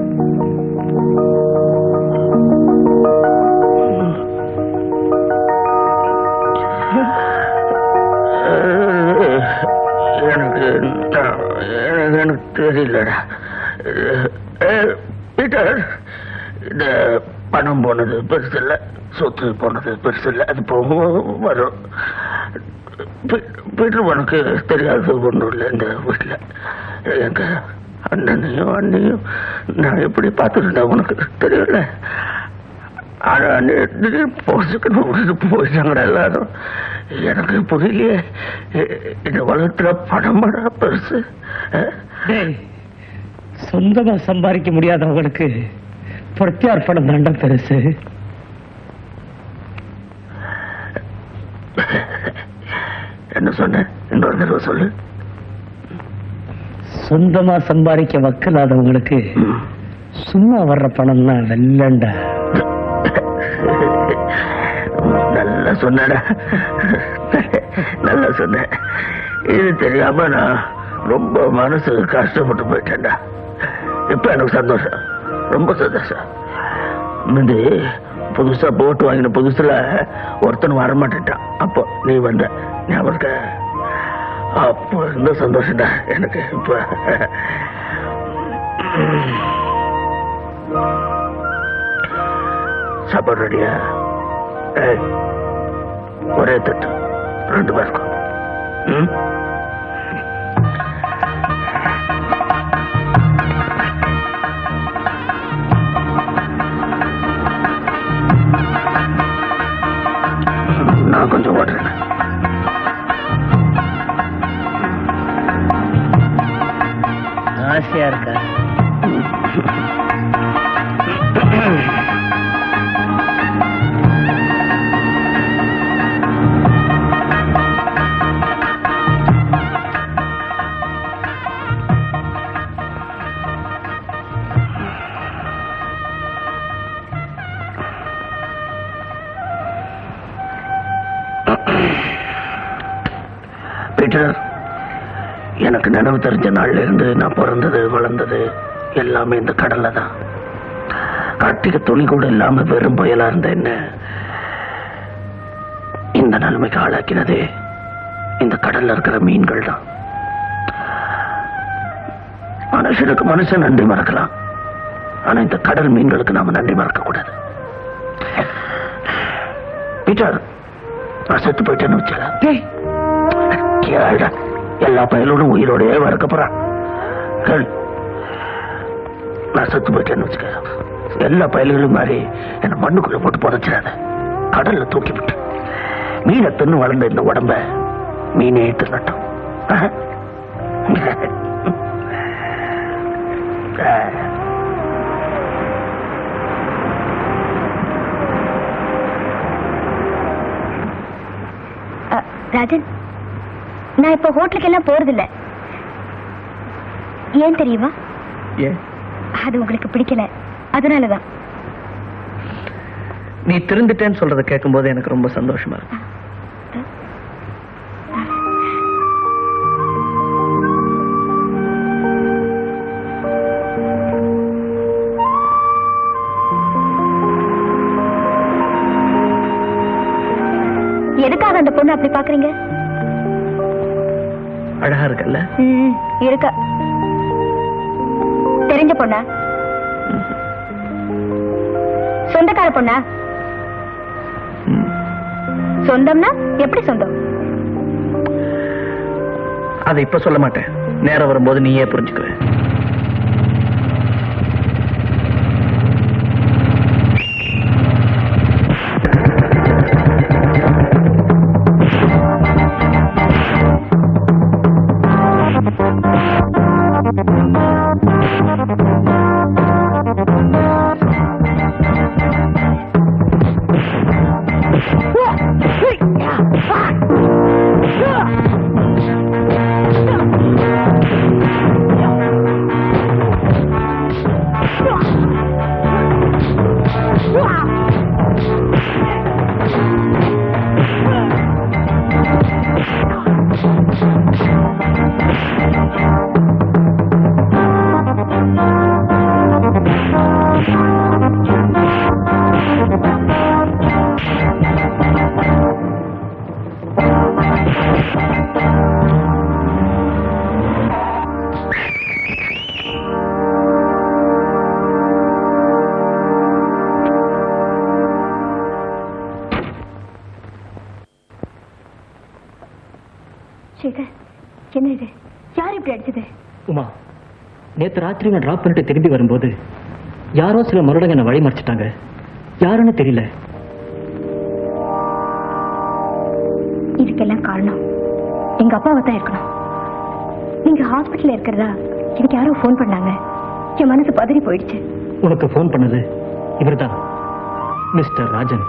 எனக்கு நான்- எனக்கு எனக்கு தெரியலடா அஹ், பீட்டர் இந்த பணம் போனது பெருசு இல்ல சொத்து போனது பெருசு இல்ல அது போகும் வரும் பீ- பீட்டர் உனக்கு தெரியாத ஒன்றும் இல்லை இந்த வீட்டில் எங்க அண்ணனையும் அண்ணையும் நான் எப்படி பார்த்துருந்தேன் உனக்கு தெரியல ஆனா நீ திடீர்னு போச்சுக்குன்னு விட்டுட்டு போயிட்டாங்கடா எல்லாரும் எனக்கு புரியலையே இ- இந்த உலகத்துல பணம் படம் பெருசு அஹ்? டேய் சொந்தமா சம்பாதிக்க முடியாதவங்களுக்கு பிரத்யார்ப்பணம் தாண்டா பெருசு என்ன சொன்ன இன்னொரு தடவை சொல்லு சொந்தமா சம்பாதிக்க வக்கலாதவங்களுக்கு சும்மா வர்ற பணம் தான் வெள்ளண்டா நல்லா சொன்னடா நல்லா சொன்ன இது தெரியாம நான் ரொம்ப மனசு கஷ்டப்பட்டு போயிட்டேன்டா இப்ப எனக்கு சந்தோஷம் ரொம்ப சந்தோஷம் முந்தி புதுசா போட்டு வாங்கின புதுசுல ஒருத்தன் வரமாட்டேன்ட்டான் அப்போ நீ வந்த ஞாபகம் இருக்கா? அப்போ இந்த சந்தோஷம்டா எனக்கு இப்ப சாப்பாடு ரெடியா ஏய், ஒரே தட்டு ரெண்டு பேருக்கும் ம் நான் கொஞ்சம் ஓடுறேன் ஆசையா இருக்கா பீட்டர் எனக்கு நினைவு தெரிஞ்ச நாள்ல இருந்து நான் பிறந்தது வளர்ந்தது எல்லாமே இந்த கடல்ல தான் கார்த்திகை துணி கூட இல்லாம வெறும் புயலா இருந்த என்ன இந்த நிலைமைக்கு ஆளாக்கினதே இந்த கடல்ல இருக்கிற மீன்கள் தான் மனுஷனுக்கு மனுஷன் நன்றி மறக்கலாம் ஆனா இந்த கடல் மீன்களுக்கு நாம நன்றி மறக்க கூடாது பீட்டர் நான் செத்து போயிட்டேன்னு வச்சல கேளுடா எல்லா பயலோடும் உயிரோடயே வறுக்க போறான் கேள் நான் செத்து போயிட்டேன்னு வச்சுக்க எல்லா பயல்களும் மாதிரி என்ன மண்ணுக்குள்ள போட்டு புதைச்சிடாத கடல்ல தூக்கி விட்டு மீனை தின்னு வளர்ந்த இந்த உடம்ப மீனே தின்னட்டும் ஆஹா. அ, ராஜன் நான் இப்ப ஹோட்டலுக்கு எல்லாம் போறது இல்ல ஏன் தெரியுமா ஏன் அது உங்களுக்கு பிடிக்கல அதனாலதான் நீ திருந்துட்டேன்னு சொல்றத கேட்கும்போது எனக்கு ரொம்ப சந்தோஷமா இருக்கு எதுக்காக அந்த பொண்ணு அப்படி பாக்குறீங்க அழகா இருக்கல்ல ம், இருக்க தெரிஞ்ச பொண்ணா சொந்தக்கார பொண்ணா சொந்தம்னா எப்படி சொந்தம் அதை இப்ப சொல்ல மாட்டேன் நேரம் வரும்போது நீயே புரிஞ்சுக்குவ சேகர் என்ன இது யார் இப்படி அடிச்சது உமா நேத்து ராத்திரி நான் டிராப் பண்ணிட்டு திரும்பி வரும்போது யாரோ சில மருடங்க என்ன வழி மறைச்சிட்டாங்க யாருன்னு தெரியல இதுக்கெல்லாம் காரணம் எங்க அப்பாவை தான் இருக்கணும் நீங்க ஹாஸ்பிட்டல்ல இருக்கிறதா எனக்கு யாரோ ஃபோன் பண்ணாங்க என் மனசு பதறி போயிடுச்சு உனக்கு ஃபோன் பண்ணது இவர்தான் மிஸ்டர் ராஜன்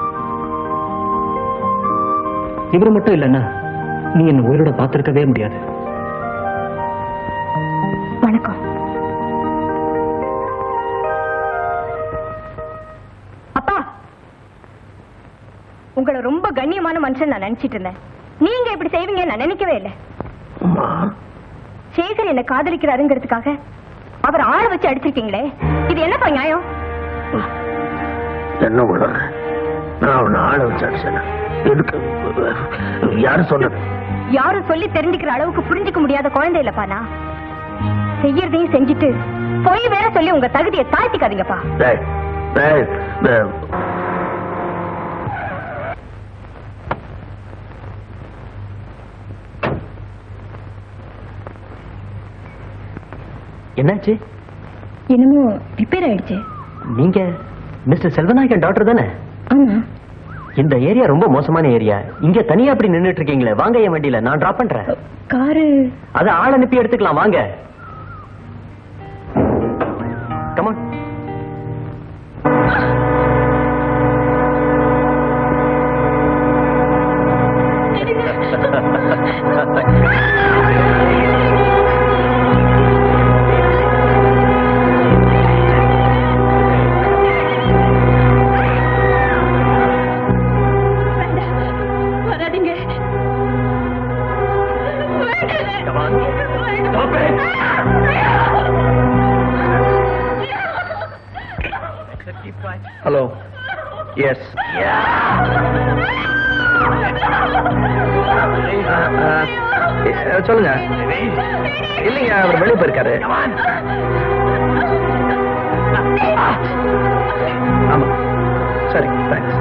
இவர் மட்டும் இல்லைன்னா நீ என்ன உயிரோட பார்த்திருக்கவே முடியாது வணக்கம் அப்பா உங்களை ரொம்ப கண்ணியமான மனுஷன் நான் நினைச்சிட்டு இருந்தேன் நீங்க இப்படி செய்வீங்க நான் நினைக்கவே இல்லை சேகர் என்ன காதலிக்கிறாருங்கிறதுக்காக அவர் ஆள வச்சு அடிச்சிருக்கீங்களே இது என்னப்பா நியாயம் என்ன உணர்ற நான் அவனை ஆள வச்சு அடிச்சேன் எதுக்கு யாரு சொன்னது யாரும் சொல்லி தெரிஞ்சுக்கிற அளவுக்கு புரிஞ்சுக்க முடியாத குழந்தை இல்லப்பா நான் செய்யறதையும் செஞ்சுட்டு பொய் வேற சொல்லி உங்க தகுதியை தாழ்த்திக்காதீங்கப்பா டேய், டேய், டேய். என்னாச்சு என்னமோ ரிப்பேர் ஆயிடுச்சு நீங்க மிஸ்டர் செல்வநாயகன் டாக்டர் தானே ஆமா இந்த ஏரியா ரொம்ப மோசமான ஏரியா இங்க தனியா அப்படி நின்னுட்டு இருக்கீங்களே வாங்க என் வண்டியில நான் டிராப் பண்றேன் காரு அத ஆள் அனுப்பி எடுத்துக்கலாம் வாங்க கமான் வராதீங்க ஹலோ எஸ் சொல்லுங்க இல்லைங்க அவர் வெளியே போயிருக்காரு ஆமா சரி தேங்க்ஸ்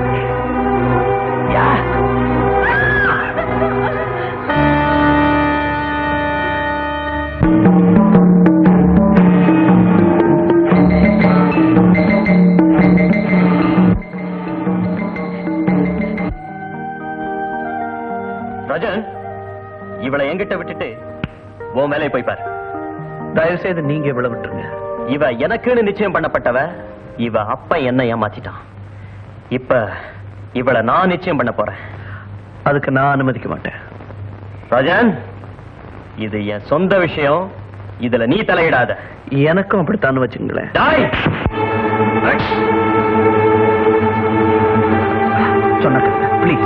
ரஜன் இவளை என்கிட்ட விட்டுட்டு உன் மேலே போய் பாரு தயவு செய்து நீங்க இவ்வளவு விட்டுருங்க இவ எனக்குன்னு நிச்சயம் பண்ணப்பட்டவ இவ அப்ப என்ன ஏமாத்திட்டான் இப்ப இவளை நான் நிச்சயம் பண்ண போறேன் அதுக்கு நான் அனுமதிக்க மாட்டேன் ரஜன் இது என் சொந்த விஷயம் இதுல நீ தலையிடாத எனக்கும் அப்படித்தான் வச்சுங்களேன் டாய் சொன்ன ப்ளீஸ்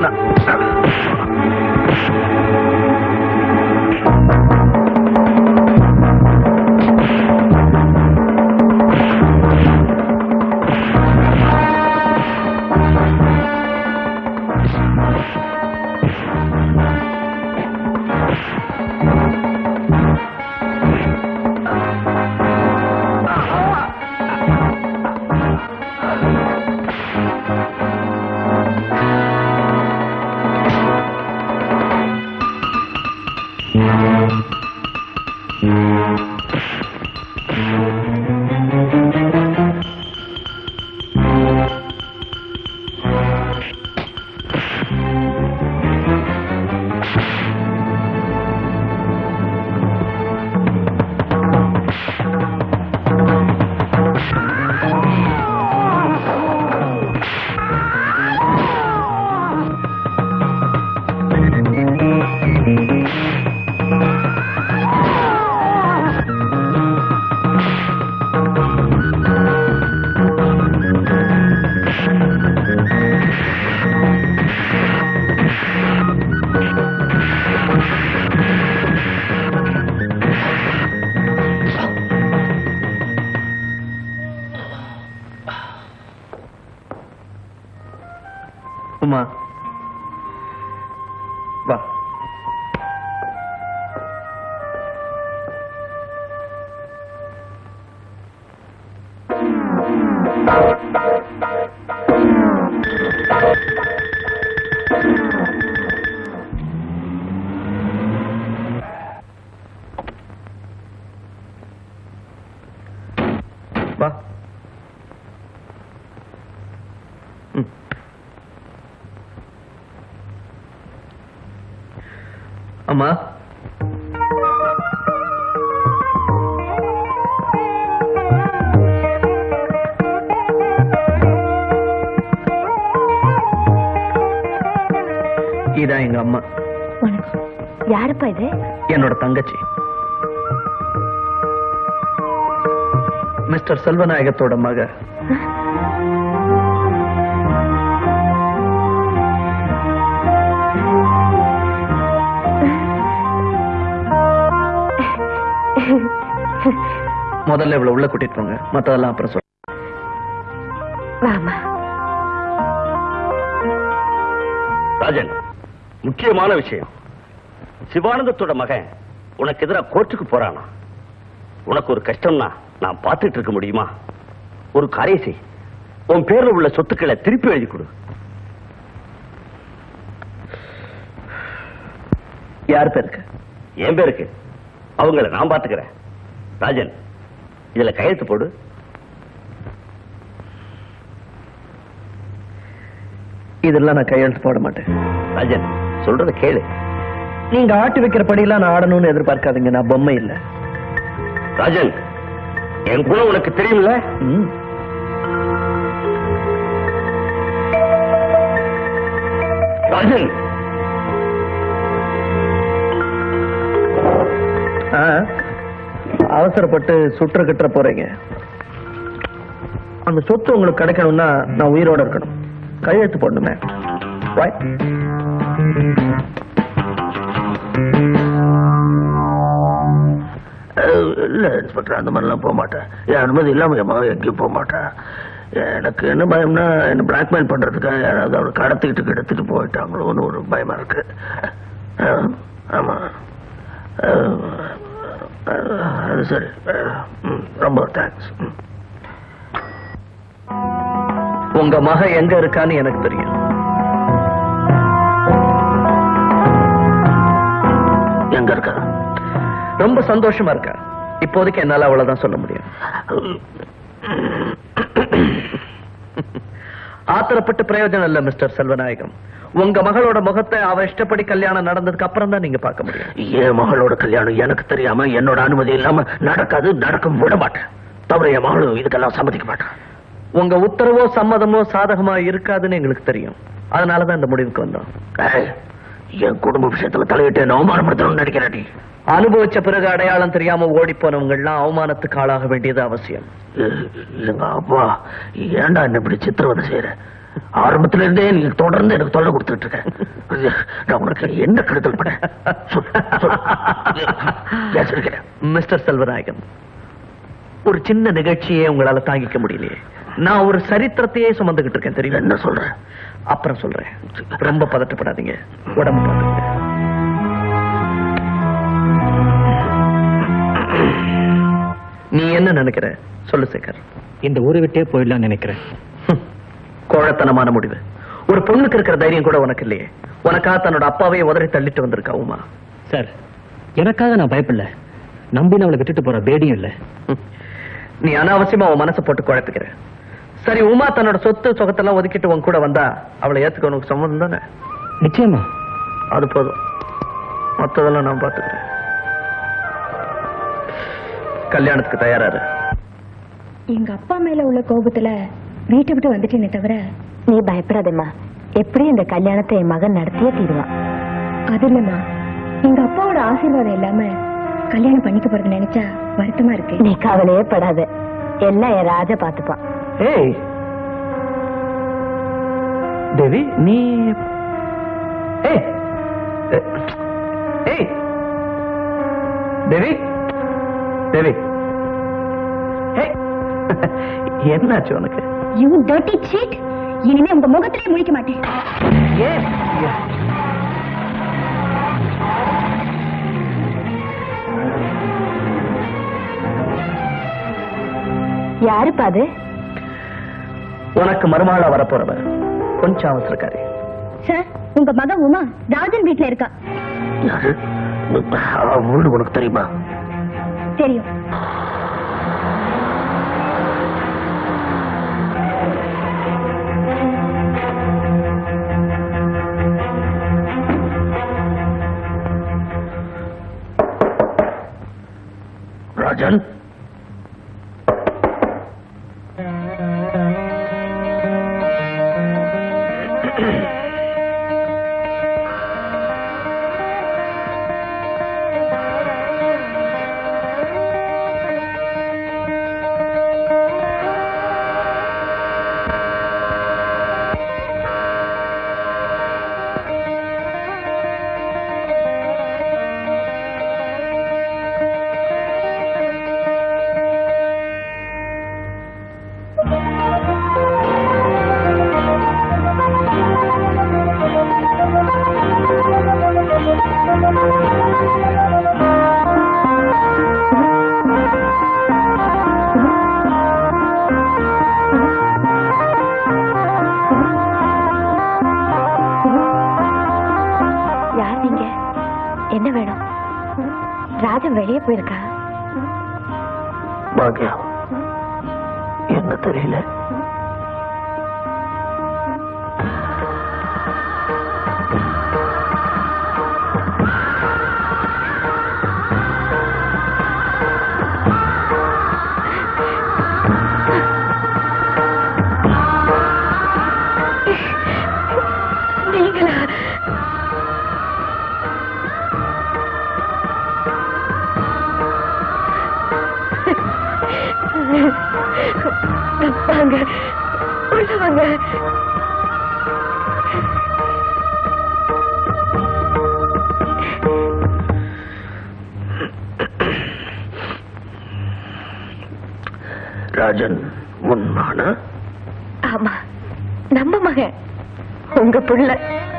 உமா வா வா ம். அம்மா இதான் எங்க அம்மா வணக்கம் யாருப்பா இது என்னோட தங்கச்சி மிஸ்டர் செல்வநாயகத்தோட மக முதல்ல இவ்வளவு உள்ள கூட்டிட்டு போங்க மத்ததெல்லாம் அப்புறம் சொல்ல வாமா ராஜன் முக்கியமான விஷயம் சிவானந்தத்தோட மகன் உனக்கு எதிராக கோர்ட்டுக்கு போறானா உனக்கு ஒரு கஷ்டம்னா நான் பார்த்துட்டு இருக்க முடியுமா ஒரு காரியம் செய் உன் பேர்ல உள்ள சொத்துக்களை திருப்பி எழுதி கொடு யார் பேருக்கு என் பேருக்கு அவங்கள நான் பாத்துக்கிறேன் ராஜன் இதுல கையெழுத்து போடு இதெல்லாம் நான் கையெழுத்து போட மாட்டேன் ராஜன் சொல்றத கேளு நீங்க ஆட்டி வைக்கிற படியெல்லாம் நான் ஆடணும்னு எதிர்பார்க்காதீங்க நான் பொம்மை இல்ல ராஜன் என் குணம் உனக்கு தெரியும்ல ம். ராஜன் ஆ, அவசரப்பட்டு சுற்ற கிட்ட போறீங்க அந்த சொத்து உங்களுக்கு கிடைக்கணும்னா நான் உயிரோட இருக்கணும் கையெழுத்து போடணுமே Right? இல்ல இன்ஸ்பெக்டர் அந்த மாதிரிலாம் போக மாட்டேன் என் அனுமதி இல்லாம என் மகன் எங்கேயும் போக மாட்டேன் எனக்கு என்ன பயம்னா என்ன பிளாக்மெயில் பண்றதுக்காக யாராவது அவளை கடத்திட்டு எடுத்துட்டு போயிட்டாங்களோன்னு ஒரு பயமா இருக்கு அஹ், ஆமா அஹ், அஹ், அது சரி அஹ், ம், ரொம்ப தேங்க்ஸ் உங்க மக எங்க இருக்கான்னு எனக்கு தெரியும் எங்க இருக்கா ரொம்ப சந்தோஷமா இருக்கா இப்போதைக்கு என்னால அவ்வளவுதான் சொல்ல முடியும் ஆத்திரப்பட்டு பிரயோஜனம் இல்ல மிஸ்டர் செல்வநாயகம் உங்க மகளோட முகத்தை அவ இஷ்டப்படி கல்யாணம் நடந்ததுக்கு அப்புறம் தான் நீங்க பார்க்க முடியும் என் மகளோட கல்யாணம் எனக்கு தெரியாம என்னோட அனுமதி இல்லாம நடக்காது நடக்கும் விட மாட்டேன் தவிர என் மகளும் இதுக்கெல்லாம் சம்மதிக்க மாட்டேன் உங்க உத்தரவோ சம்மதமோ சாதகமா இருக்காதுன்னு எங்களுக்கு தெரியும் அதனாலதான் இந்த முடிவுக்கு வந்தோம் ஏய், என் குடும்ப விஷயத்துல தலையிட்டு என்ன அவமானப்படுத்தணும்னு நினைக்கிறேன் நீ அனுபவிச்ச பிறகு அடையாளம் தெரியாம ஓடி போனவங்க எல்லாம் அவமானத்துக்கு ஆளாக வேண்டியது அவசியம் எ- எங்க அப்பா ஏன்டா என்ன இப்படி சித்திரவதை செய்யற ஆரம்பத்துல இருந்தே நீ தொடர்ந்து எனக்கு தொல்லை கொடுத்துட்டு இருக்க நான் உனக்கு என்ன கெடுதல் பண்ண பேசிருக்கிறேன் மிஸ்டர் செல்வநாயகம் ஒரு சின்ன நிகழ்ச்சியே உங்களால தாங்கிக்க முடியலையே நான் ஒரு சரித்திரத்தையே சுமந்துகிட்டு இருக்கேன் தெரியும் என்ன சொல்ற அப்புறம் சொல்றேன் ரொம்ப பதட்டப்படாதீங்க உடம்பு பாத்துங்க நீ என்ன நினைக்கிற சொல்லு சேகர் இந்த ஊரை விட்டே போயிடலாம் நினைக்கிறேன் கோழத்தனமான முடிவு ஒரு பொண்ணுக்கு இருக்கிற தைரியம் கூட உனக்கு இல்லையே உனக்கா தன்னோட அப்பாவையே உதறி தள்ளிட்டு வந்திருக்கா உமா சார் எனக்காக நான் பயப்படல நம்பி அவளை விட்டுட்டு போற பேடியும் இல்ல நீ அனாவசியமா உன் மனசை போட்டு குழப்பிக்கிற சரி உமா தன்னோட சொத்து சுகத்தெல்லாம் ஒதுக்கிட்டு உன் கூட வந்தா அவளை ஏத்துக்க உனக்கு சம்மதம் தானே நிச்சயமா அது போதும் மத்ததெல்லாம் நான் பாத்துக்கிறேன் கல்யாணத்துக்கு தயாராரு எங்க அப்பா மேல உள்ள கோபத்துல வீட்டை விட்டு வந்துட்டேனே தவிர நீ பயப்படாதேம்மா எப்படி இந்த கல்யாணத்தை என் மகன் நடத்தியே தீருவான் அது இல்லம்மா எங்க அப்பாவோட ஆசீர்வாதம் இல்லாம கல்யாணம் பண்ணிக்க போறது நினைச்சா வருத்தமா இருக்கு நீ கவலையே படாத எல்லாம் என் ராஜா பாத்துப்பான் ஏய் தேவி நீ ஏய் ஏ- ஏய் தேவி தேவி ஏய் என்னாச்சு உனக்கு யூ டர்ட்டி சீட் இனிமே உங்க முகத்திலே முழிக்க மாட்டேன் ஏன் யாருப்பா அது உனக்கு மருமகளா வரப்போறவ கொஞ்சம் அவசரக்காரி சார் உங்க மகன் உமா ராஜன் வீட்ல இருக்கா யாரு அவ வீடு உனக்கு தெரியுமா தெரியும் ராஜன் யார் நீங்க என்ன வேணும் ராஜன் வெளியே போயிருக்கா பாக்யா என்ன தெரியல நீங்களா வாங்க உள்ள வாங்க ராஜன் உன் மகனா ஆமா நம்ம மகன் உங்க புள்ள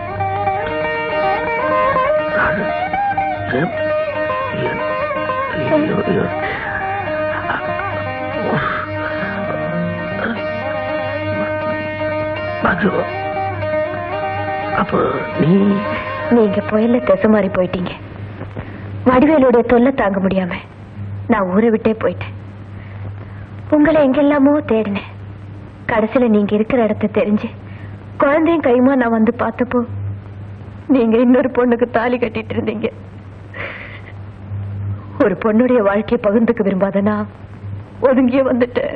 பாஜு அப்போ நீ நீங்க புயல்ல திசை மாறி போயிட்டீங்க வடிவேலுடைய தொல்லை தாங்க முடியாம நான் ஊரை விட்டே போயிட்டேன் உங்களை எங்கெல்லாமோ தேடினேன் கடைசியில நீங்க இருக்கிற இடத்த தெரிஞ்சு குழந்தையும் கைமா நான் வந்து பார்த்தப்போ நீங்க இன்னொரு பொண்ணுக்கு தாலி கட்டிட்டு இருந்தீங்க ஒரு பொண்ணுடைய வாழ்க்கையை பகிர்ந்துக்க விரும்பாத நான் ஒதுங்கியே வந்துட்டேன்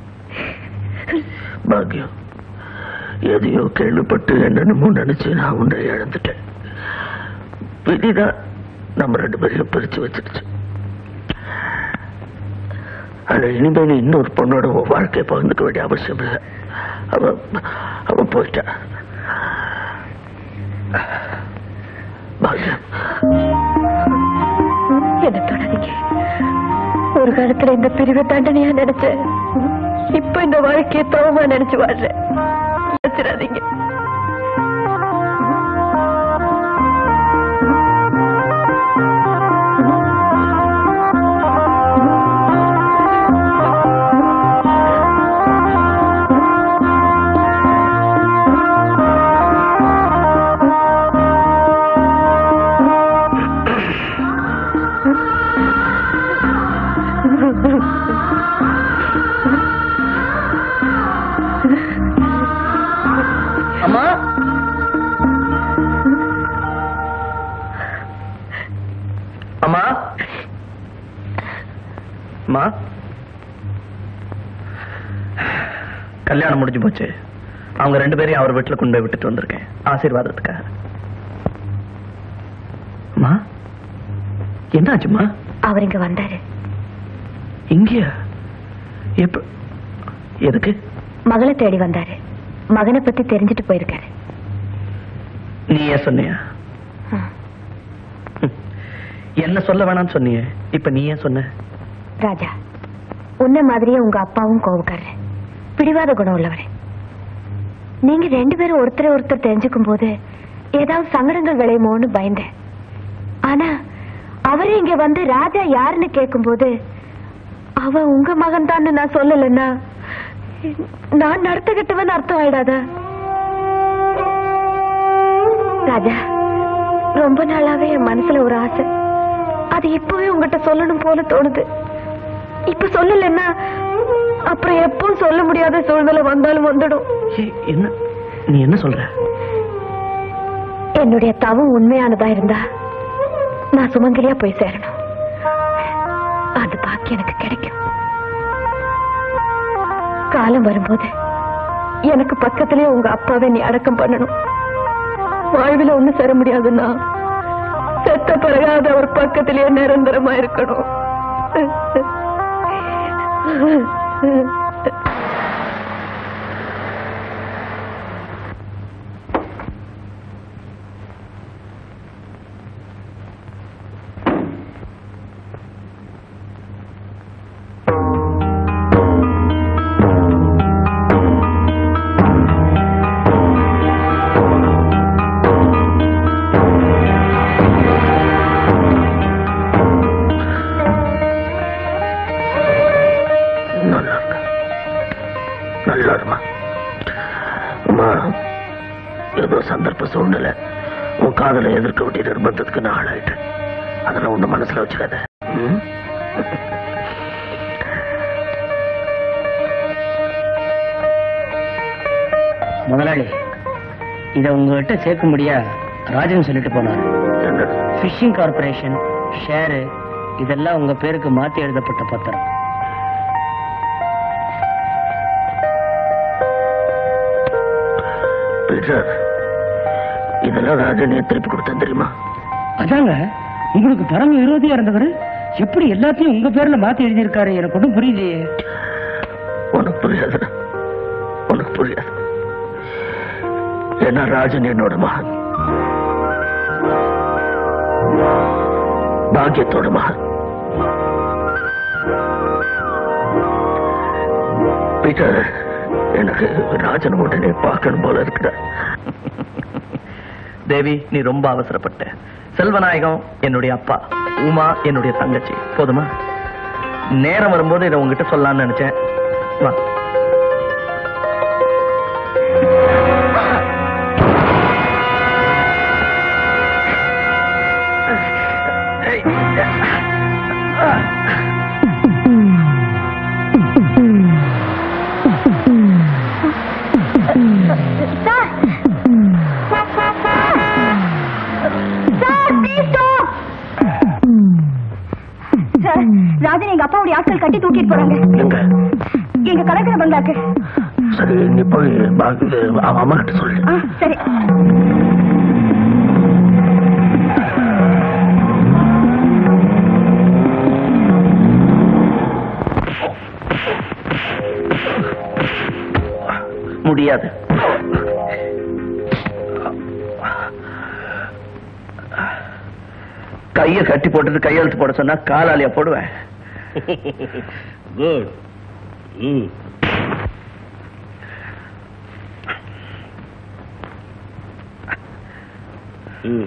பாக்கியம் எதையோ கேள்விப்பட்டு என்னென்னமோ நினைச்சு நான் உன்னை இழந்துட்டேன் விதிதான் நம்ம ரெண்டு பேரையும் பிரிச்சு வச்சிருச்சு ஆனா இனிமேல் இன்னொரு பொண்ணோட உன் வாழ்க்கையை பகிர்ந்துக்க வேண்டிய அவசியம் இல்லை அவ அவ போயிட்டா பாக்கியம் என்ன தொடாதீங்க ஒரு காலத்துல இந்த பிரிவை தண்டனையா நினைச்சேன் இப்ப இந்த வாழ்க்கையை தவமா நினைச்சு வாழ்றேன் வச்சிடாதீங்க அம்மா அம்மா அம்மா கல்யாணம் முடிஞ்சு போச்சு அவங்க ரெண்டு பேரையும் அவர் வீட்டுல கொண்டு போய் விட்டுட்டு வந்திருக்கேன் ஆசீர்வாதத்துக்காக அம்மா என்னாச்சும்மா அவர் இங்க வந்தாரு இங்கயா எப்ப எதுக்கு மகளை தேடி வந்தாரு மகனை பத்தி தெரிஞ்சுட்டு போயிருக்காரு நீ ஏன் சொன்னியா ம். என்ன சொல்ல வேணாம்னு சொன்னியே இப்ப நீ ஏன் சொன்ன ராஜா உன்ன மாதிரியே உங்க அப்பாவும் கோவக்காரரு பிடிவாத குணம் உள்ளவரு நீங்க ரெண்டு பேரும் ஒருத்தரை ஒருத்தர் தெரிஞ்சுக்கும் போது ஏதாவது சங்கடங்கள் விளையுமோன்னு பயந்தேன் ஆனா அவரு இங்க வந்து ராஜா யாருன்னு கேட்கும்போது அவன் உங்க மகன் தான் நான் சொல்லலன்னா நான் நடத்துக்கிட்டவன் அர்த்தம் ஆயிடாதா ராஜா ரொம்ப நாளாவே என் மனசுல ஒரு ஆசை அது இப்பவே உங்ககிட்ட சொல்லணும் போல தோணுது இப்ப சொல்லலன்னா அப்புறம் எப்பவும் சொல்ல முடியாத சூழ்நிலை வந்தாலும் வந்துடும் ஏய், என்ன நீ என்ன சொல்ற என்னுடைய தவம் உண்மையானதா இருந்தா நான் சுமங்கலியா போய் சேரணும் அது பாக்கி எனக்கு கிடைக்கும் காலம் வரும்போது எனக்கு பக்கத்திலே உங்க அப்பாவை நீ அடக்கம் பண்ணணும் வாழ்வில் ஒண்ணு சேர முடியாதுன்னா செத்த பிறகாத அவர் பக்கத்திலேயே நிரந்தரமா இருக்கணும் நல்லா இருக்க நல்லா இருமா அம்மா ஏதோ சந்தர்ப்ப சூழ்நிலை உன் காதலை எதிர்க்க வேண்டிய நிர்பந்தத்துக்கு நான் ஆளாயிட்டேன் அதெல்லாம் ஒண்ணு மனசுல வச்சுக்காத ம்? முதலாளி இத உங்ககிட்ட சேர்க்கும்படியா ராஜன் சொல்லிட்டு போனாரு என்னது? ஃபிஷிங் கார்பரேஷன் ஷேரு இதெல்லாம் உங்க பேருக்கு மாத்தி எழுதப்பட்ட பத்திரம் பீட்டர் இதெல்லாம் ராஜனியை திருப்பி கொடுத்தேன் தெரியுமா அதாங்க உங்களுக்கு பரம விரோதியா இருந்தவர் எப்படி எல்லாத்தையும் உங்க பேர்ல மாத்தி எழுதியிருக்காரு எனக்கு ஒன்றும் புரியலையே உனக்கு புரியாது உனக்கு புரியாது ஏன்னா ராஜன் என்னோட மகன் பாக்கியத்தோட மகன் பீட்டர் எனக்கு ராஜன் உடனே பார்க்கணும் போல இருக்குடா தேவி நீ ரொம்ப அவசரப்பட்ட செல்வநாயகம் என்னுடைய அப்பா உமா என்னுடைய தங்கச்சி போதுமா நேரம் வரும்போது இதை உங்ககிட்ட சொல்லலாம்னு நினைச்சேன் வா சார் ராஜன் எங்க அப்பாவுடைய ஆட்கள் கட்டி தூக்கிட்டு போறாங்க எங்க கலக்கிற பங்களாக்கு சரி நீ போய் பாக்கி அவன் அம்மா கிட்ட சொல்லு ஆ, சரி முடியாது கைய கட்டி போட்டுட்டு கையெழுத்து போட சொன்னா காலாலியா போடுவேன் குட் ம் ம்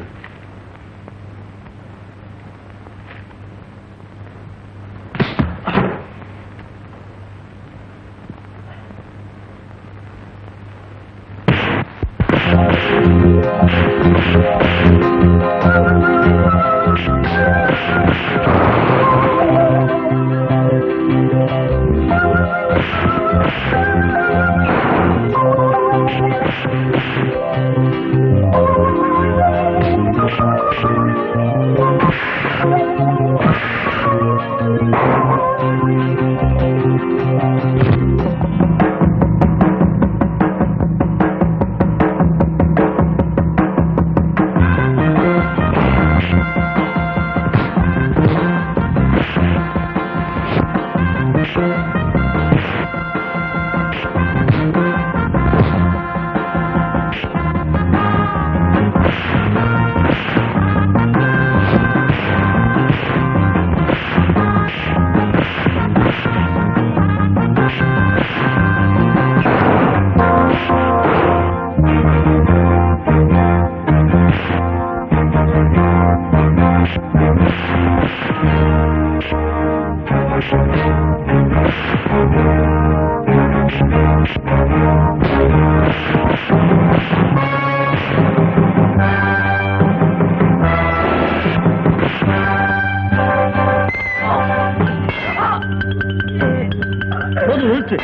போதும் நிறுத்து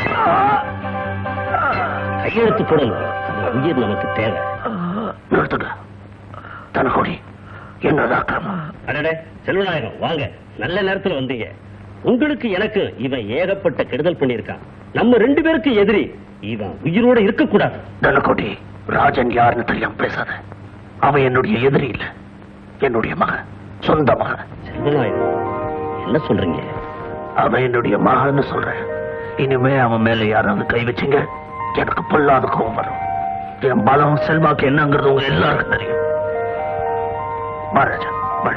கையெழுத்து போடணும் அந்த உயிர் நமக்கு தேவை நிறுத்துங்க தனகோடி என்னது அக்கிரமம் அடடே செல்வநாயகம் வாங்க நல்ல நேரத்துல வந்தீங்க உங்களுக்கு எனக்கு இவன் ஏகப்பட்ட கெடுதல் பண்ணியிருக்கான் நம்ம ரெண்டு பேருக்கு எதிரி இவன் உயிரோட இருக்கக்கூடாது தனகோடி ராஜன் யாருன்னு தெரியாம பேசாத அவன் என்னுடைய எதிரி இல்ல என்னுடைய மகன் சொந்த மகன் செல்வநாயகம் என்ன சொல்றீங்க அவன் என்னுடைய மகன்னு சொல்றேன் இனிமே அவன் மேல யாராவது கை வச்சீங்க எனக்கு பொல்லாத கோபம் வரும் என் பலம் செல்வாக்கு என்னங்கிறது உங்க எல்லாருக்கும் தெரியும் மகாராஜா வர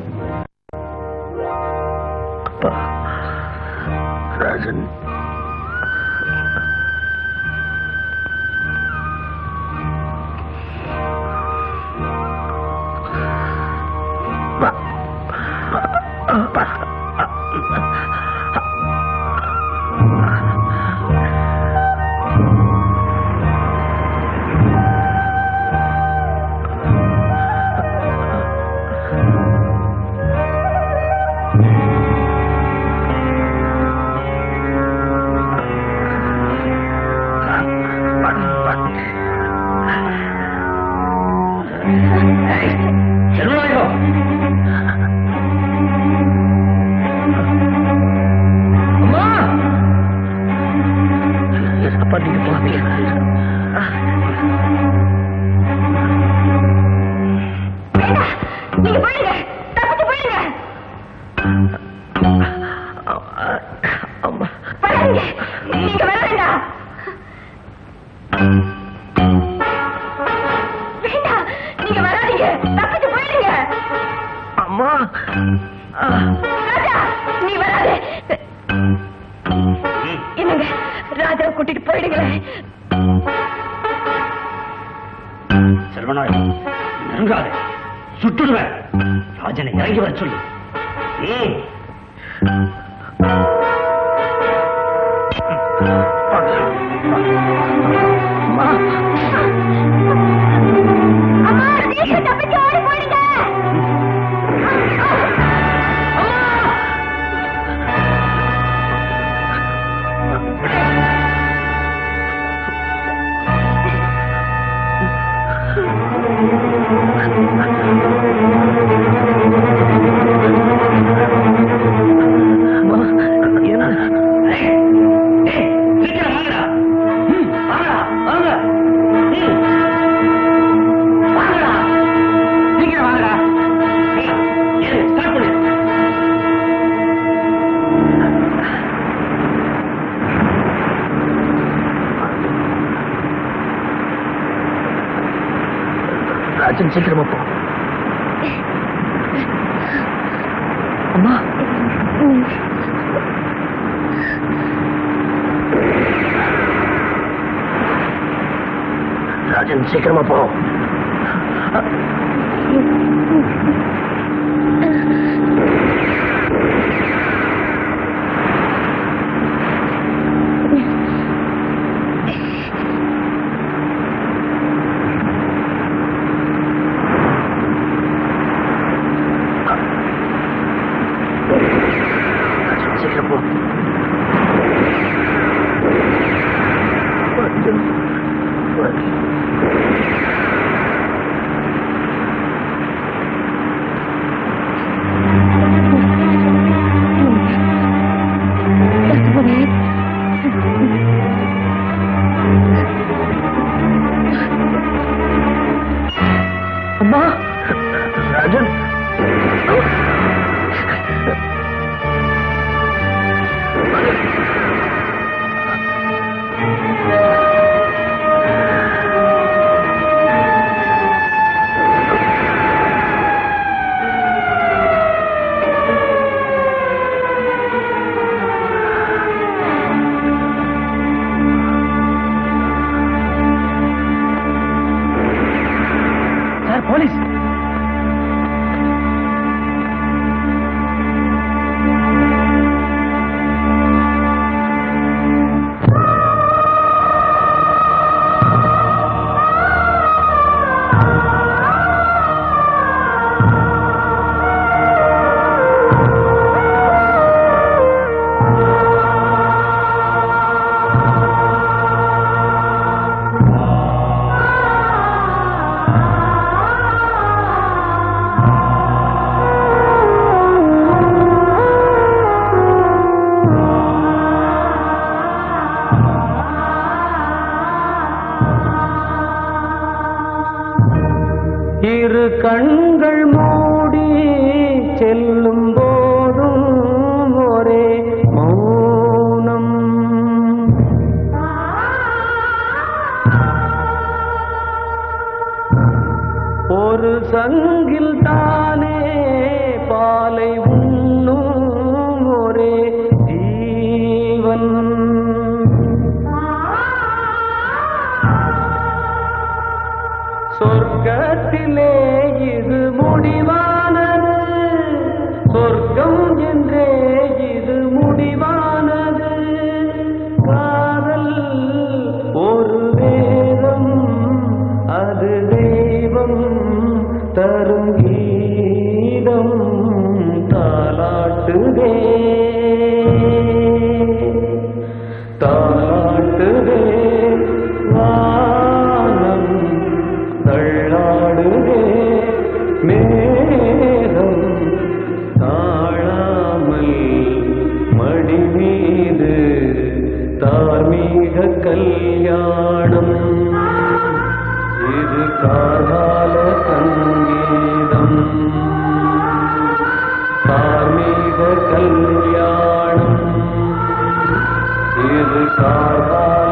ராஜன் நீங்க போகாதீங்க நீங்க போயிடுங்க தப்பிச்சு போயிடுங்க வராதீங்க நீங்க வர வேண்டாம் வேண்டாம் நீங்க வராதீங்க தப்பிச்சு போயிடுங்க அம்மா ராஜா நீ வராதே என்னங்க ராஜாவை கூட்டிட்டு போயிடுங்களேன் செல்வநாயகம் நெருங்காதே சுட்டுடுவேன் ராஜனை இறங்கி வர சொல்லு ம். அம்மா நீங்க தப்பிச்சு ஓடி போயிடுங்க சீக்கிரம் வாங்கடா ம், வாங்கடா வாங்க ம். வாங்கடா சீக்கிரம் வாங்கடா ஏய், ஏறு, start பண்ணு ராஜன் சீக்கிரமா போ அம்மா ராஜன் சீக்கிரமா போ ராஜன் சீக்கிரம் போ அம்மா ராஜன் சார் போலீஸ் இரு கண்கள் மூடி செல்லும் போதும் ஒரே மௌனம் ஒரு சங்கில் தானே பாலை உண்ணும் ஒரே ஜீவன் சொர்க்கத்திலே இது முடிவானது சொர்க்கம் என்றே இது முடிவானது காதல் ஒரு வேதம் அது தெய்வம் தரும் கீதம் தாலாட்டுதே தாலாட்டுதே வானம் தள்ளாடுதே மேகம் கல்யாணம் இது காதால சங்கீதம் தார்மீக கல்யாணம் இது காதால